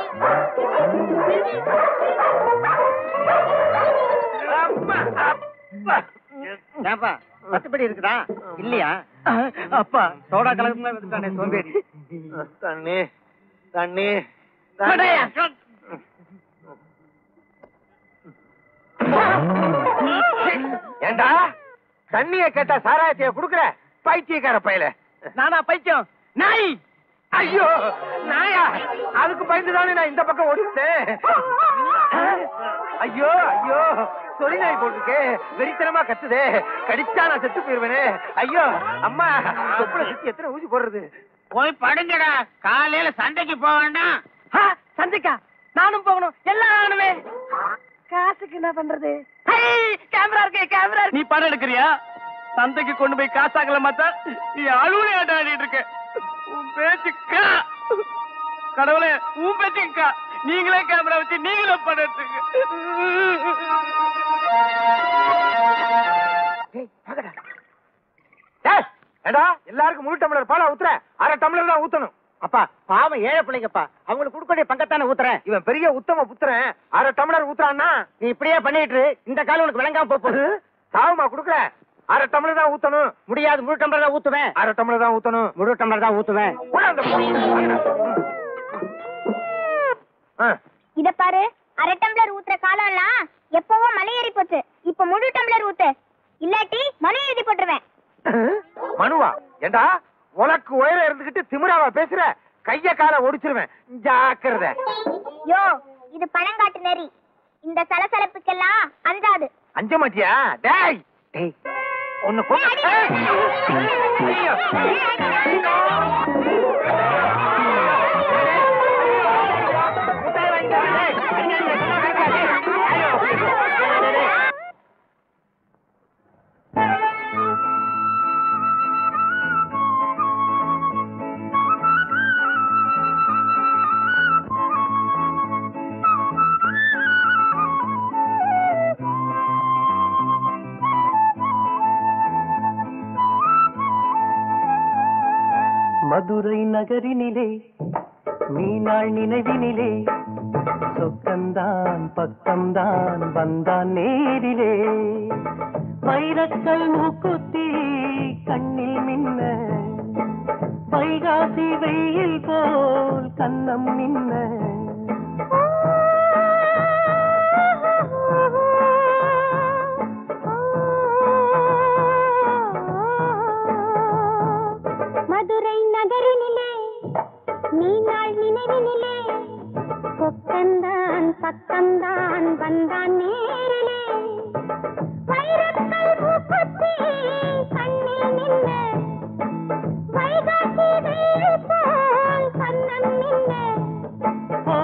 S3: அப்பா அப்பா
S8: ஏப்பா பத்துப்படி இருக்குதா இல்லையா
S3: அப்பா
S8: சோடா கலக்குமே வந்துட்டானே சோம்பேறி
S3: தண்ணி தண்ணி தண்ணி ஏண்டா தண்ணிய கேட்டா சாராயத்தைய குடுக்குற பைத்தியக்கார பையல
S8: நானா பைத்தியம் நாய்
S3: ஐயோ நாயா அதுக்கு பயந்துதானே நான் இந்த பக்கம் ஓடிட்டேன் ஐயோ ஐயோ சொறி நாய் போட்டுருக்கே வெறித்தனமா கத்துதே கடிச்சா நான் செத்து போயிருவேனே ஐயோ அம்மா தொப்புல சுத்தி எத்தனை ஊசி போடுறது
S8: போய் படுங்கடா காலையில சண்டைக்கு போக வேண்டாம்
S11: சந்திக்கா நானும் போகணும் எல்லாம் ஆகணுமே காசுக்கு என்ன பண்றது கேமரா இருக்கு கேமரா
S2: நீ படம் எடுக்கிறியா சந்தைக்கு கொண்டு போய் காசாக்கல மாத்தா நீ அழுவலி ஆட்டம் ஆடிட்டு இருக்க உன் பேச்சுக்கா கடவுளே உன் பேச்சுக்கா நீங்களே கேமரா வச்சு நீங்களே படம் எடுத்துங்க
S3: டேய், ஏண்டா எல்லாருக்கும் முழு டம்ளர் பாலா ஊத்துற அரை டம்ளர் தான் ஊத்தணும்
S8: அப்பா பாவம் ஏழை பிள்ளைங்கப்பா அவங்களுக்கு கொடுக்கக்கூடிய பங்கத்தானே ஊத்துறேன்
S3: இவன் பெரிய உத்தம புத்திரன் அரை டம்ளர் ஊத்துறான்னா
S8: நீ இப்படியே பண்ணிட்டு இரு. இந்த காலம் உனக்கு விளங்காம போக போகுது
S3: சாவுமா குடுக்குற அரை டம்ளர் தான் ஊத்தணும்
S8: முடியாது முழு டம்ளர் தான் ஊத்துவேன்
S3: அரை டம்ளர் தான் ஊத்தணும்
S8: முழு டம்ளர் தான் ஊத்துவேன்
S3: போடா அந்த பக்கம். ஆ,
S7: இத பாரு அரை டம்ளர் ஊத்துற காலம்லாம் எப்பவோ மலை ஏறி போச்சு இப்ப முழு டம்ளர் ஊத்து இல்லாட்டி மனு எழுதி போட்டுருவேன்
S3: மனுவா ஏண்டா உனக்கு உயரம் இருந்துகிட்டு திமிராவா பேசுற கைய கால ஒடிச்சிருவேன் ஜாக்கிரதை
S7: யோ இது பழங்காட்டு நெறி இந்த சலசலப்புக்கெல்லாம் அஞ்சாது
S3: அஞ்ச மாட்டியா டேய் டேய் ஒன்னு கொண்டு ஏய்! ஐயோ!
S9: மதுரை நகரினிலே மீனாள் நினைவினிலே சொக்கந்தான் பக்கம்தான் வந்தான் நேரிலே வைரக்கல் மூக்குத்தி கண்ணில் மின்ன வைகாசி வெயில் போல் கண்ணம் மின்ன
S7: மதுரை நகரினிலே மீனாள் நினைவினிலே சொக்கந்தான் பக்கம்தான் வந்தான் நேரிலே வைரக்கல் மூக்குத்தி கண்ணில் நின்ன வைகாசி வெயில் போல் கண்ணம் நின்ன
S9: ஓ,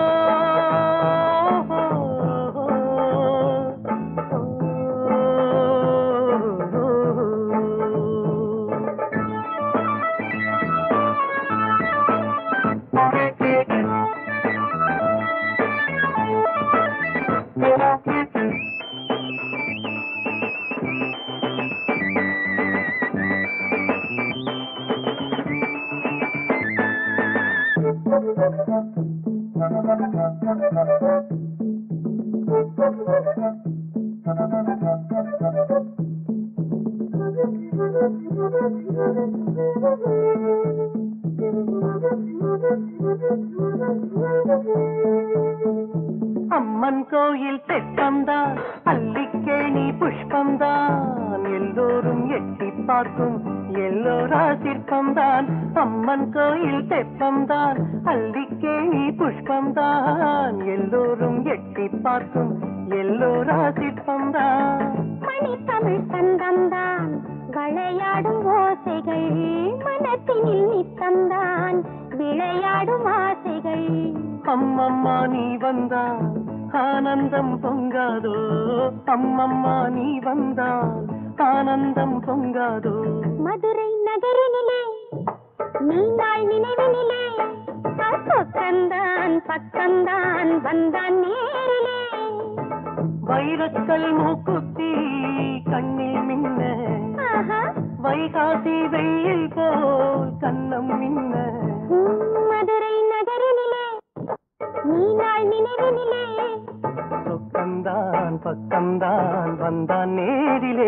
S9: அம்மன் கோயில் தெப்பம்தான் அல்லிக்கேணி புஷ்பம்தான் எல்லோரும் எட்டி பார்க்கும் எல்லோரா சிற்பம்தான் அம்மன் கோயில் தெப்பம்தான் அல்லிக்கேணி புஷ்பம்தான் எல்லோரும் எட்டி பார்க்கும் எல்லோரா சிற்பம்தான்
S7: மணி தமிழ் தந்தம்தான் விளையாடும் ஓசைகள் மனத்தினில் நித்தம்தான் விளையாடும் ஆசைகள்
S9: அம்மம்மா நீ வந்தால் ஆனந்தம் பொங்காதோ அம்மம்மா நீ வந்தால் ஆனந்தம் பொங்காதோ
S7: மதுரை நகரினிலே நீண்டாள் நினைவினிலே சொக்கந்தான் பக்கம்தான் வந்தான் நேரிலே
S9: வைரக்கல் மூக்குத்தி கண்ணில் மின்ன
S7: ஆஹா.
S9: வைகாசி வெயில் போல் கண்ணம் மின்ன
S7: உம், மதுரை நகரினிலே நீண்டாள் நினைவினிலே
S9: சொக்கந்தான் பக்கம்தான் வந்தான் நேரிலே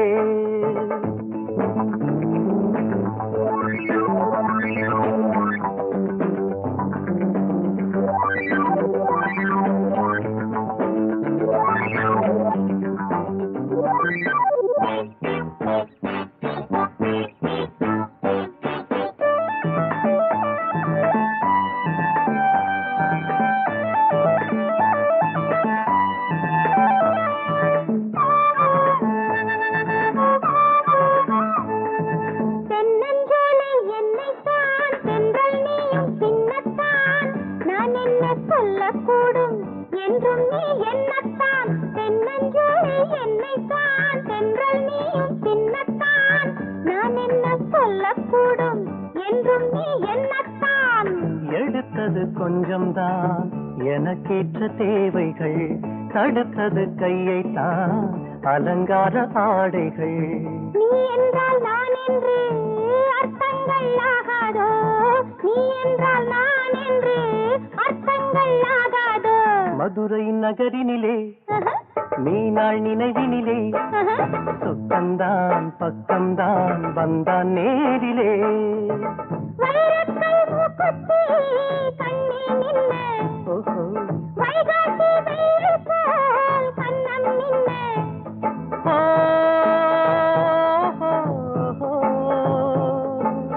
S7: தென்னஞ்சோலை என்னைத்தான் தென்றல் நீயும் சின்னத்தான் நான் என்ன சொல்லக்கூடும் என்றும் நீ என்னத்தான் தென்னஞ்சோலை என்னைத்தான் தென்றல் நீயும் சின்னத்தான் நான் என்ன சொல்லக்கூடும் என்றும் நீ என்னத்தான்
S9: எடுத்தது கொஞ்சம்தான் எனக்கேற்ற தேவைகள் தடுத்தது கையைத்தான் அலங்கார ஆடைகள்
S7: நீ என்றால் நான் என்று அர்த்தங்கள் ஆகாதோ நீ என்றால் நான் என்று அர்த்தங்கள் ஆகாதோ
S9: மதுரை நகரினிலே
S7: ஆஹா,
S9: மீனாள் நினைவினிலே
S7: ஆஹா.
S9: சொக்கந்தான் பக்கம்தான் வந்தான் நேரிலே
S7: வைரக்கல் மூக்குத்தி கண்ணில் நின்ன
S9: ஓஹோ
S7: வைகாசி வெயில் போல் கண்ணம் நின்ன
S9: ஓ, ஓ, ஓ.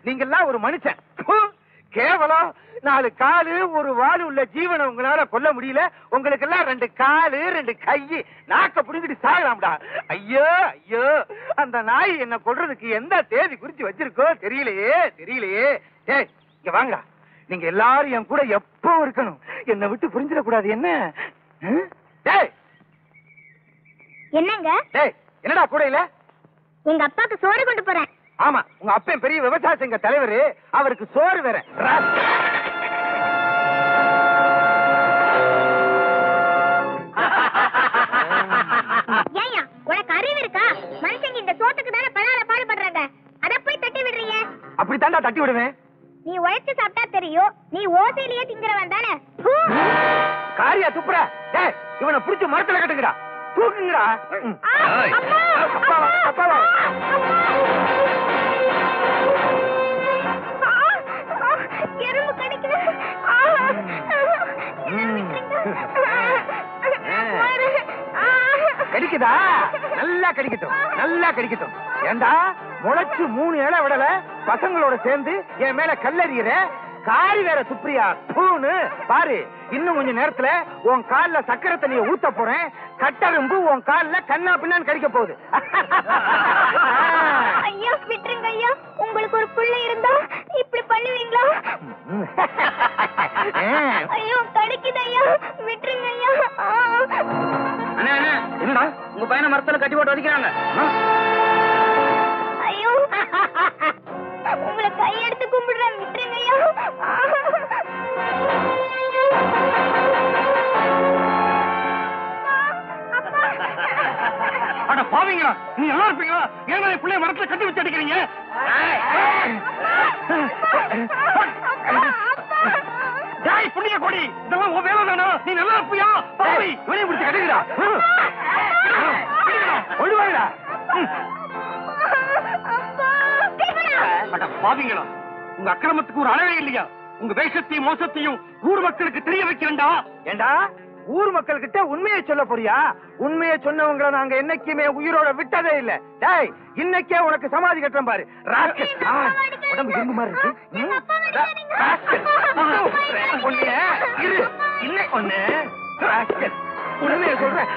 S3: நீங்க எல்லாம் ஒரு மனுஷன் ப்பு, கேவலம் நாலு காலு ஒரு வால் உள்ள ஜீவனை உங்களால கொல்ல முடியல உங்களுக்கு எல்லாம் ரெண்டு காலு ரெண்டு கை நாக்க புடுங்கிட்டு சாகலாம்டா ஐயோ ஐயோ அந்த நாய் என்ன கொல்றதுக்கு எந்த தேதி குறிச்சு வச்சிருக்கோ தெரியலையே தெரியலையே ஏய் இங்க வாங்கடா நீங்க எல்லாரும் என் கூட எப்போ இருக்கணும் என்னை விட்டு புரிஞ்சிடக்கூடாது என்ன ம்? டேய்
S7: என்னங்க
S3: டேய் என்னடா கூட இல்ல
S7: எங்க அப்பாக்கு சோறு கொண்டு போறேன்
S3: ஆமா உங்க அப்பன் பெரிய விவசாய சங்க தலைவர் அவருக்கு சோறு வேற ராஸ்கல்.
S7: ஏயா உனக்கு அறிவு இருக்கா மனுஷங்க இந்த சோத்துக்கு தானே பலால பாடுபடுறாங்க அத போய் தட்டி விடுறீங்க
S3: அப்படித்தான்டா தட்டி விடுவேன்
S7: நீ உழைச்சு சாப்பிட்டா தெரியும் நீ ஓசையிலேயே திங்கிறவன் தானே ஹூ.
S3: காரியா துப்புற டேய் இவனை புடிச்சு மரத்துல கட்டுங்கடா தூக்குங்கடா ம்.
S7: ஆ, அம்மா,
S3: அப்பாவா, அப்பாவா.
S7: ஆ, ஆ, எறும்பு கடிக்குது ஆ, என்ன விட்டுருங்க. மாறு. ஆ.
S3: கடிக்குதா நல்லா கடிக்கட்டும் நல்லா கடிக்கட்டும் ஏண்டா முளைச்சு மூணு இலை விடல பசங்களோட சேர்ந்து என் மேல கல்லறியிற காரி வேற சுப்ரியா தூணு பாரு இன்னும் கொஞ்ச நேரத்துல உன் கால்ல சக்கரை தண்ணிய ஊத்த போறேன் கட்டரும்பு உன் கால்ல கண்ணா பின்னான்னு கடிக்க போகுது
S7: ஐயா விட்டுருங்க ஐயா உங்களுக்கு ஒரு புள்ள இருந்தா இப்படி பண்ணுவீங்களா ஐயோ கடிக்குது ஐயா விட்டுருங்க ஐயா ஆ.
S2: அண்ணா அண்ணா என்னடா உங்க பையனை மரத்துல கட்டி போட்டு வதிக்கிறாங்க
S7: ஐயோ உங்களை கையெடுத்து கும்பிடுறேன் விட்டுருங்க ஐயா
S3: அட பாவீங்களா நீ நல்லா இருப்பீங்களா ஏன்னா என் பிள்ளைய மரத்துல கட்டி வச்சு அடிக்கிறீங்க டேய் புண்ணிய கொடி இதெல்லாம் உன் வேலை தானா நீ நல்லா இருப்பியா பாவி வெளிய பிடிச்சு கட்டுங்கடா ஒழுவாடா அட பாவிங்களா உங்க அக்கிரமத்துக்கு ஒரு அளவே இல்லையா உங்க வேஷத்தையும் மோசத்தையும் ஊர் மக்களுக்கு தெரிய வைக்கிறேன்டா ஏண்டா ஊர் மக்கள் கிட்ட உண்மையை சொல்ல போறியா உண்மையை சொன்னவங்களை நாங்க என்னைக்குமே உயிரோட விட்டதே இல்ல டேய் இன்னைக்கே உனக்கு சமாதி கட்டுறேன் பாரு ராஸ்கல். ஆ, உடம்பு இரும்பு மாதிரி இருக்கு ம்? ரா- ராஸ்கல். ஒண்ணு, இரு. இன்னும் ஒண்ணு. ராஸ்கல். உண்மையை சொல்றேன்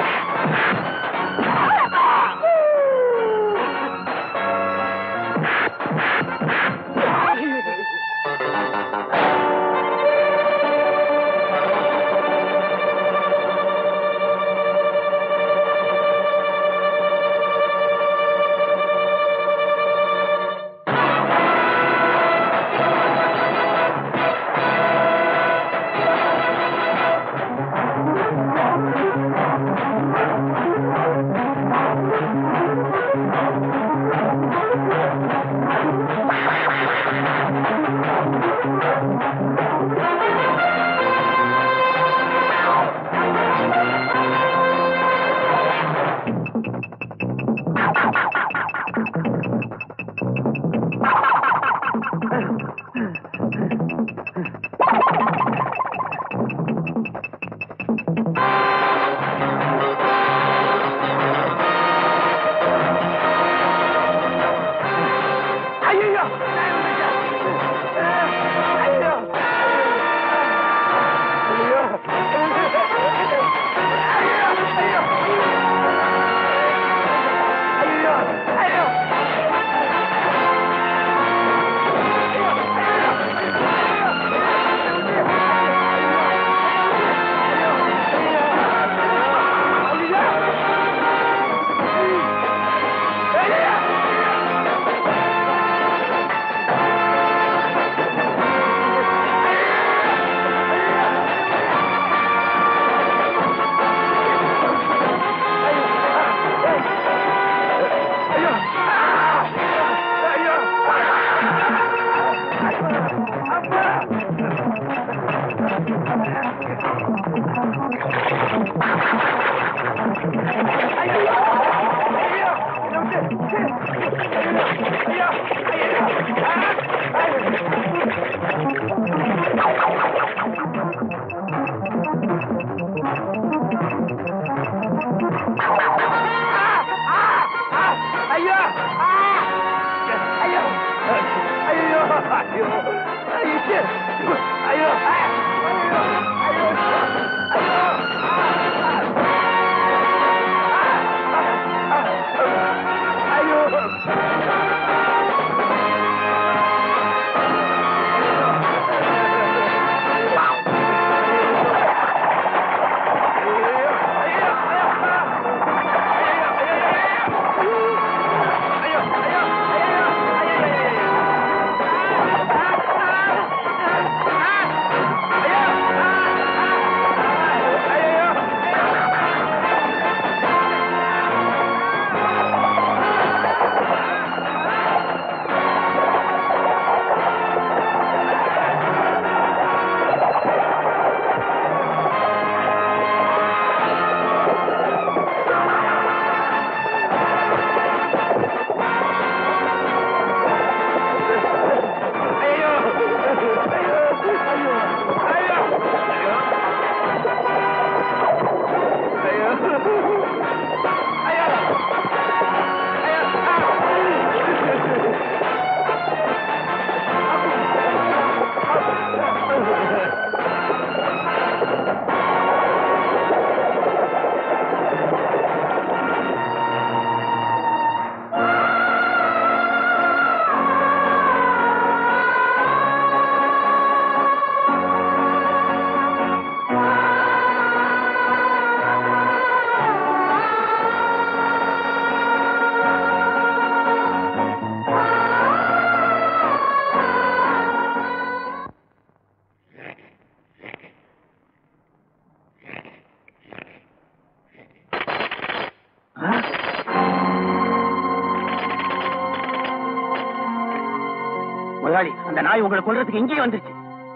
S1: முதலாளி அந்த நாய் உங்களை கொல்றதுக்கு இங்கேயே வந்துருச்சு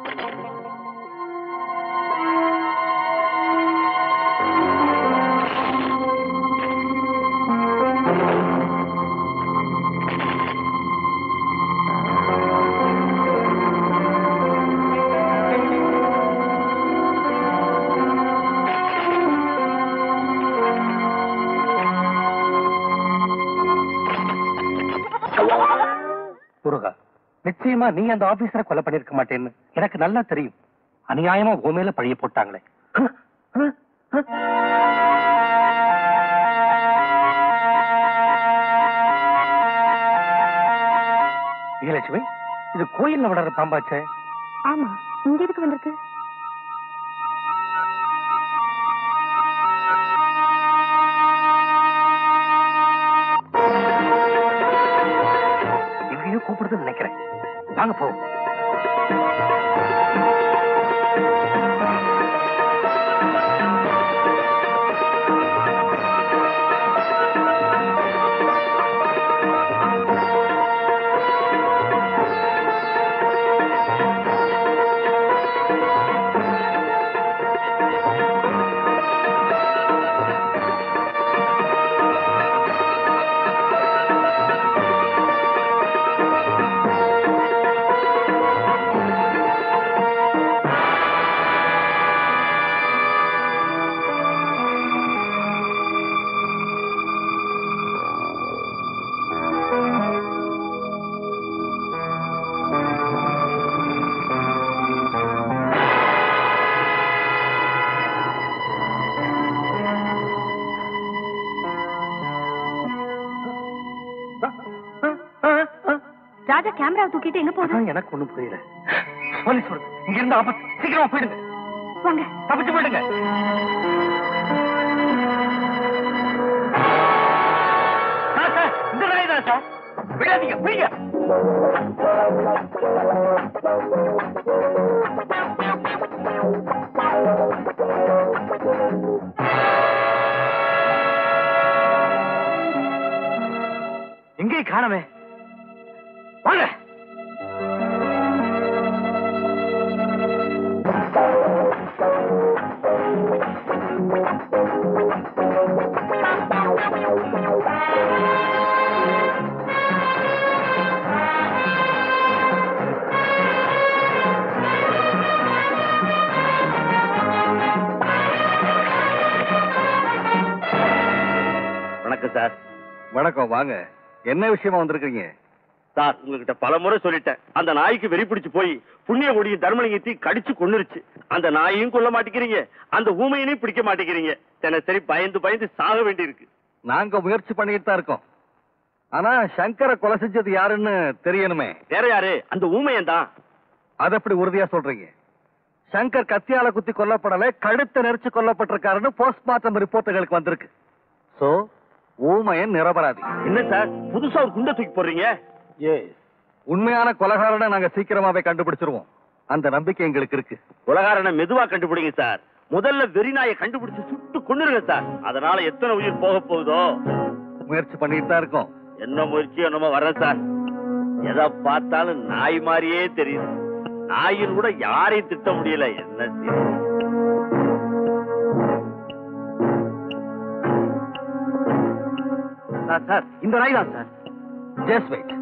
S3: முருகா நிச்சயமா நீ அந்த ஆபீசரை கொலை பண்ணிருக்க மாட்டேன்னு எனக்கு நல்லா தெரியும் அநியாயமா உன் மேல பழிய போட்டாங்களே விஜயலட்சுமி இது கோயில்ல வளர்ற பாம்பாச்சே
S6: ஆமா இங்க எதுக்கு வந்திருக்கு
S3: எங்கேயோ கூப்பிடுதுன்னு நினைக்கிறேன் வாங்க போ
S6: ராஜா கேமராவை தூக்கிட்டு எங்க போகுது
S3: அதான் எனக்கு ஒண்ணும் புரியல போலீஸ் வருது இங்க இருந்து ஆபத்து சீக்கிரமா போயிடுங்க
S6: வாங்க
S3: தப்பிச்சு போயிடுங்க சார், சார், இந்த நாய் தான் சார் விடாதீங்க பிடிங்க எங்கே காணமே வாங்க
S4: வணக்கம் சார்
S10: வணக்கம் வாங்க என்ன விஷயமா வந்திருக்கீங்க
S4: சார் உங்ககிட்ட பல முறை சொல்லிட்டேன் அந்த நாய்க்கு வெறி பிடிச்சு போய் புண்ணிய கொடிய தர்மலிங்கத்தையும் கடிச்சு கொன்னுருச்சு அந்த நாயையும் கொல்ல மாட்டேங்கிறீங்க அந்த ஊமையினையும் பிடிக்க மாட்டேங்கிறீங்க தினசரி பயந்து பயந்து சாக வேண்டியிருக்கு
S10: நாங்க முயற்சி பண்ணிட்டு தான் இருக்கோம் ஆனா சங்கரை கொலை செஞ்சது யாருன்னு தெரியணுமே
S4: வேற யாரு அந்த ஊமையன் தான்
S10: அது எப்படி உறுதியா சொல்றீங்க சங்கர் கத்தியால குத்தி கொல்லப்படல கழுத்தை நெரிச்சு கொல்லப்பட்டிருக்காருன்னு போஸ்ட்மார்ட்டம் ரிப்போர்ட்டுகளுக்கு வந்திருக்கு சோ ஊமையன் நிரபராதி
S4: என்ன சார் புதுசா ஒரு குண்டை தூக்கி போடுறீங்க
S10: உண்மையான கொலகாரனை நாங்க சீக்கிரமாவே கண்டுபிடிச்சிருவோம் அந்த நம்பிக்கை எங்களுக்கு இருக்கு
S4: உலகாரனை மெதுவா கண்டுபிடிங்க சார் முதல்ல வெறிநாயை கண்டுபிடிச்சு சுட்டு கொன்னுருங்க சார் அதனால எத்தனை உயிர் போக போகுதோ
S10: முயற்சி பண்ணிட்டு தான் இருக்கோம்
S4: என்ன முயற்சி என்னமோ வர்றேன் சார் எதை பார்த்தாலும் நாய் மாதிரியே தெரியுது நாயின் கூட யாரையும் திட்ட முடியல என்ன செய்ய?
S3: சார் சார் இந்த நாய் தான் sir
S10: just wait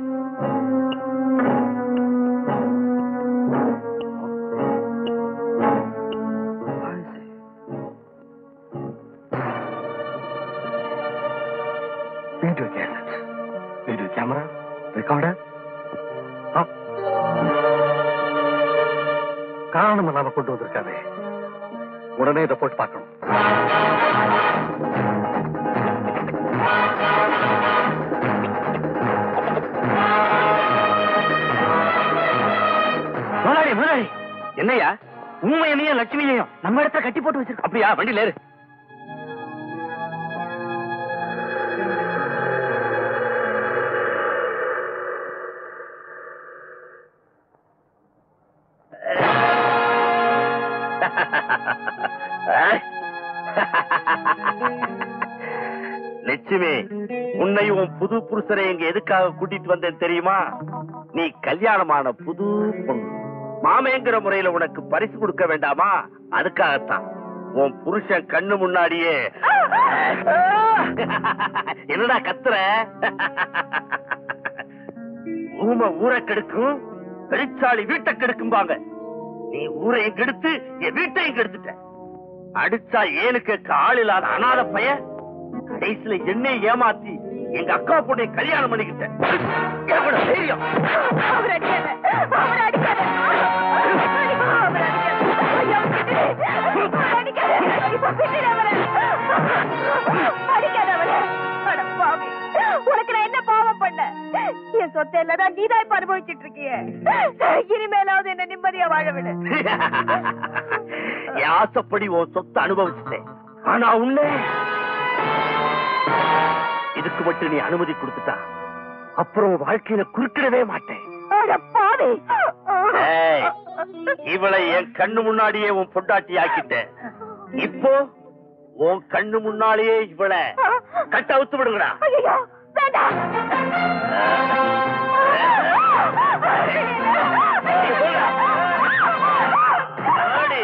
S3: video cassette video camera recorder காரணம் இல்லாம கொண்டு வந்திருக்காரு
S10: உடனே இதை போட்டு பார்க்கணும்
S3: முதலாளி முதலாளி
S4: என்னய்யா
S3: ஊமையனையும் லட்சுமியையும் நம்ம இடத்துல கட்டி போட்டு வச்சிருக்கோம்
S4: அப்படியா வண்டியில ஏறு லட்சுமி உன்னை உன் புது புருஷரை இங்க எதுக்காக கூட்டிட்டு வந்தேன் தெரியுமா நீ கல்யாணமான புது பொண்ணு மாமேங்கிற முறையில உனக்கு பரிசு கொடுக்க வேண்டாமா அதுக்காகத்தான் உன் புருஷன் கண்ணு முன்னாடியே என்னடா கத்துற ஊமை ஊரை கெடுக்கும் பெருச்சாளி வீட்டை கெடுக்கும்பாங்க நீ ஊரையும் கெடுத்து என் வீட்டையும் கெடுத்துட்ட அடிச்சா ஏனு கேட்க ஆள் இல்லாத அனாத பையன் கடைசியில என்னை ஏமாத்தி எங்க அக்கா பொண்ணை கல்யாணம் பண்ணிக்கிட்டேன் எவ்வளவு தைரியம்
S6: அவர் அடிக்காத அவர் அடிக்காத அவர் அடிக்காத ஐயோ அடிக்காத இப்ப விட்டுடு அவரை அடிக்காத அவரை அட பாவி உனக்கு நான் என்ன பாவம் பண்ண என்
S11: சொத்தை எல்லாம் நீதான் இப்ப அனுபவிச்சிட்டு இருக்கிய இனிமேலாவது என்ன நிம்மதியா வாழ விடு
S4: என் ஆசைப்படி உன் சொத்தை அனுபவிச்சுட்டேன் ஆனா உன்னை இதுக்கு மட்டும் நீ அனுமதி கொடுத்துட்டா அப்புறம் உன் வாழ்க்கையில குறுக்கிடவே மாட்டேன்
S11: அட பாவி
S4: ஏய், இவளை என் கண்ணு முன்னாடியே உன் பொண்டாட்டி ஆக்கிட்டேன் இப்போ உன் கண்ணு முன்னாலேயே இவளை கட்ட அவுத்து விடுங்கடா
S11: ஐயோ வேண்டாம்
S4: ஆடி.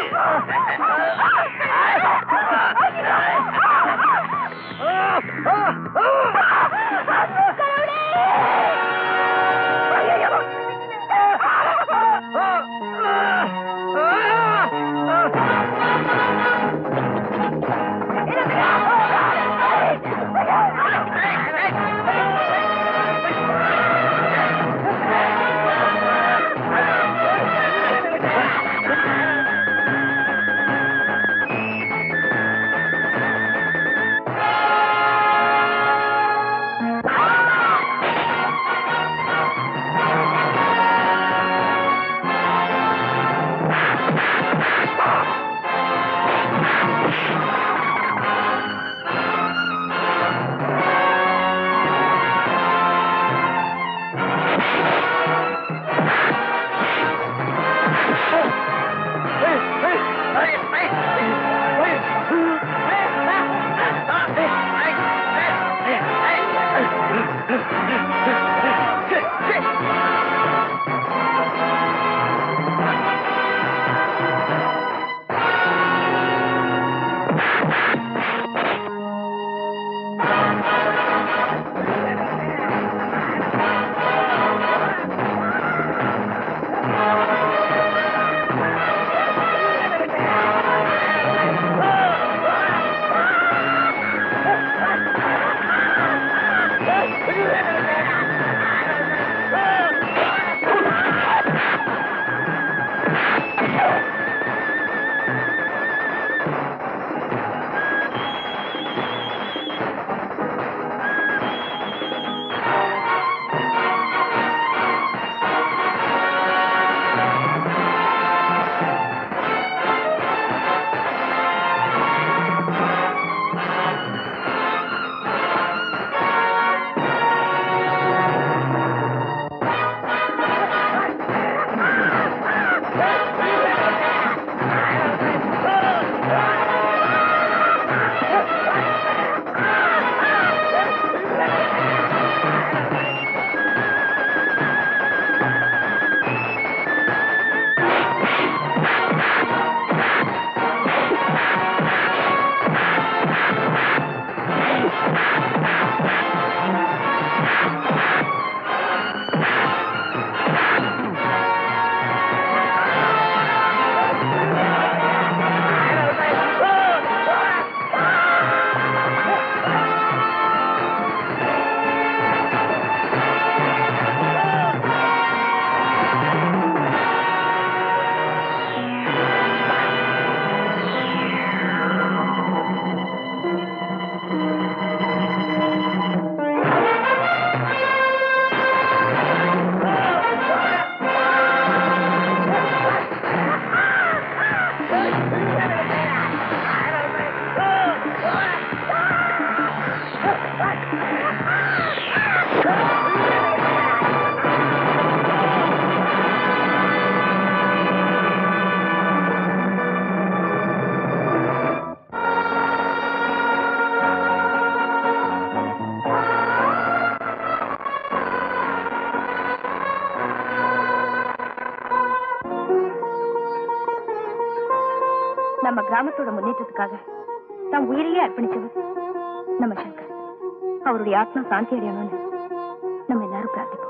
S6: நம்ம கிராமத்தோட முன்னேற்றத்துக்காக தம் உயிரையே அர்ப்பணிச்சவர் நம்ம சங்கர் அவருடைய ஆத்மா சாந்தி அடையணும்னு நம்ம எல்லாரும் பிரார்த்திப்போம்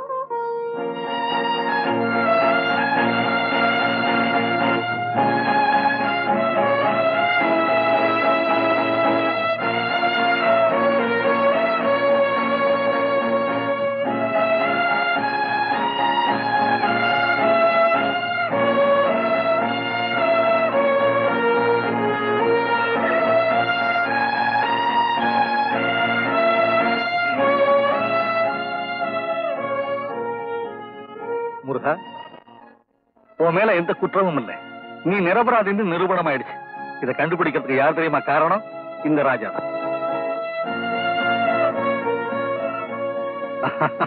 S10: உன் மேல எந்த குற்றமும் இல்லை நீ நிரபராதின்னு நிரூபணம் ஆயிடுச்சு இதை கண்டுபிடிக்கிறதுக்கு யார் தெரியுமா காரணம் இந்த ராஜா தான்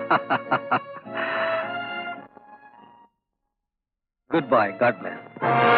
S10: குட் பை காட் பிளஸ்